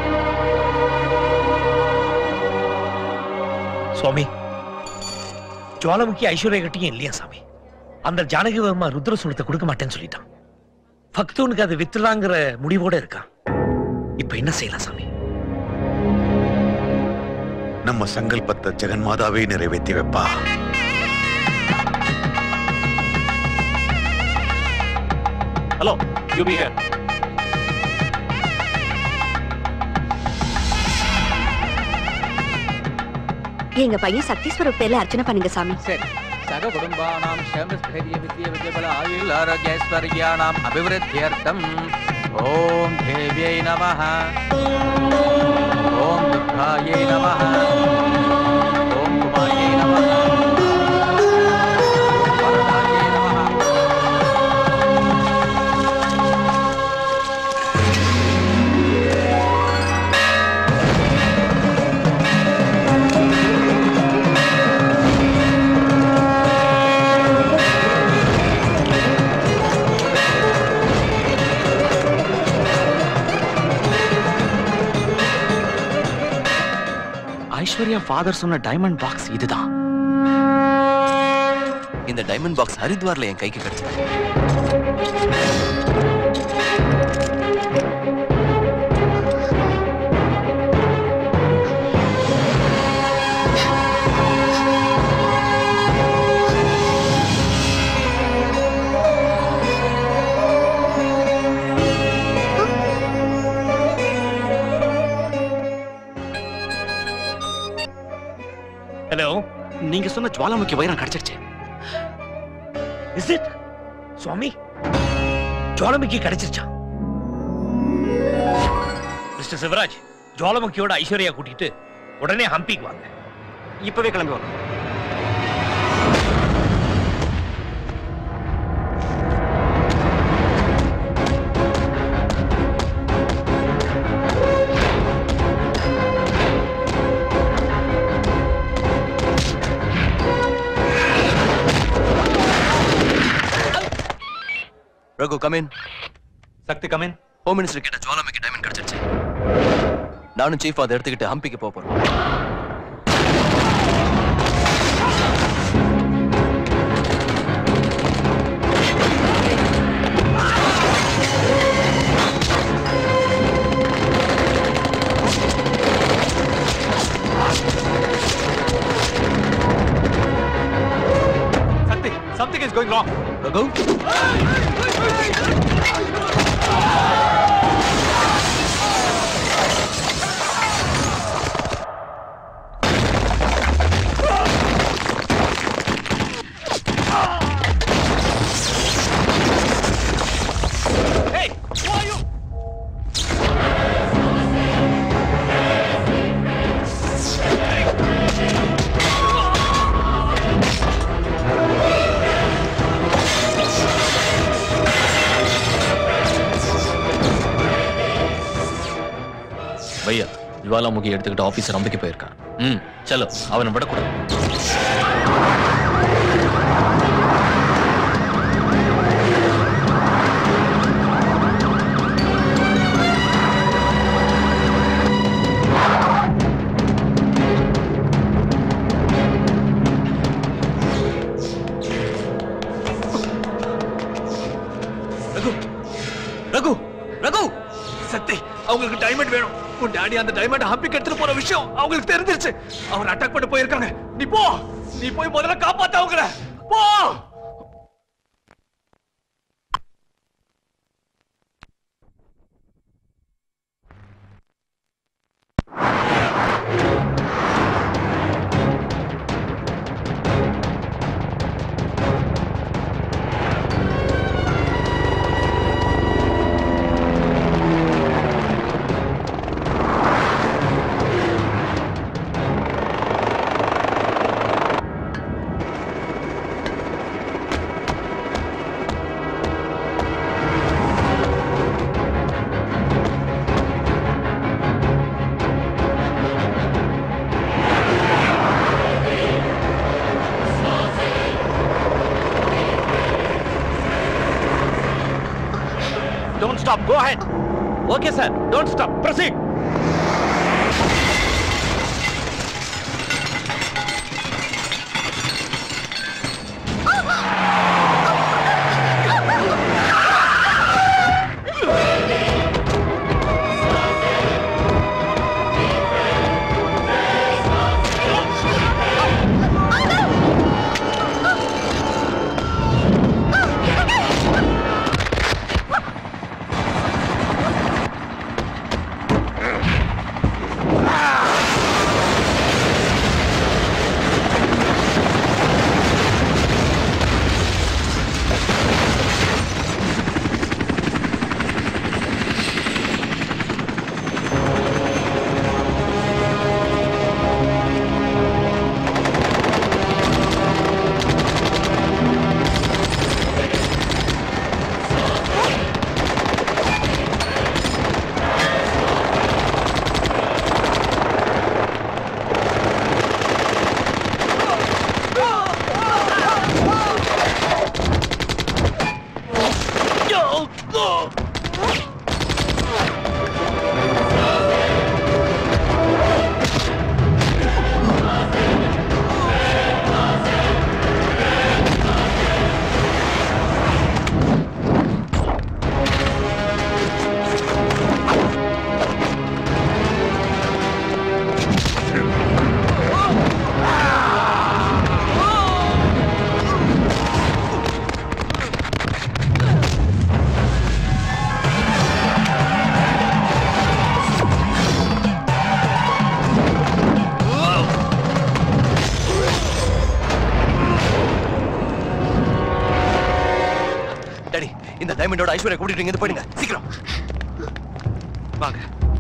சுவாமி ஜுவாலமுக்கி ஐஸ்வர்யா கிட்டயும் இல்லையா சாமி அந்த ஜானகி வர்மா ருத்ர சூலத்தை கொடுக்க மாட்டேன்னு சொல்லிட்டான் பக்தவனுக்கு அது வித்துலாங்கிற முடிவோட இருக்கான் இப்ப என்ன செய்யலாம் சாமி நம்ம சங்கல்பத்தை ஜெகன்மாதாவே நிறைவேற்றி வைப்பா ஹலோ யூ பி ஹியர் எங்க பையன் சக்தி ஸ்வரூப் பேர்ல அர்ச்சனை பண்ணுங்க சாமி சரி சக குடும்பானாம் க்ஷேமஸ்தைரிய வித்யவித்யபல ஆயுள் ஆரோக்கியஸ்வர்யானாம் அபிவிருத்தியர்த்தம் ஓம் தேவியை நமः ஓம் துர்காயை நமः ஓம் குமாரியை நமः ஓம் வரதாயை நமः ஐஸ்வர்யா ஃபாதர் சொன்ன டைமண்ட் பாக்ஸ் இதுதான் இந்த டைமண்ட் பாக்ஸ் ஹரித்வார்ல என் கைக்கு கிடைச்சது ஹலோ நீங்க சொன்ன ஜுவாலாமுக்கி வைரம் கிடைச்சிருச்சு இஸ் இட் சுவாமி ஜுவாலமுக்கி கிடைச்சிருச்சா மிஸ்டர் சிவராஜ் ஜுவாலமுக்கியோட ஐஸ்வர்யா கூட்டிட்டு உடனே ஹம்பிக்கு வாங்க இப்பவே கிளம்பி வரோம் Raghu come in Shakti come in home minister கிட்ட ஜுவாலாமுக்கி டைமண்ட் கிடைச்சிருச்சு நானும் சீஃப் அதை எடுத்துக்கிட்டு ஹம்பிக்கு போக போறோம் Shakti something is going wrong Raghu Hey, who are you? பையா ஜுவாலாமுகி எடுத்துக்கிட்டு ஆபீசர் நம்பிக்கை போயிருக்கான் ம் சலோ அவனை விடக்கூடாது ரகு ரகு ரகு சக்தி அவங்களுக்கு டைமண்ட் வேணும் உன் டாடி அந்த டைமண்ட் ஹம்பிக்கு எடுத்துட்டு போற விஷயம் அவங்களுக்கு தெரிஞ்சிருச்சு அவர் அட்டாக் பண்ண போயிருக்காங்க நீ போ நீ போய் முதல்ல காப்பாத்த அவங்கள போ Don't stop. Go ahead. Okay, sir. Don't stop. Proceed. இந்த டைமண்டோட ஐஸ்வர்யா கூட்டிட்டு இங்க இருந்து போயிடுங்க சீக்கிரம் வாங்க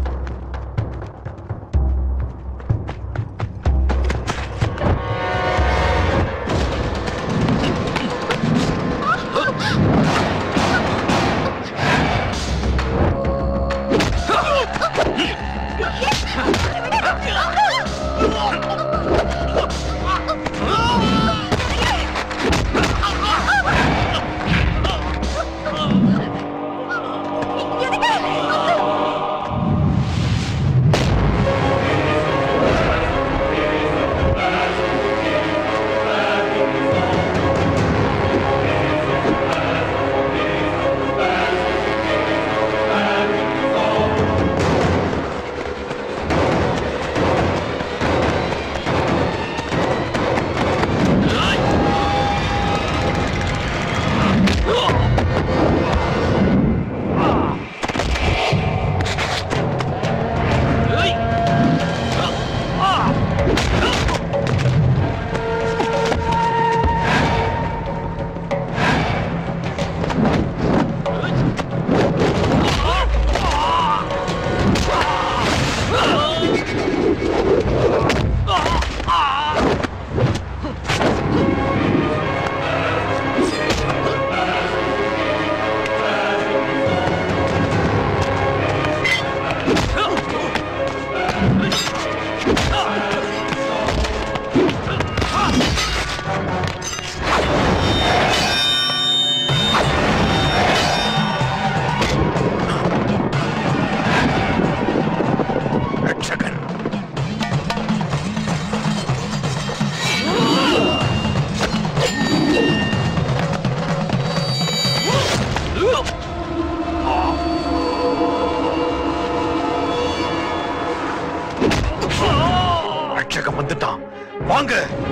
ரட்சகம் வந்துட்டான் வாங்க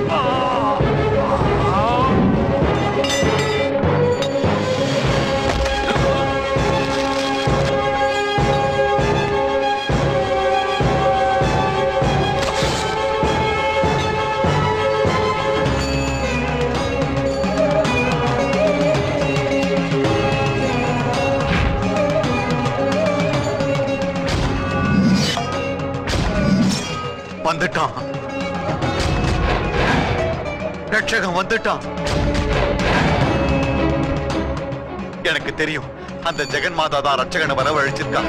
வந்துட்டான் ரட்சகம் வந்துட்டான் எனக்கு தெரியும் அந்த ஜெகன் மாதா தான் ரட்சகனை வரவழைச்சிருக்கான்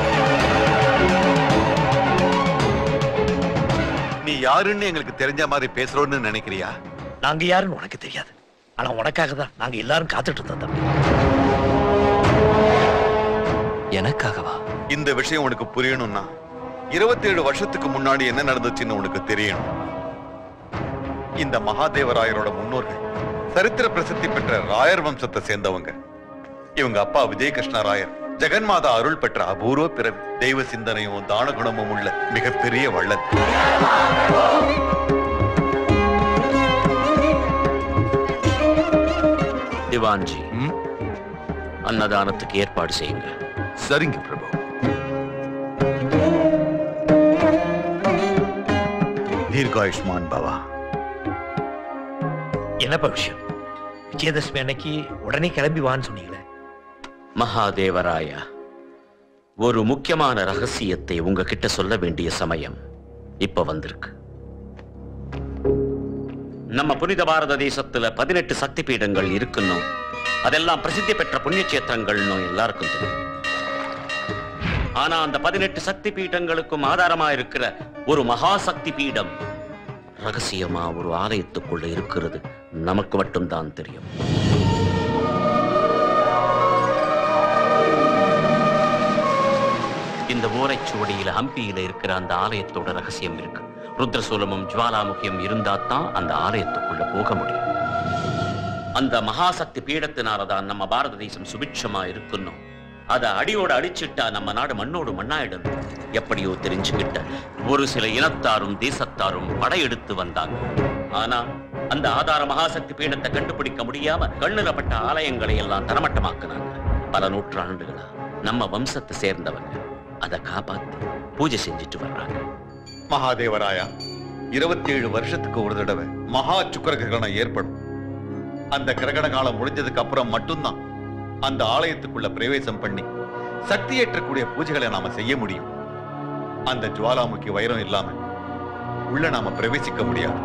நீ யாருன்னு எங்களுக்கு தெரிஞ்ச மாதிரி பேசுறோன்னு நினைக்கிறியா நாங்க யாருன்னு உனக்கு தெரியாது ஆனா உனக்காக தான் நாங்க எல்லாரும் காத்துட்டு இருந்தோம் தம்பி எனக்காகவா இந்த விஷயம் உனக்கு புரியணும்னா இருபத்தேழு வருஷத்துக்கு முன்னாடி என்ன நடந்துச்சுன்னு உனக்கு தெரியணும் இந்த மகாதேவராயரோட முன்னோர்கள் சரித்திர பிரசித்தி பெற்ற ராயர் வம்சத்தை சேர்ந்தவங்க இவங்க அப்பா விஜயகிருஷ்ண ராயர் ஜெகன்மாதா அருள் பெற்ற அபூர்வ பிறவி தெய்வ சிந்தனையும் தான குணமும் உள்ள மிகப்பெரிய வள்ளல் திவான்ஜி அன்னதானத்துக்கு ஏற்பாடு செய்யுங்க சரிங்க பிரபு தீர்காயுஷ்மான் பவா என்னப்பா விஷயம் விஜயதசமி அன்னைக்கு உடனே கிளம்பி வான்னு சொன்னீங்களே மகாதேவராயா ஒரு முக்கியமான ரகசியத்தை உங்ககிட்ட சொல்ல வேண்டிய சமயம் இப்ப வந்திருக்கு நம்ம புனித பாரத தேசத்துல பதினெட்டு சக்தி பீடங்கள் இருக்குன்னு அதெல்லாம் பிரசித்தி பெற்ற புண்ணிய கஷேத்திரங்கள்னு எல்லாருக்கும் தெரியும் ஆனா அந்த பதினெட்டு சக்தி பீடங்களுக்கும் ஆதாரமா இருக்கிற ஒரு மகா சக்தி பீடம் ரகசியமா ஒரு ஆலயத்துக்குள்ள இருக்கிறது நமக்கு மட்டும்தான் தெரியும் இந்த ஓரைச்சுவடியில ஹம்பியில இருக்கிற அந்த ஆலயத்தோட ரகசியம் இருக்கு ருத்ரசூலமும் ஜுவாலாமுகியும் இருந்தா தான் அந்த ஆலயத்துக்குள்ள போக முடியும் அந்த மகாசக்தி பீடத்தினாலதான் நம்ம பாரத தேசம் சுபிட்சமா இருக்கணும் அத அடியோட அடிச்சிட்டா நம்ம நாடு மண்ணோடு மண்ணாயிடும் எப்படியோ தெரிஞ்சுக்கிட்ட ஒரு சில இனத்தாரும் தேசத்தாரும் படையெடுத்து வந்தாங்க ஆனா அந்த ஆதார மகாசக்தி பீடத்தை கண்டுபிடிக்க முடியாம கண்ணுலப்பட்ட ஆலயங்களை எல்லாம் தரமட்டமாக்குனாங்க பல நூற்றாண்டுகளா நம்ம வம்சத்தை சேர்ந்தவங்க அதை காப்பாத்தி பூஜை செஞ்சுட்டு வர்றாங்க மகாதேவராயா இருபத்தி ஏழு வருஷத்துக்கு ஒரு தடவை மகா சுக்கர கிரகணம் ஏற்படும் அந்த கிரகண காலம் முடிஞ்சதுக்கு அப்புறம் மட்டும்தான் அந்த ஆலயத்துக்குள்ள பிரவேசம் பண்ணி சக்தி ஏற்றக்கூடிய பூஜைகளை நாம செய்ய முடியும் அந்த ஜுவாலாமுகி வைரம் இல்லாம உள்ள நாம பிரவேசிக்க முடியாது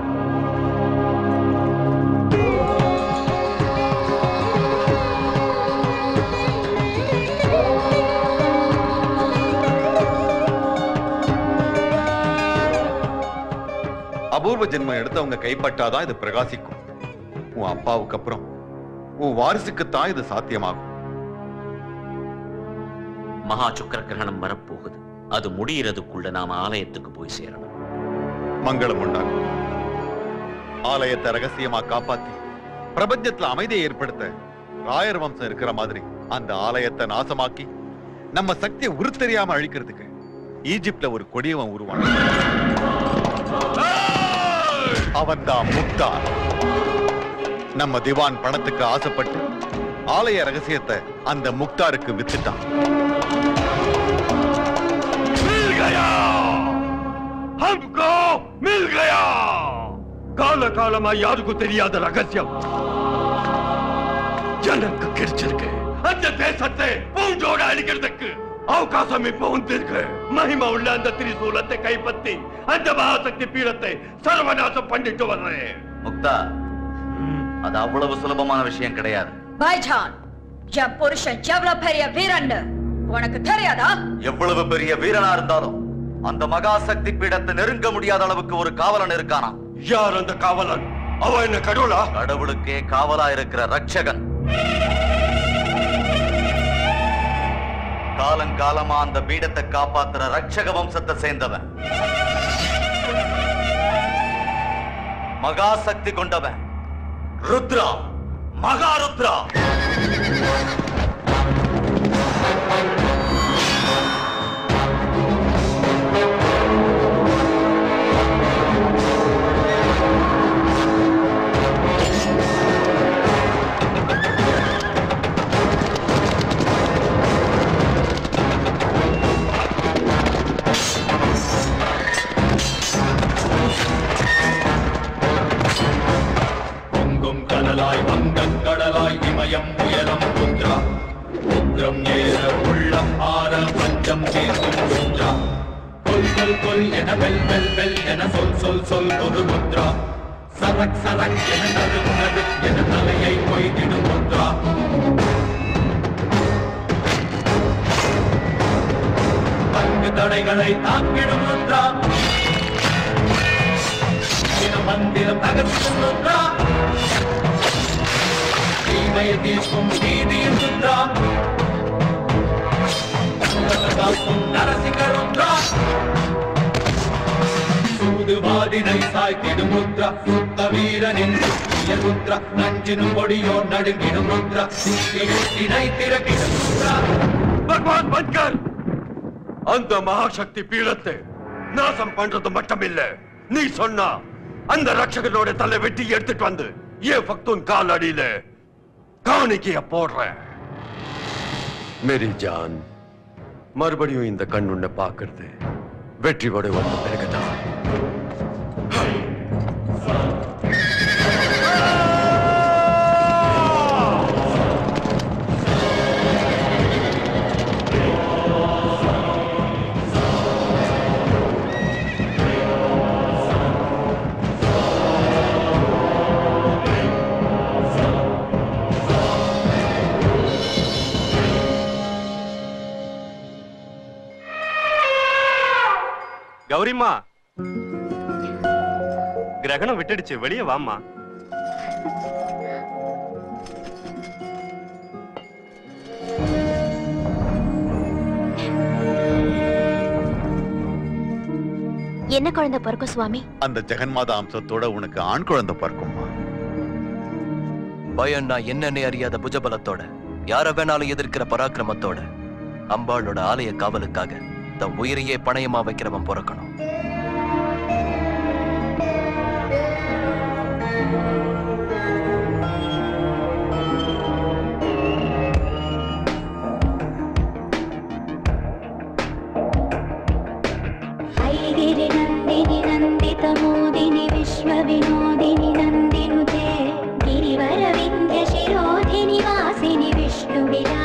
அபூர்வ ஜென்மம் எடுத்தவங்க கைப்பட்டாதான் இது பிரகாசிக்கும் உன் அப்பாவுக்கு அப்புறம் உன் வாரிசுக்குத்தான் இது சாத்தியமாகும் மகா சுக்கர கிரகணம் வரப்போகுது அது முடியறதுக்குள்ள நாம ஆலயத்துக்கு போய் சேரணும் மங்களம் உண்டாகும் ஆலயத்தை ரகசியமா காப்பாத்தி பிரபஞ்சத்துல அமைதியை ஏற்படுத்த ராயர் வம்சம் இருக்கிற மாதிரி அந்த ஆலயத்தை நாசமாக்கி நம்ம சக்தியை உருத்தெரியாம அழிக்கிறதுக்கு ஈஜிப்ட்ல ஒரு கொடியவன் உருவான் அவன்தான் முக்தா நம்ம திவான் பணத்துக்கு ஆசைப்பட்டு ஆலய ரகசியத்தை அந்த முக்தாருக்கு வித்துட்டான் हमको मिल गया கால காலமா யாருக்கும் தெரியாத ரகசியம் எனக்கு கிடைச்சிருக்கு அந்த தேசத்தை பூஞ்சோட அழிக்கிறதுக்கு அவகாசம் இப்ப வந்திருக்கு மகிமா உள்ள அந்த திரிசூலத்தை கைப்பற்றி அந்த மகாசக்தி பீடத்தை சர்வநாசம் பண்ணிட்டு வர்றேன் முக்தா அது அவ்வளவு சுலபமான விஷயம் கிடையாது பாய்ஜான் என் புருஷன் எவ்வளவு பெரிய வீரன் உனக்கு தெரியாதா எவ்வளவு பெரிய வீரனா இருந்தாலும் அந்த மகாசக்தி பீடத்தை நெருங்க முடியாத அளவுக்கு ஒரு காவலன் இருக்கானா யார் அந்த காவலன் அவன் என்ன கடவுளா கடவுளுக்கே காவலா இருக்கிற ரட்சகன் காலங்காலமா அந்த பீடத்தை காப்பாத்துற ரட்சக வம்சத்தை சேர்ந்தவன் மகாசக்தி கொண்டவன் ருத்ரா மகாருத்ரா பொங்கும் கடலாய் வங்கக் கடலாய் இமயம் உயரம் குன்றா உக்ரம் ஏற உள்ளம் ஆற பஞ்சம் சேர்க்கும் குன்றா கொல் கொல் கொல் என வெல் வெல் வெல் என சொல் சொல் சொல் ஒரு முத்ரா சரக் சரக் என நறு நறு என தலையை கொய்திடும் முத்ரா பங்கு தடைகளை தாக்கிடும் முத்ரா தின மந்திரம் தகர்க்கும் முத்ரா தீமையை தீர்க்கும் நீதியின் முத்ரா காக்கும் நரசிங்கருத்ரா சூதுவாதினை சாய்த்திடும் முத்ரா சுத்த வீரனின் சுத்திய முத்ரா நஞ்சினும் பொடியோ நடுங்கிடும் முத்ரா சித்தினை திறக்கிடும் முத்ரா பகவான் பன்கர் அந்த மகாசக்தி பீடத்தை நாசம் பண்றது மட்டுமில்ல நீ சொன்னா அந்த ரட்சகனோட தலை வெட்டி எடுத்துட்டு வந்து ஏன் பக்தூன் கால் அடியில காணிக்கைய போடுற மேரி ஜான் மறுபடியும் இந்த கண் உன்னை பார்க்கறது வெற்றி படை வந்த பிறகுதான் கௌரிம்மா கிரகணம் விட்டுடுச்சு வெளியே வாம்மா என்ன குழந்தை பிறக்கும் சுவாமி அந்த ஜெகன்மாதா அம்சத்தோட உனக்கு ஆண் குழந்தை பிறக்குமா பயம்னா என்னன்னே அறியாத புஜபலத்தோட யார வேணாலும் எதிர்க்கிற பராக்கிரமத்தோட அம்பாளோட ஆலய காவலுக்காக தன் உயிரையே பணயமா வைக்கிறவன் பிறக்கணும் ऐगिरिनन्दिनि नन्दितमोदिनि विश्वविनोदिनि नन्दिनुते गिरिवरविन्द्यशिरोधिनि वासिनि विष्णुविला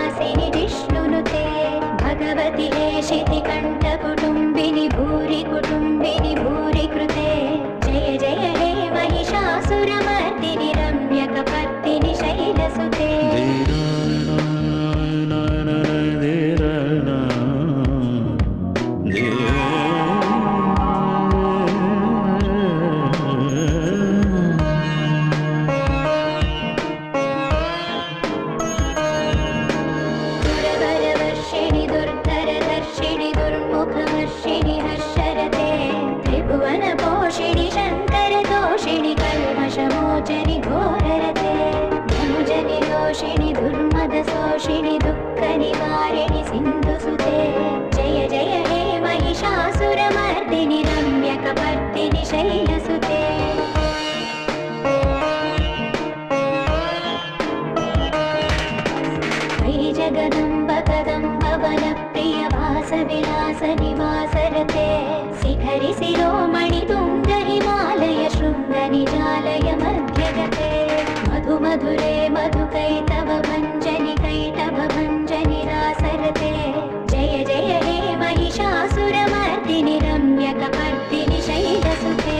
जगदम्ब कदम्ब वनप्रिय वास विलास निवासरते शिखरि शिरोमणि तुङ्ग हिमालय शृङ्ग निजालय मध्यगते मधु मधुरे मधुकैतव भञ्जनि कैटभ भञ्जनि रासरते जय जय हे महिषासुरमर्दिनि रम्यकपर्दिनि शैलसुते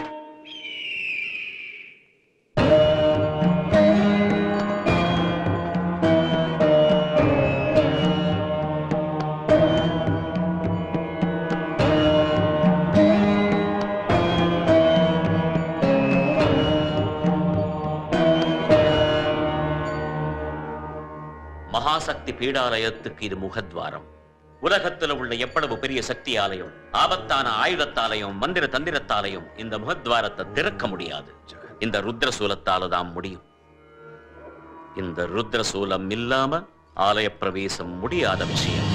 மகாசக்தி பீடாலயத்துக்கு இது முகத்வாரம் உலகத்துல உள்ள எவ்வளவு பெரிய சக்தி ஆலயம் ஆபத்தான ஆயுதத்தாலையும் மந்திர தந்திரத்தாலையும் இந்த முகத்வாரத்தை திறக்க முடியாது இந்த ருத்ர சூலத்தால தான் முடியும் இந்த ருத்ர சூலம் இல்லாம ஆலய பிரவேசம் முடியாத விஷயம்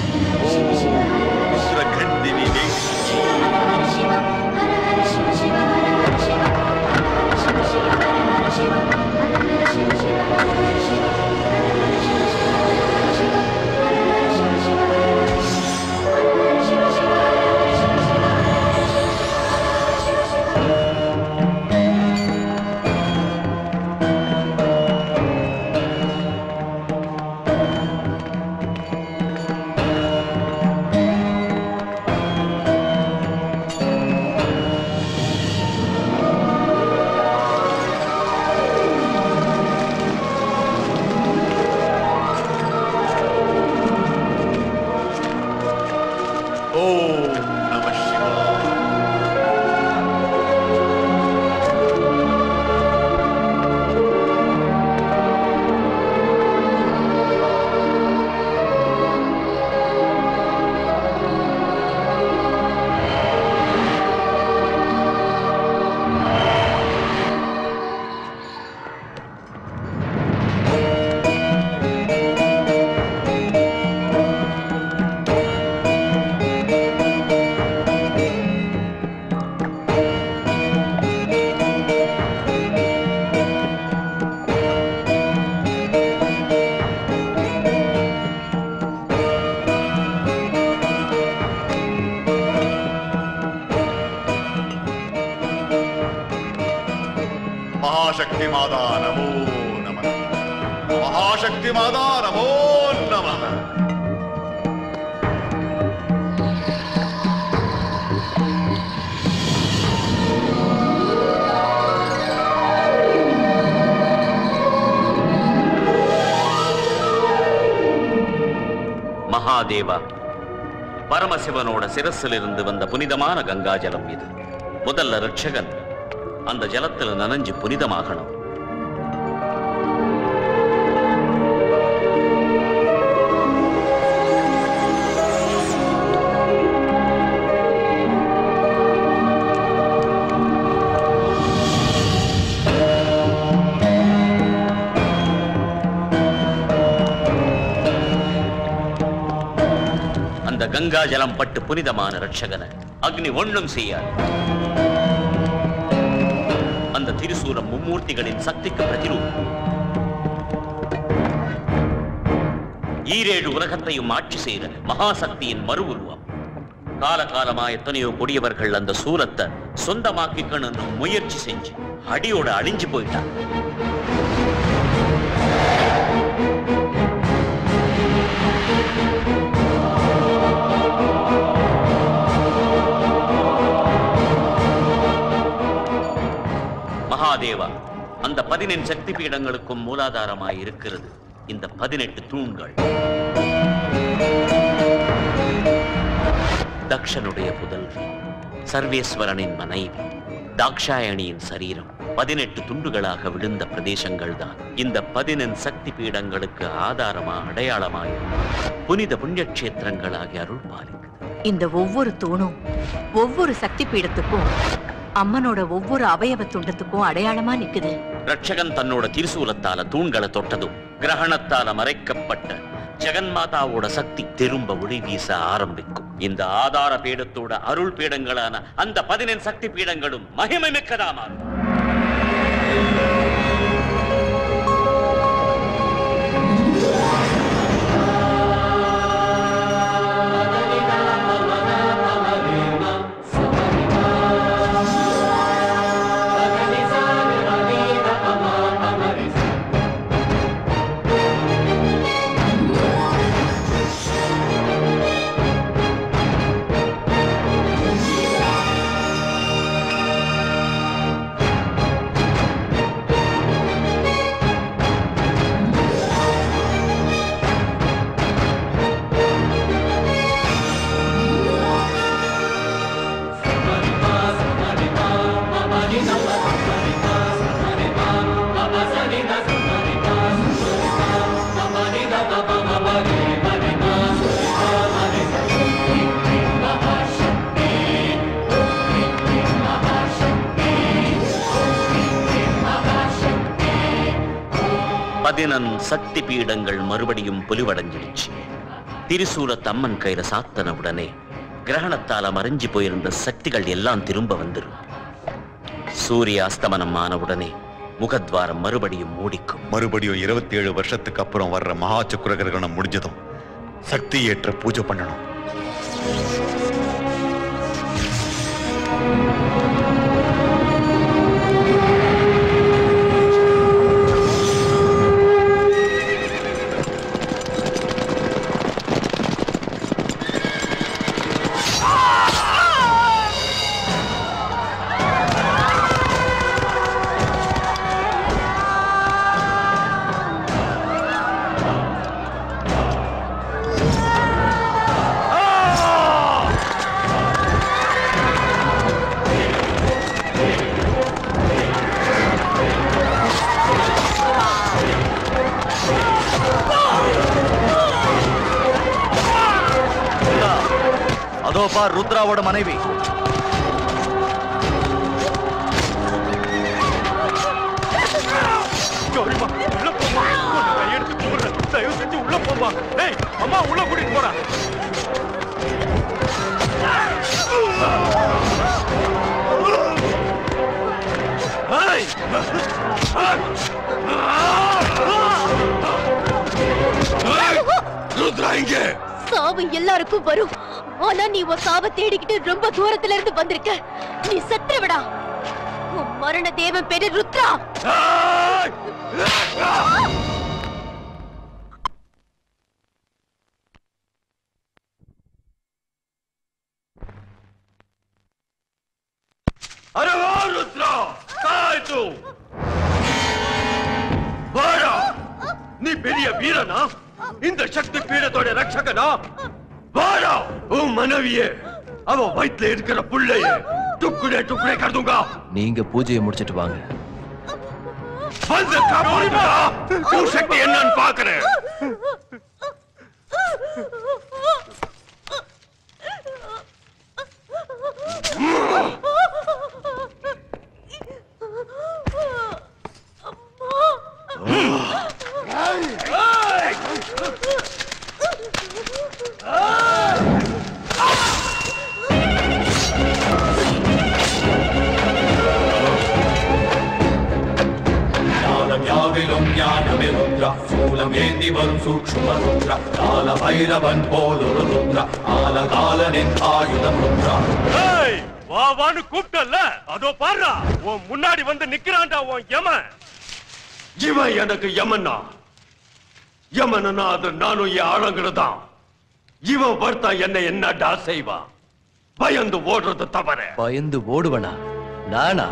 ஓம் நம சிவாய महाशक्ति माता नमो नमः महाशक्ति माता नमो नमः மகாதேவா பரமசிவனோட சிரசிலிருந்து வந்த புனிதமான கங்கா ஜலம் இது முதல்ல ரட்சகன் அந்த ஜலத்துல நனைஞ்சு புனிதமாகணும் அந்த கங்கா ஜலம் பட்டு புனிதமான ரட்சகனை அக்னி ஒண்ணும் செய்யாது அந்த திரிசூலம் மும்மூர்த்திகளின் சக்திக்கு பிரதிரூபம் ஈரேழு உலகத்தையும் ஆட்சி செய்த மகாசக்தியின் மறு உருவம் காலகாலமா எத்தனையோ கொடியவர்கள் அந்த சூலத்தை சொந்தமாக்கிக்கணும்னு முயற்சி செஞ்சு அடியோட அழிஞ்சு போயிட்டாங்க மகாதேவா அந்த பதினெண் சக்தி பீடங்களுக்கும் மூலாதாரமாய் இருக்கிறது இந்த பதினெட்டு தூண்கள் தக்ஷனுடைய புதல்வி சர்வேஸ்வரனின் மனைவி தாக்ஷாயணியின் சரீரம் பதினெட்டு துண்டுகளாக விழுந்த பிரதேசங்கள் தான் இந்த பதினெண் சக்தி பீடங்களுக்கு ஆதாரமா அடையாளமாய் புனித புண்ணியக்ஷேத்திரங்களாகி அருள் பாலிக்குது இந்த ஒவ்வொரு தூணும் ஒவ்வொரு சக்தி பீடத்துக்கும் அம்மனோட ஒவ்வொரு அவயவ துண்டத்துக்கும் அடையாளமா நிக்குது ரட்சகன் தன்னோட திரிசூலத்தால தூண்களை தொட்டதும் கிரகணத்தால மறைக்கப்பட்ட ஜெகன்மாதாவோட சக்தி திரும்ப ஒளி வீச ஆரம்பிக்கும் இந்த ஆதார பீடத்தோட அருள் பீடங்களான அந்த பதினெண் சக்தி பீடங்களும் மகிமை மிக்கதா மாறும் ஆ பதினன் சக்தி பீடங்கள் மறுபடியும் பொலிவடைஞ்சிடுச்சு திரிசூலத்து அம்மன் கயிற சாத்தன உடனே கிரகணத்தால மறைஞ்சு போயிருந்த சக்திகள் எல்லாம் திரும்ப வந்துரும் சூரிய அஸ்தமனம் ஆன உடனே முகத்வாரம் மறுபடியும் மூடிக்கும் மறுபடியும் இருபத்தி ஏழு வருஷத்துக்கு அப்புறம் வர்ற மகா சக்கர கிரகணம் முடிஞ்சதும் சக்தி ஏற்ற பூஜை பண்ணணும் அதோ பார் ருத்ராவோட மனைவி கௌரிமா உள்ள போமா உன்னை கையெடுத்து கும்பிடுறேன் தயவு செஞ்சு உள்ள போமா ஏய் அம்மா உள்ள கூட்டிட்டு போறா ஏய்! ருத்ரா இங்க சாவு எல்லாருக்கும் வரும் ஆனா நீ உன் சாவை தேடிக்கிட்டு ரொம்ப தூரத்துல இருந்து வந்திருக்க நீ செத்துருவிடா உன் மரண தேவன் பேரு ருத்ரா अरे ओ रुद्रा कहाँ है तू வாடா நீ பெரிய வீரனா இந்த சக்தி பீடத்தோட ரட்சகனா வாடா உன் மனைவியே அவ வயித்துல இருக்கிற புள்ளைய டுக்குடே டுக்குடே கருதுங்க நீங்க பூஜையை முடிச்சிட்டு வாங்க வந்து காப்பாடுடா உன் சக்தி என்னன்னு பாக்குறேன் ஞானம் யாவிலும் ஞானமே ருத்ரா சூலம் ஏந்தி வரும் சூக்ஷ்ம ருத்ரா கால பைரவன் போலொரு ருத்ரா ஆலகாலனின் ஆயுதம் ருத்ரா ஏய் வா வான்னு கூப்பிட்டல்ல அதோ பாருடா உன் முன்னாடி வந்து நிக்கிறான்டா உன் யமன் இவன் எனக்கு யமன்னா யமனா அது நானும் என் ஆளுங்கிறதான் இவன் வர்த்தா என்ன என்னடா செய்வான் பயந்து ஓடுறது தவற பயந்து ஓடுவனா நானா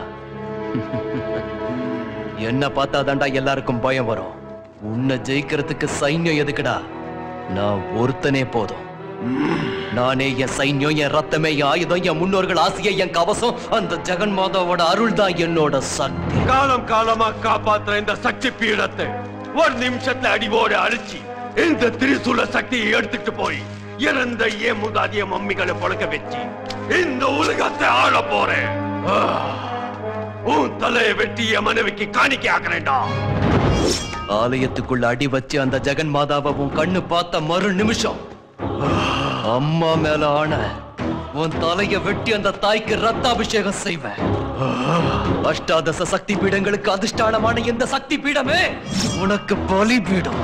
என்ன பார்த்தா தாண்டா எல்லாருக்கும் பயம் வரும் உன்னை ஜெயிக்கிறதுக்கு சைன்யம் எதுக்குடா நான் ஒருத்தனே போதும் நானே என் சைன்யம் என் ரத்தமே என் ஆயுதம் என் முன்னோர்கள் ஆசையை என் கவசம் அந்த ஜெகன் மாதாவோட அருள் தான் என்னோட சக்தி காலம் காலமா காப்பாத்துற இந்த சக்தி பீடத்தை ஒரு நிமிஷத்துல அடிவோட அழிச்சு இந்த திரிசூல சக்தியை எடுத்துட்டு போய் இறந்த ஏன் முதாதிய மம்மிகளை பழக்க வச்சு இந்த உலகத்தை ஆள போறேன் ஆ, உன் தலையை வெட்டி என் மனைவிக்கு காணிக்கை ஆக்குறேன்டா ஆலயத்துக்குள்ள அடி வச்சு அந்த ஜெகன் மாதாவை உன் கண்ணு பார்த்த மறு நிமிஷம் அம்மா மேல ஆன உன் தலைய வெட்டி அந்த தாய்க்கு ரத்தாபிஷேகம் செய்வேன் அஷ்டாதச சக்தி பீடங்களுக்கு அதிஷ்டானமான இந்த சக்தி பீடமே உனக்கு பலி பீடம்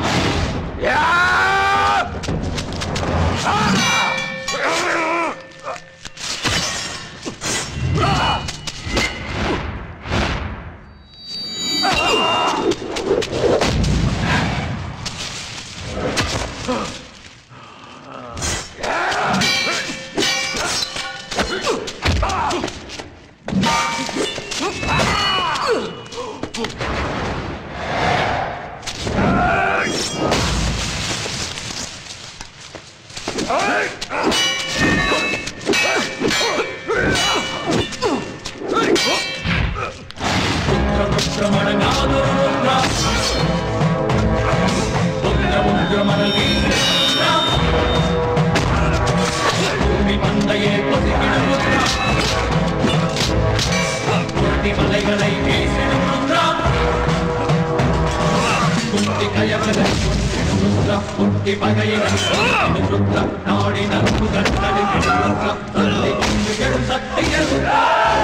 மலைகளை வீசிடும் ருத்ரா குந்தி பகையவரை கொன்றிடும் ருத்ரா முட்டி பகையினை கொன்றிடும் ருத்ரா நாடி நரம்புகள் நடுங்கிடும் ருத்ரா தள்ளி கொண்டு எழும் சக்திய ருத்ரா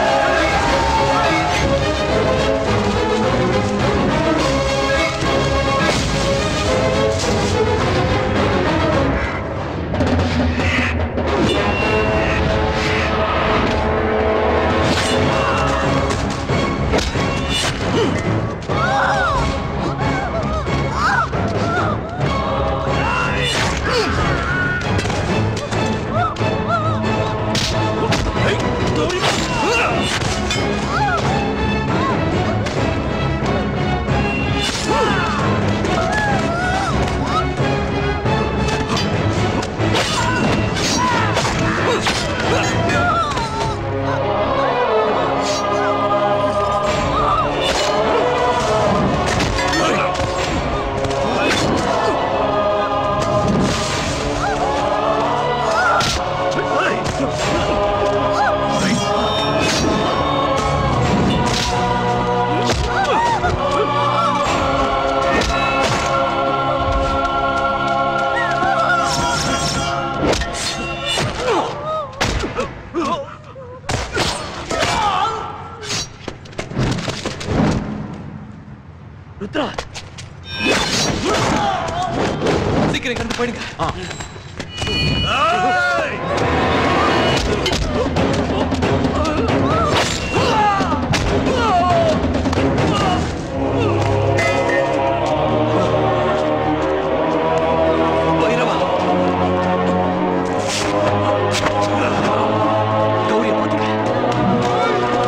ருத்ரா சீக்கிரம் கண்டு போயிடுங்க பைரவா கௌரிய பாத்துக்க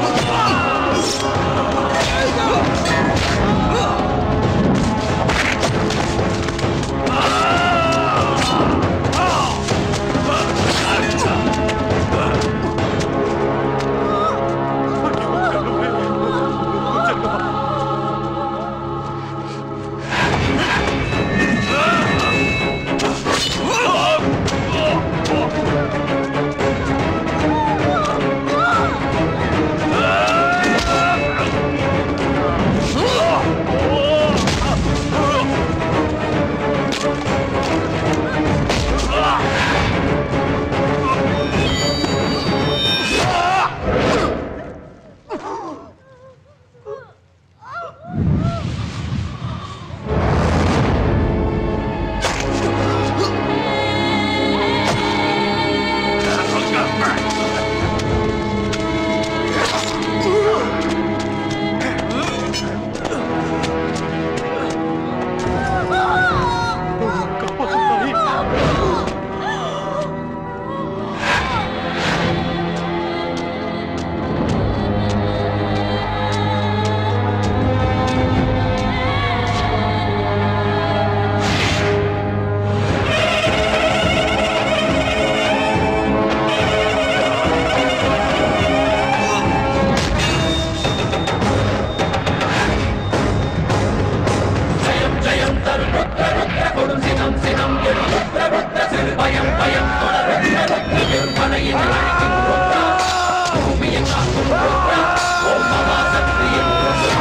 ஜெயம் ஜெயம் தரு ருத்ர ருத்ர கொடும் சினம் சினம் எழும் ருத்ர ருத்ர சிறு பயம் பயம் தொடர் ருத்ர ருத்ர விற்பனையின் அழிக்கும் ருத்ரா பூமியை காக்கும் ருத்ரா ஓம் மகா சக்தியின் ருத்ரா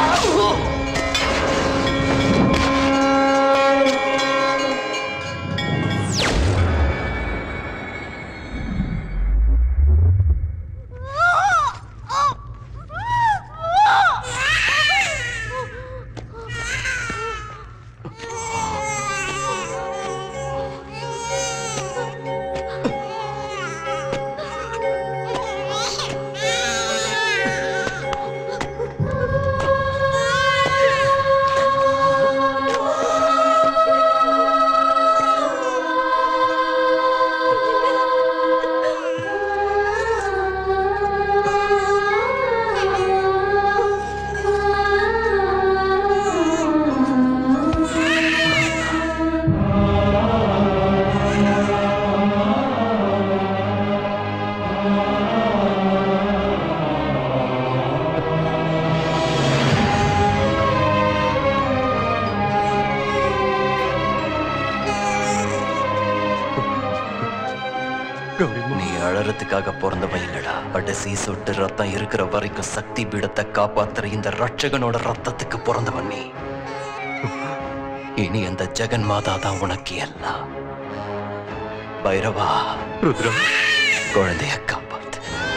நீ அழறதுக்காக பிறந்தவன் இல்லடா கடைசி சொட்டு ரத்தம் இருக்கிற வரைக்கும் சக்தி பீடத்தை காப்பாத்துற இந்த ரட்சகனோட ரத்தத்துக்கு பிறந்தவன் நீ இனி அந்த ஜெகன் மாதா தான் உனக்கு எல்லாம் பைரவா ருத்ரம் குழந்தைய காப்பாத்து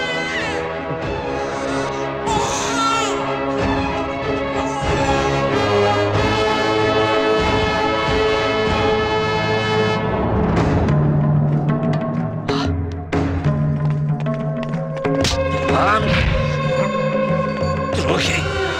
துரோகி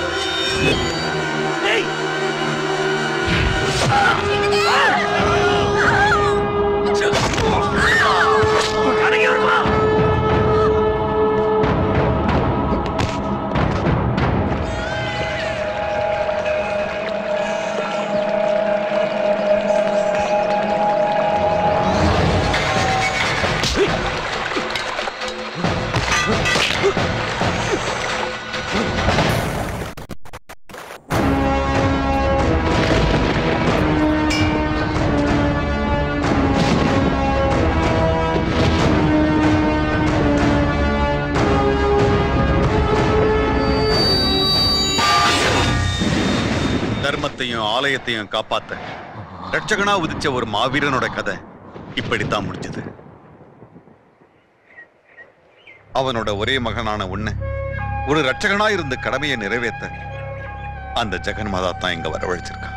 தர்மத்தையும் ஆலயத்தையும் காப்பாத்த ரட்சகனா உதிச்ச ஒரு மாவீரனோட கதை இப்படித்தான் முடிஞ்சது அவனோட ஒரே மகனான உன்னை ஒரு ரட்சகனா இருந்த கடமையை நிறைவேற்ற அந்த ஜெகன்மாதா தான் இங்க வரவழைச்சிருக்கா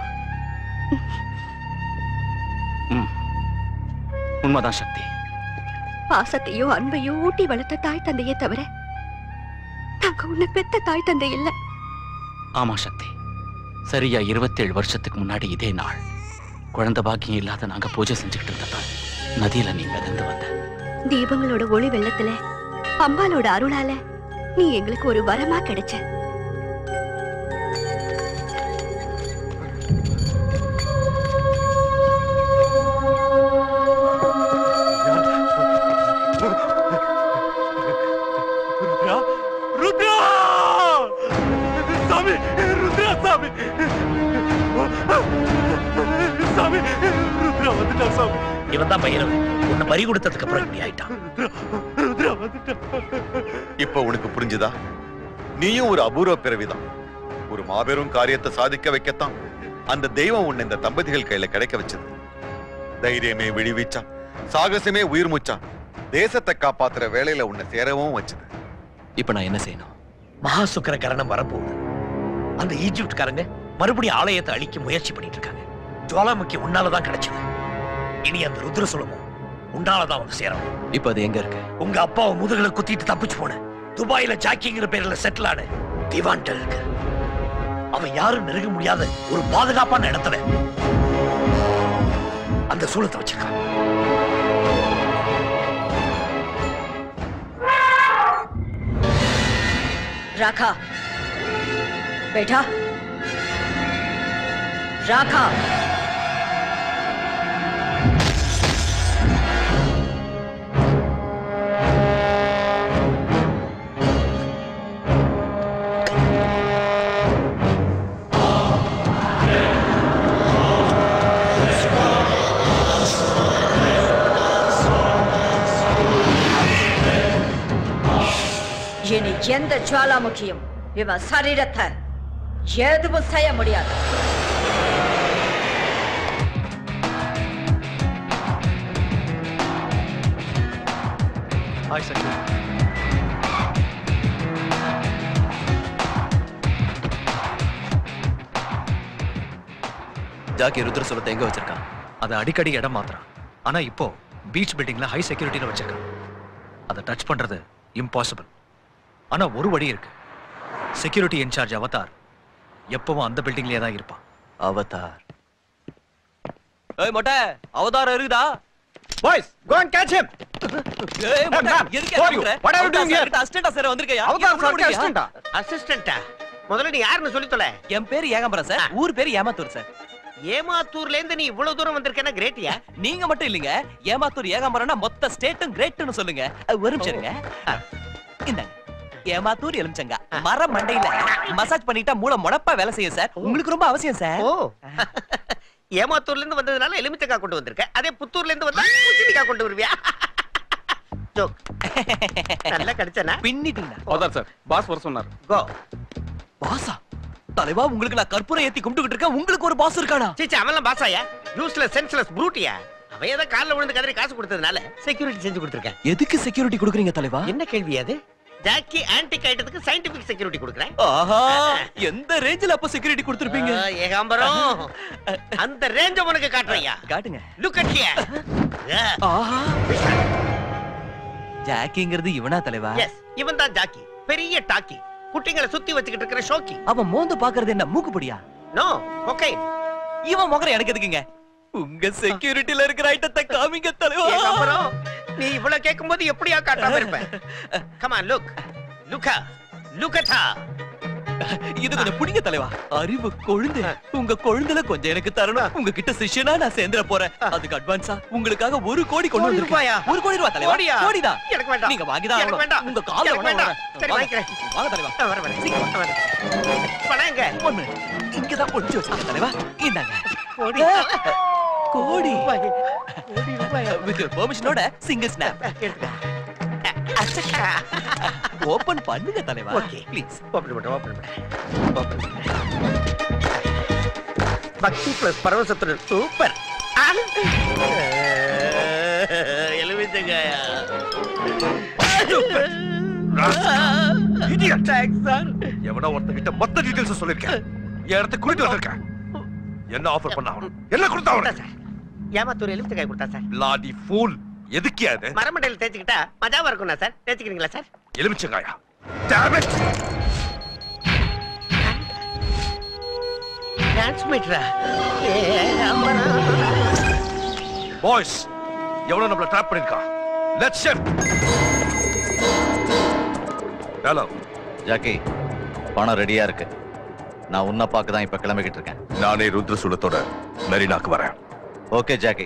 உண்மைதான் சக்தி பாசத்தையோ அன்பையோ ஊட்டி வளர்த்த தாய் தந்தையே தவிர நாங்க உன்னை பெத்த தாய் தந்தை இல்ல ஆமா சக்தி சரியா இருபத்தேழு வருஷத்துக்கு முன்னாடி இதே நாள் குழந்தை பாக்கியம் இல்லாத நாங்க பூஜை செஞ்சுக்கிட்டு இருந்தப்ப நதியில நீ மிதந்து வந்த தீபங்களோட ஒளி வெள்ளத்துல அம்பாலோட அருளால நீ எங்களுக்கு ஒரு வரமா கிடைச்ச ருத்ரா ருத்ரா சாமி ருத்ரா சாமி சாமி ருத்ரா வந்துட்டா சாமி இவன் தான் பையனவன் உன்னை பறி கொடுத்ததுக்கு அப்புறம் இப்படி ஆயிட்டான் ருத்ரா வந்துட்டா இப்ப உனக்கு புரிஞ்சுதா நீயும் ஒரு அபூர்வ பிறவிதான் ஒரு மாபெரும் காரியத்தை சாதிக்க வைக்கத்தான் அந்த தெய்வம் உன்னை இந்த தம்பதிகள் கையில கிடைக்க வச்சது தைரியமே விழிவீச்சா சாகசமே உயிர் மூச்சா தேசத்தை காப்பாத்துற வேலையில உன்னை சேரவும் வச்சது இப்ப நான் என்ன செய்யணும் மகா சுக்கர கரணம் வரப்போகுது அந்த ஈஜிப்ட்காரங்க மறுபடியும் ஆலயத்தை அழிக்க முயற்சி பண்ணிட்டு இருக்காங்க ஜுவாலாமுக்கி உன்னாலதான் கிடைச்சது இனி அந்த ருத்ர சுலமும் உன்னாலதான் வந்து சேரும் இப்ப அது எங்க இருக்கு உங்க அப்பாவை முதுகுல குத்திட்டு தப்பிச்சு போன துபாயில ஜாக்கிங்கிற பேர்ல செட்டில் ஆன திவான்ட இருக்கு அவன் யாரும் நெருங்க முடியாத ஒரு பாதுகாப்பான இடத்துல அந்த சூலத்தை வச்சிருக்கான் राखा बेटा राखा இனி எந்த ஜுவாலாமுகியும் இவன் சரீரத்தை எதுவும் செய்ய முடியாது ஹாய் சக்தி ஜாக்கி ருத்ர சொல்லத்தை எங்க வச்சிருக்கான் அதை அடிக்கடி இடம் மாத்துறான் ஆனா இப்போ பீச் பில்டிங்ல ஹை செக்யூரிட்டில வச்சிருக்கான் அதை டச் பண்றது இம்பாசிபிள் ஆனா ஒரு வழி இருக்கு செக்யூரிட்டி இன்சார்ஜ் அவதார் எப்பவும் அந்த பில்டிங்லயே தான் இருப்பான் அவதார் ஏய் மொட்டை அவதாரம் இருக்குதா boys go and catch him ஏய் மொட்டை ma'am, எதுக்கு for you. What are you doing here? அசிஸ்டன்டா சார் வந்திருக்கயா அவதார் சாருக்கு assistant-ஆ? அசிஸ்டன்டா முதல்ல நீ யாருன்னு சொல்லி தொலை என் பேரு ஏகாம்பரம் சார் ஊர் பேரு ஏமாத்தூர் சார் ஏமாத்தூர்ல இருந்து நீ இவ்வளவு தூரம் வந்திருக்கேன்னா கிரேட்டியா நீங்க மட்டும் இல்லைங்க ஏமாத்தூர் ஏகாம்பரம்னா மொத்த ஸ்டேட்டும் கிரேட்னு சொல்லுங்க அஹ், ஒரு நிமிஷம் இருங்க அஹ், இந்தாங்க ஏமாத்தூர் எலுமிச்சங்க மர மண்டையில மசாஜ் பண்ணிட்டா மூளை முடப்பா வேலை செய்யும் சார் உங்களுக்கு ரொம்ப அவசியம் சார் ஓ ஏமாத்தூர்ல இருந்து வந்ததுனால எலுமிச்சக்காய் கொண்டு வந்திருக்க அதே புத்தூர்ல இருந்து வந்தா பூசணிக்காய் கொண்டு வருவியா ஜோக் நல்லா கிடைச்சனா பின்னிட்டீங்க அவதார் சார் பாஸ் வர சொன்னார் கோ பாசா தலைவா உங்களுக்கு நான் கற்பூரம் ஏத்தி கும்பிட்டுக்கிட்டு இருக்கேன் உங்களுக்கு ஒரு பாஸ் இருக்கானா சீச்சி அவன்லாம் பாசாயா யூஸ்லெஸ் சென்ஸ்லெஸ் ப்ரூட்டியா அவன் ஏதோ கால்ல விழுந்து கதறி காசு கொடுத்ததுனால செக்யூரிட்டி செஞ்சு கொடுத்துருக்கேன் எதுக்கு செக்யூரிட்டி கொடுக்குறீங்க தலைவா என்ன கேள்வி அது ஜாக்கி ஆன்டிக் ஐட்டத்துக்கு சயின்டிபிக் செக்யூரிட்டி கொடுக்குறேன் ஆஹா எந்த ரேஞ்சில அப்ப செக்யூரிட்டி கொடுத்துருப்பீங்க ஆ, ஏகாம்பரம் அந்த ரேஞ்ச உனக்கு காட்டுறையா காட்டுங்க லுக் அட் ஹியர் ஆஹா ஜாக்கிங்கிறது இவனா தலைவா எஸ் இவன் தான் ஜாக்கி பெரிய டாக்கி குட்டிங்களை சுத்தி வச்சுக்கிட்டு இருக்கிற ஷோக்கி அவன் மோந்து பாக்குறது என்ன மூக்குப்படியா நோ கொக்கைன் இவன் முகர எனக்கு எதுக்குங்க உங்க செக்யூரிட்டில இருக்கிற ஐட்டத்தை காமிங்க தலைவா ஏகாம்பரம் நீ இவ்வளவு கேட்கும்போது எப்படியா காட்டாம இருப்ப கமான் லுக் லுக்கா லுக்கதா இது கொஞ்சம் புடிங்க தலைவா அறிவு கொழுந்து உங்க கொழுந்துல கொஞ்சம் எனக்கு தரணும் உங்ககிட்ட சிஷ்யனா நான் சேர்ந்துட போறேன் அதுக்கு அட்வான்ஸா உங்களுக்காக ஒரு கோடி கொண்டு கோடி வந்திருக்கேன் ரூபாயா? ஒரு கோடி ரூபாய் தலைவா கோடியா? கோடிதான் எனக்கு வேண்டாம். நீங்க வாங்கிதான் எனக்கு ஆகணும். வேண்டாம். உங்க கால்ல எனக்கு வேணா வேண்டாம். வரேன். சரி, வாங்க. வாங்கிக்கிறேன். வாங்க தலைவா ஆ, வரேன், வரேன். சீக்கிரம் வா, வரேன். பணம் எங்க? ஒண்ணு இங்கதான் ஒளிச்சு வச்சிருக்கேன் தலைவா இந்தாங்க கோடி. கோடி கோடி ரூபாயா? வித் பெர்மிஷனோட சிங்கிள் ஸ்னாப் ஓபன் பண்ணுங்க தலைவா ஓகே ப்ளீஸ் ஓபன் பண்ணு ஓபன் பண்ணு ஓபன் பண்ணு பக்தி பிளஸ் பரவசத்துடன் சூப்பர் எலுமிச்சங்காயா எவனோ ஒருத்த கிட்ட மொத்த டீடைல்ஸ் சொல்லிருக்கேன் என் இடத்த குளிட்டு வந்திருக்கேன் என்ன ஆஃபர் பண்ண அவனும் என்ன கொடுத்தா அவனுக்கு ஏமாத்தூர் எலுமிச்சங்காய் கொடுத்தா சார் லாடி ஃபூல் எதுக்கு அது மரமண்டையில் தேய்ச்சிக்கிட்டா மஜாவா இருக்கும்னா சார் தேய்ச்சிக்கிறீங்களா சார் எலுமிச்சங்காயா Damn it! டிரான்ஸ்மிட்டரா பாய்ஸ் எவ்வளவு நம்மள ட்ராப் பண்ணிருக்கான் லெட்ஸ் ஷிஃப்ட் ஹலோ ஜாக்கி பணம் ரெடியா இருக்கு நான் உன்னை பார்க்க தான் இப்ப கிளம்பிக்கிட்டு இருக்கேன் நானே ருத்ரசூலத்தோட மெரினாக்கு வரேன் ஓகே ஜாக்கி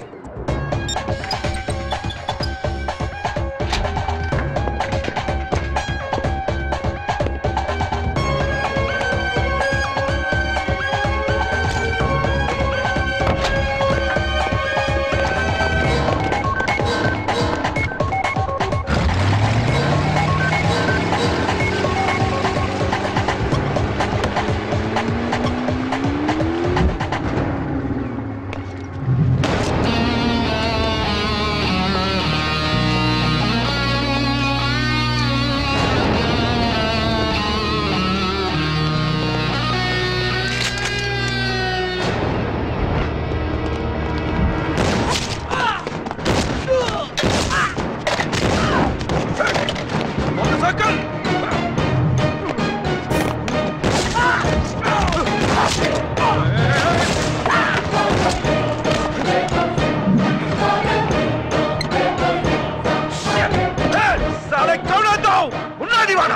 சாலை கவுனாதோ முன்னாடி வாடா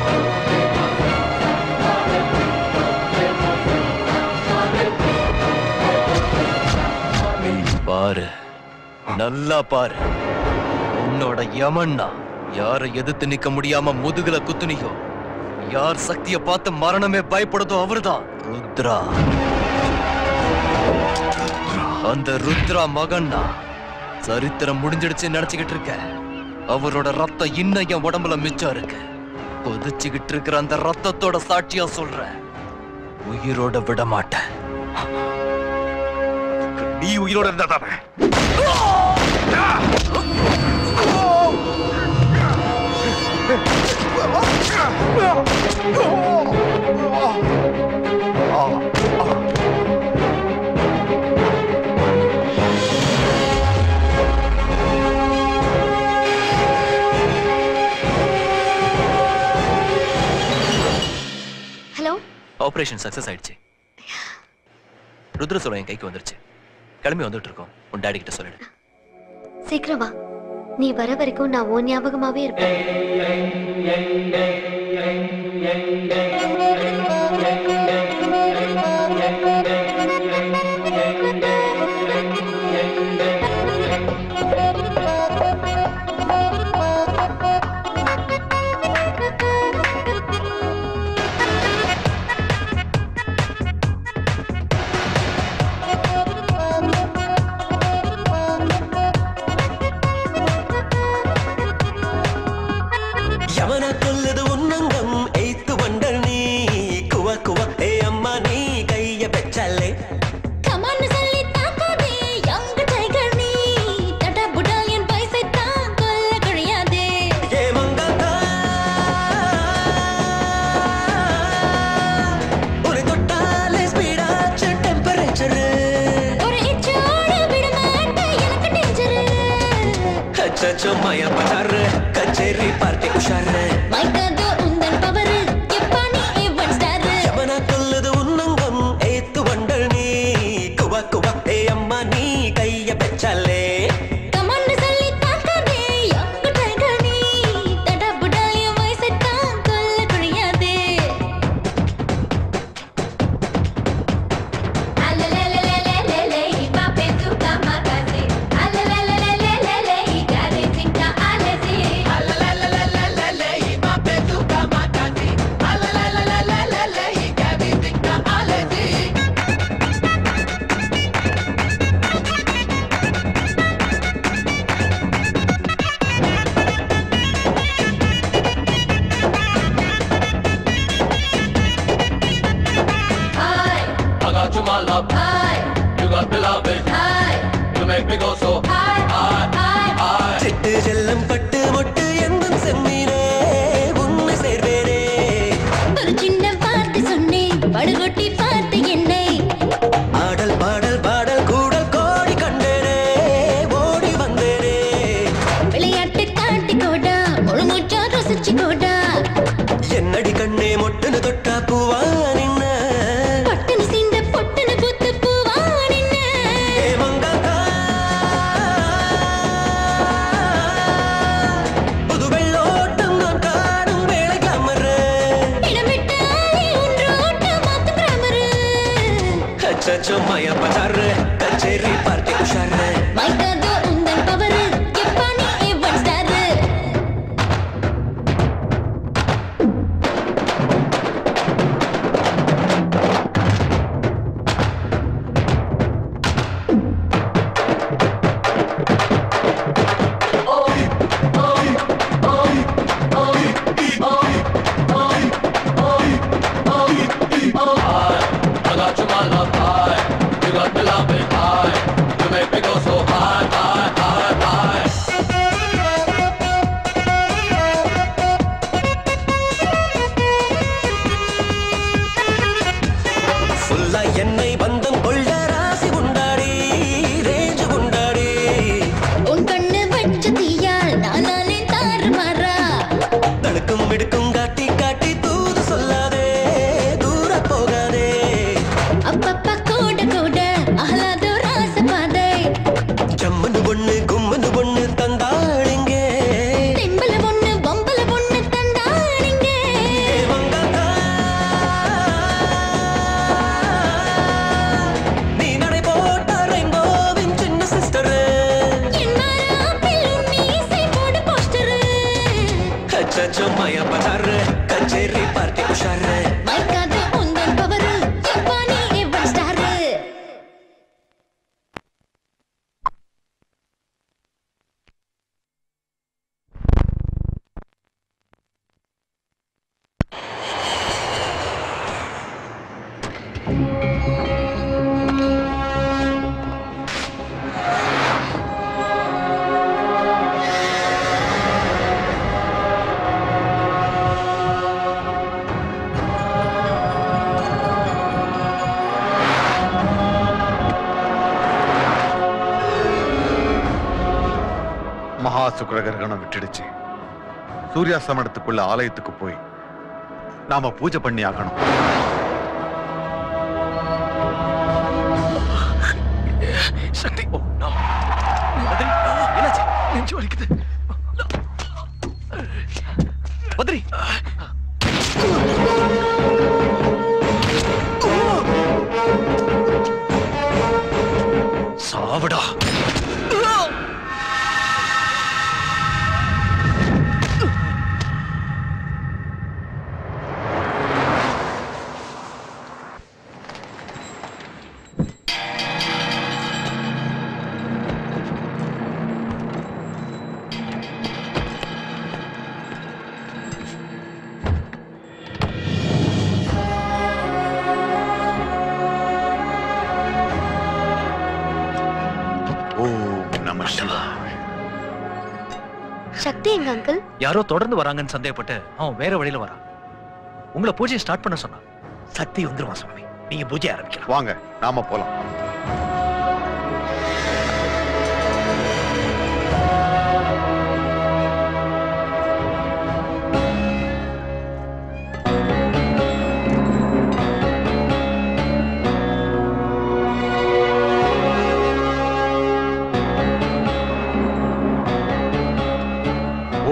பாரு நல்லா பாரு உன்னோட யமன்னா யாரை எதிர்த்து நிக்க முடியாம முதுகுல குத்துனியோ யார் சக்திய பார்த்து மரணமே பயப்படுதோ அவர்தான் ருத்ரா அந்த ருத்ரா மகன்னா சரித்திரம் முடிஞ்சிடுச்சு நினைச்சுக்கிட்டு இருக்க அவரோட ரத்தம் இன்னும் என் உடம்புல மிச்சம் இருக்கு கொதிச்சுக்கிட்டு இருக்கிற அந்த ரத்தத்தோட சாட்சியா சொல்றேன் உயிரோட விட மாட்டேன் நீ உயிரோட இருந்தா தானே ஹலோ ஆபரேஷன் சக்சஸ் ஆயிடுச்சு ருத்ரசோலம் என் கைக்கு வந்துருச்சு கிளம்பி வந்துட்டு இருக்கோம் உன் டாடி கிட்ட சொல்லிடு சீக்கிரம் வா நீ வர வரைக்கும் நான் உன் ஞாபகமாவே இருப்பேன் யவன கொல்லது உன்னங்கம் எய்த்து வண்டல் நீ அச்சோ மய பஜார் கச்சேரி பார்ட்டி உஷார் மைக்காதோ உந்தன் பவர் எப்பா நீ ஏவன் ஸ்டார் யமனா கொல்லுது உன்னங்கம் ஏத்து வண்டல் நீ குவா குவா ஏ அம்மா நீ கைய பெச்சாலே கமான்னு சொல்லி தாக்காதே யங்க டைகர் நீ தடா புடாய வயசட்டான் கொல்ல குழியாதே அலலலலலலலே பாப்பே துக்கா மகாசே அலலலலலலலே இகாரே சிங்கா ஆலசே அலலலலலலலே பாப்பே துக்கா மகாசே அலலலலலலலே இகாரே சிங்கா ஆலசே I got you, my love. You got me loving. You make me go so high, high, high. சிட்டு செல்லம் பட்டு மொட்டு எந்தன் செம்மீனே உன்னை சேர்வேனே ஒரு சின்ன வார்த்தை சொன்னேன் படுகொட்டி பார்த்து என்னை ஆடல் பாடல் பாடல் கூடல் கோடி கண்டேனே ஓடி வந்தேனே விளையாட்டு காட்டி கோடா முழு மூச்சா ரசிச்சு கோடா என்னடி கண்ணே மொட்டுன்னு தொட்டா பூவா நின்ன பட்டுன்னு சீண்ட பொட்டுன்னு பூத்து பூவா நின்ன ஏ மங்காத்தா புது வெள்ளோட்டம் நான் காணும் வேலை கிளம்புற இடமிட்டு ஆளி ஒன்று ஓட்ட மாத்து கிராமரு அச்சோ மய பஜார் கச்சேரி பார்ட்டி உஷார் மைக்காதோ உந்தன் பவர் எப்பா நீ ஏவன் star I got you, my love. High. You got me loving. High. You make me go so high, high, high, high. ஃபுல்லா என்னை பந்தம் கொள்ள ராசி உண்டாடி ரேஞ்சு உண்டாடி உன் கண்ணு வச்ச தீயால் நானாலே தாறுமாறா தடுக்கும் மிடுக்கும் காட்டி காட்டி தூது சொல்லாதே தூர போகாதே அப்பப்பா கூட கூட ஆஹ்லாதோ ராசபாதை ஜம்முன்னு பொண்ணு கும்முன்னு பொண்ணு தந்தாளிங்க தெம்பல பொண்ணு பொம்பல பொண்ணு தந்தானிங்க நீ நடை போட்ட ரெயின்போவின் சின்ன சிஸ்டர் என் மாறாப்பில் உன் மீசை போடு போஸ்டரு அச்சோ மய பஜார் கச்சேரி பார்ட்டி உஷார் மைக்காதோ உந்தன் பவர் எப்பா நீ ஏவன் ஸ்டார் மகா சுக்கிர கிரகணம் விட்டுடுச்சு சூர்யாஸ்தமனத்துக்குள்ள ஆலயத்துக்கு போய் நாம பூஜை பண்ணி ஆகணும் சக்தி ஓ நோ பத்ரி என்னாச்சு நெஞ்சு வலிக்குது பத்ரி சாவடா ஓம் நம சிவாய சக்தி எங்க அங்கிள் யாரோ தொடர்ந்து வராங்கன்னு சந்தேகப்பட்டு அவன் வேற வழியில வரான் உங்களை பூஜையை ஸ்டார்ட் பண்ண சொன்னான் சக்தி வந்துருவான் சுவாமி நீங்க பூஜை ஆரம்பிக்கலாம் வாங்க நாம போலாம் ஆ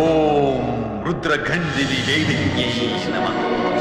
ஓம் ருத்ரகண்டிதி தேவியை நம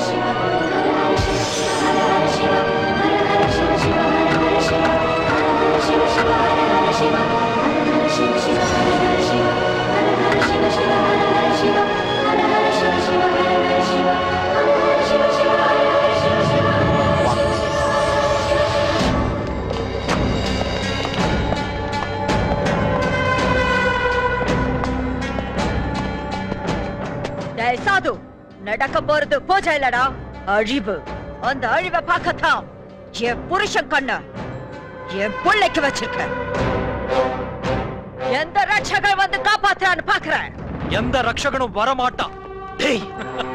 டேய் சாது நடக்க போறது பூஜை இல்லடா அழிவு அந்த அழிவை பார்க்கத்தான் என் புருஷன் கண்ண என் பிள்ளைக்கு வச்சிருக்க எந்த ரட்சகர் வந்து காப்பாத்துறான்னு பாக்குறேன் எந்த ரக்ஷகனும் வரமாட்டான் டேய்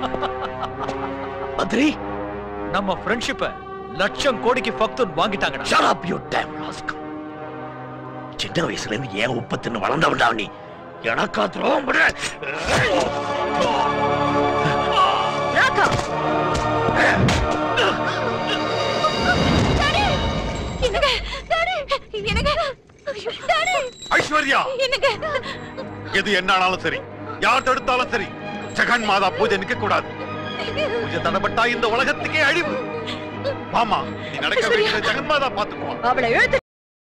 பத்ரி நம்ம ஃப்ரெண்ட்ஷிப்ப லட்சம் கோடிக்கு ஃபக்துன் வாங்கிட்டாங்கடா Shut up, you damn rascal. சின்ன வயசுல இருந்து ஏன் உப்ப தின்னு வளர்ந்தவன்டா நீ எனக்கா துரோகம் பண்ற ராகா என்னங்க டாடி என்னங்க ஐயோ, டாடி ஐஸ்வர்யா என்னங்க எது என்ன ஆனாலும் சரி யார் தடுத்தாலும் சரி ஜெகன் மாதா பூஜை நிக்க கூடாது பூஜை தடப்பட்டா இந்த உலகத்துக்கே அழிவு மாமா நீ நடக்க வேண்டிய ஜெகன் மாதா பாத்துக்குவா அவளை இழுத்து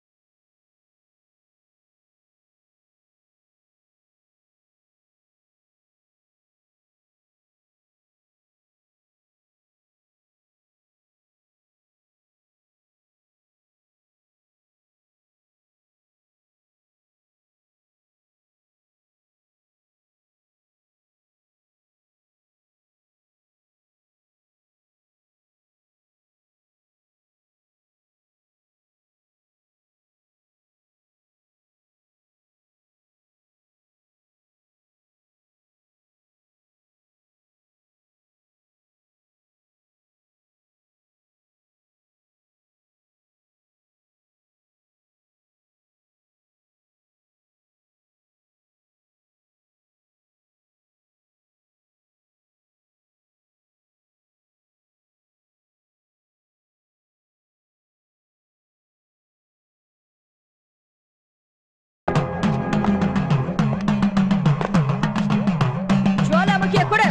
ஜுவாலாமுகிய கொடு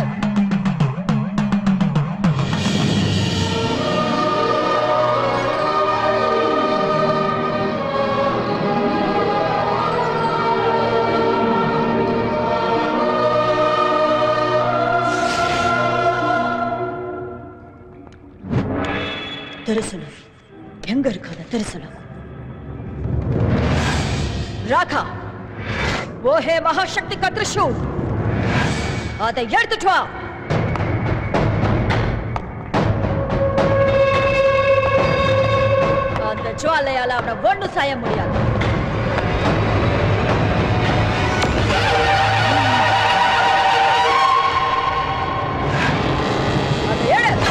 தரிசனம் எங்க இருக்கு அந்த தரிசனம் ராகா वो है महाशक्ति का त्रिशूल அதை எடுத்துட்டு வா அந்த ஜுவாலையால அவனை ஒண்ணு செய்ய முடியாது அதை எடு.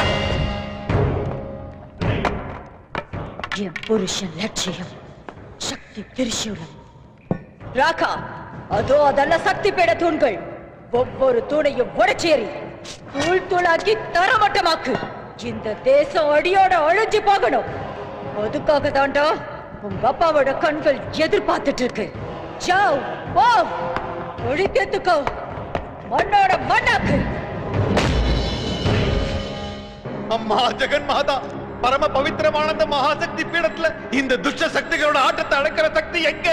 என் புருஷன் லட்சியம் சக்தி திரிசூலம் ராகா அதோ அதெல்லாம் சக்தி பேட தூண்கள் ஒவ்வொரு தூணையும் உடைச்சேறி தூள் தூளாக்கி தரமட்டமாக்கு இந்த தேசம் அடியோட அழிஞ்சு போகணும் அதுக்காக தாண்டா உங்க அப்பாவோட கண்கள் எதிர்பார்த்துட்டு இருக்கு ஜாவ் போ ஒழிக்கத்துக்கோ மண்ணோட மண்ணாக்கு அம்மா ஜெகன் மாதா பரம பவித்திரமான இந்த மகாசக்தி பீடத்துல இந்த துஷ்ட சக்திகளோட ஆட்டத்தை அடக்கிற சக்தி எங்க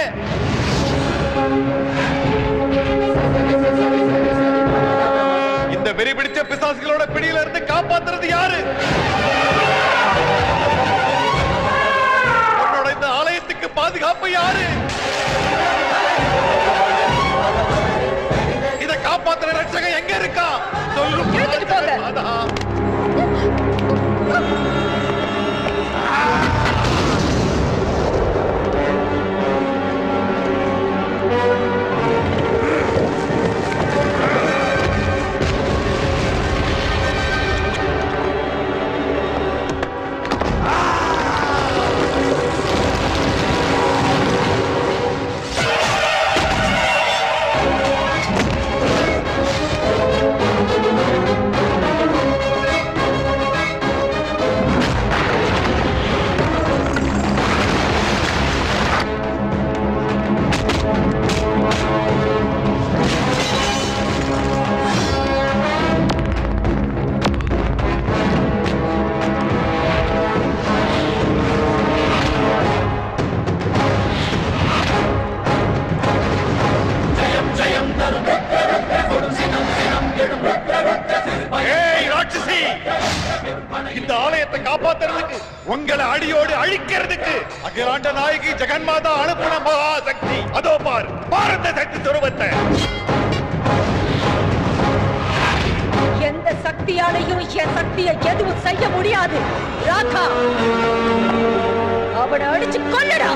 இந்த வெறி பிடிச்ச பிசாசுகளோட பிடியில இருந்து காப்பாத்துறது யாரு உன்னோட இந்த ஆலயத்துக்கு பாதுகாப்பு யாரு இத காப்பாத்துற ரட்சகன் எங்க இருக்கா சொல்லும் மாதா ஆ இந்த ஆலயத்தை காப்பாத்துறதுக்கு உங்களை அடியோடு அழிக்கிறதுக்கு அகிலாண்ட நாயகி ஜெகன்மாதா அனுப்புன மகா சக்தி அதோ பார் பாரத சக்தி துருவத்தை எந்த சக்தியாலையும் என் சக்தியை எதுவும் செய்ய முடியாது ராதா அவனை அடிச்சு கொல்லடா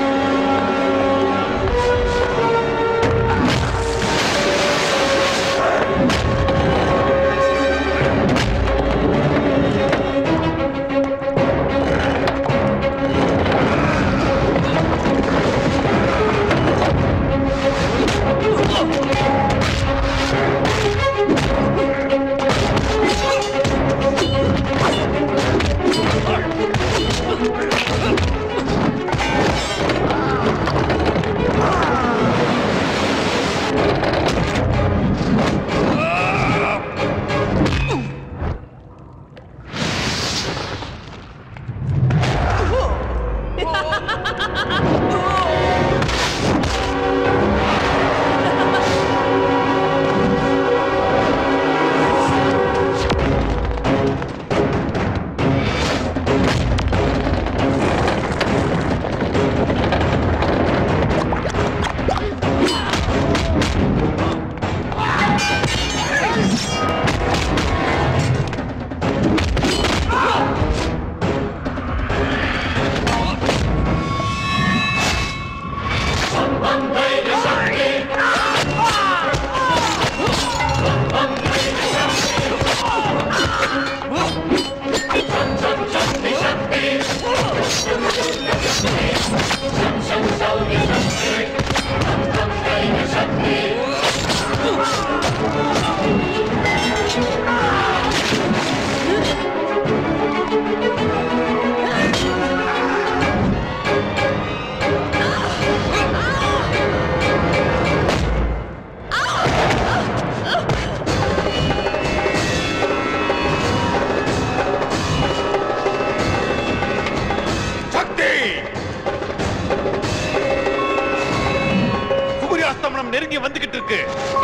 சக்தி சூரியாஸ்தமனம் நெருங்கி வந்துகிட்டு இருக்கு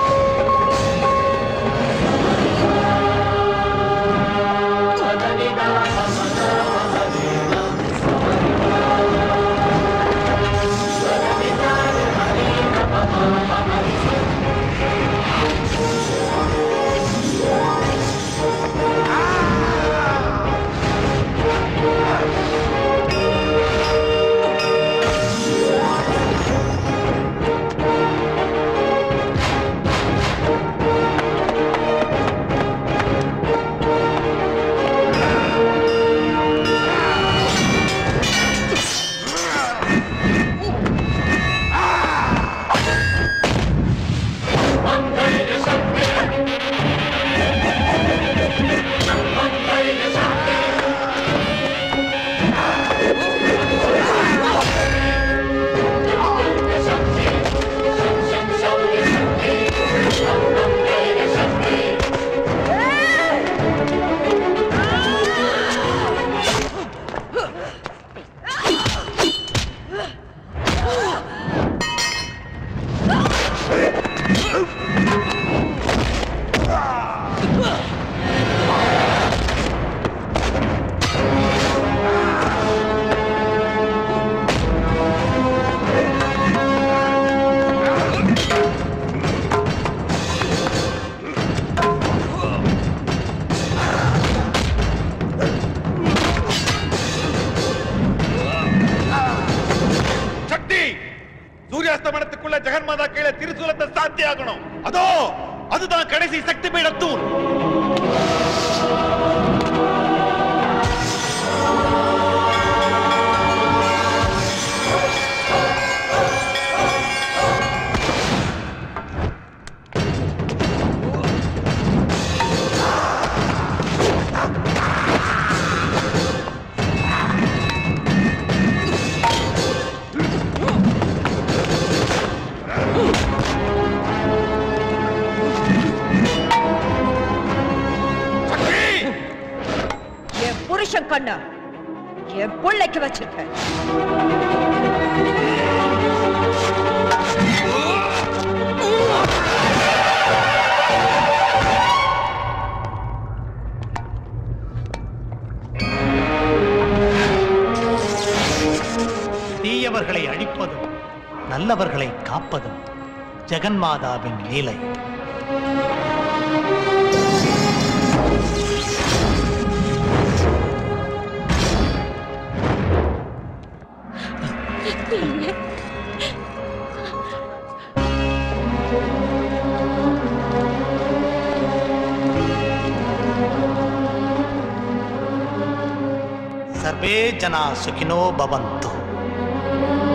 சக்தி சூரியாஸ்தமனத்துக்குள்ள ஜெகன்மாதா கீழே திருசூலத்தை சாந்தி ஆகணும் அதோ அதுதான் கடைசி சக்தி பீடத்தூண் என் புருஷன் கண்ணா என் பிள்ளைக்கு வச்சிருக்க தீயவர்களை அழிப்பதும் நல்லவர்களை காப்பதும் ஜெகன்மாதாவின் லீலை சர்வே ஜனா சுகினோ பவந்து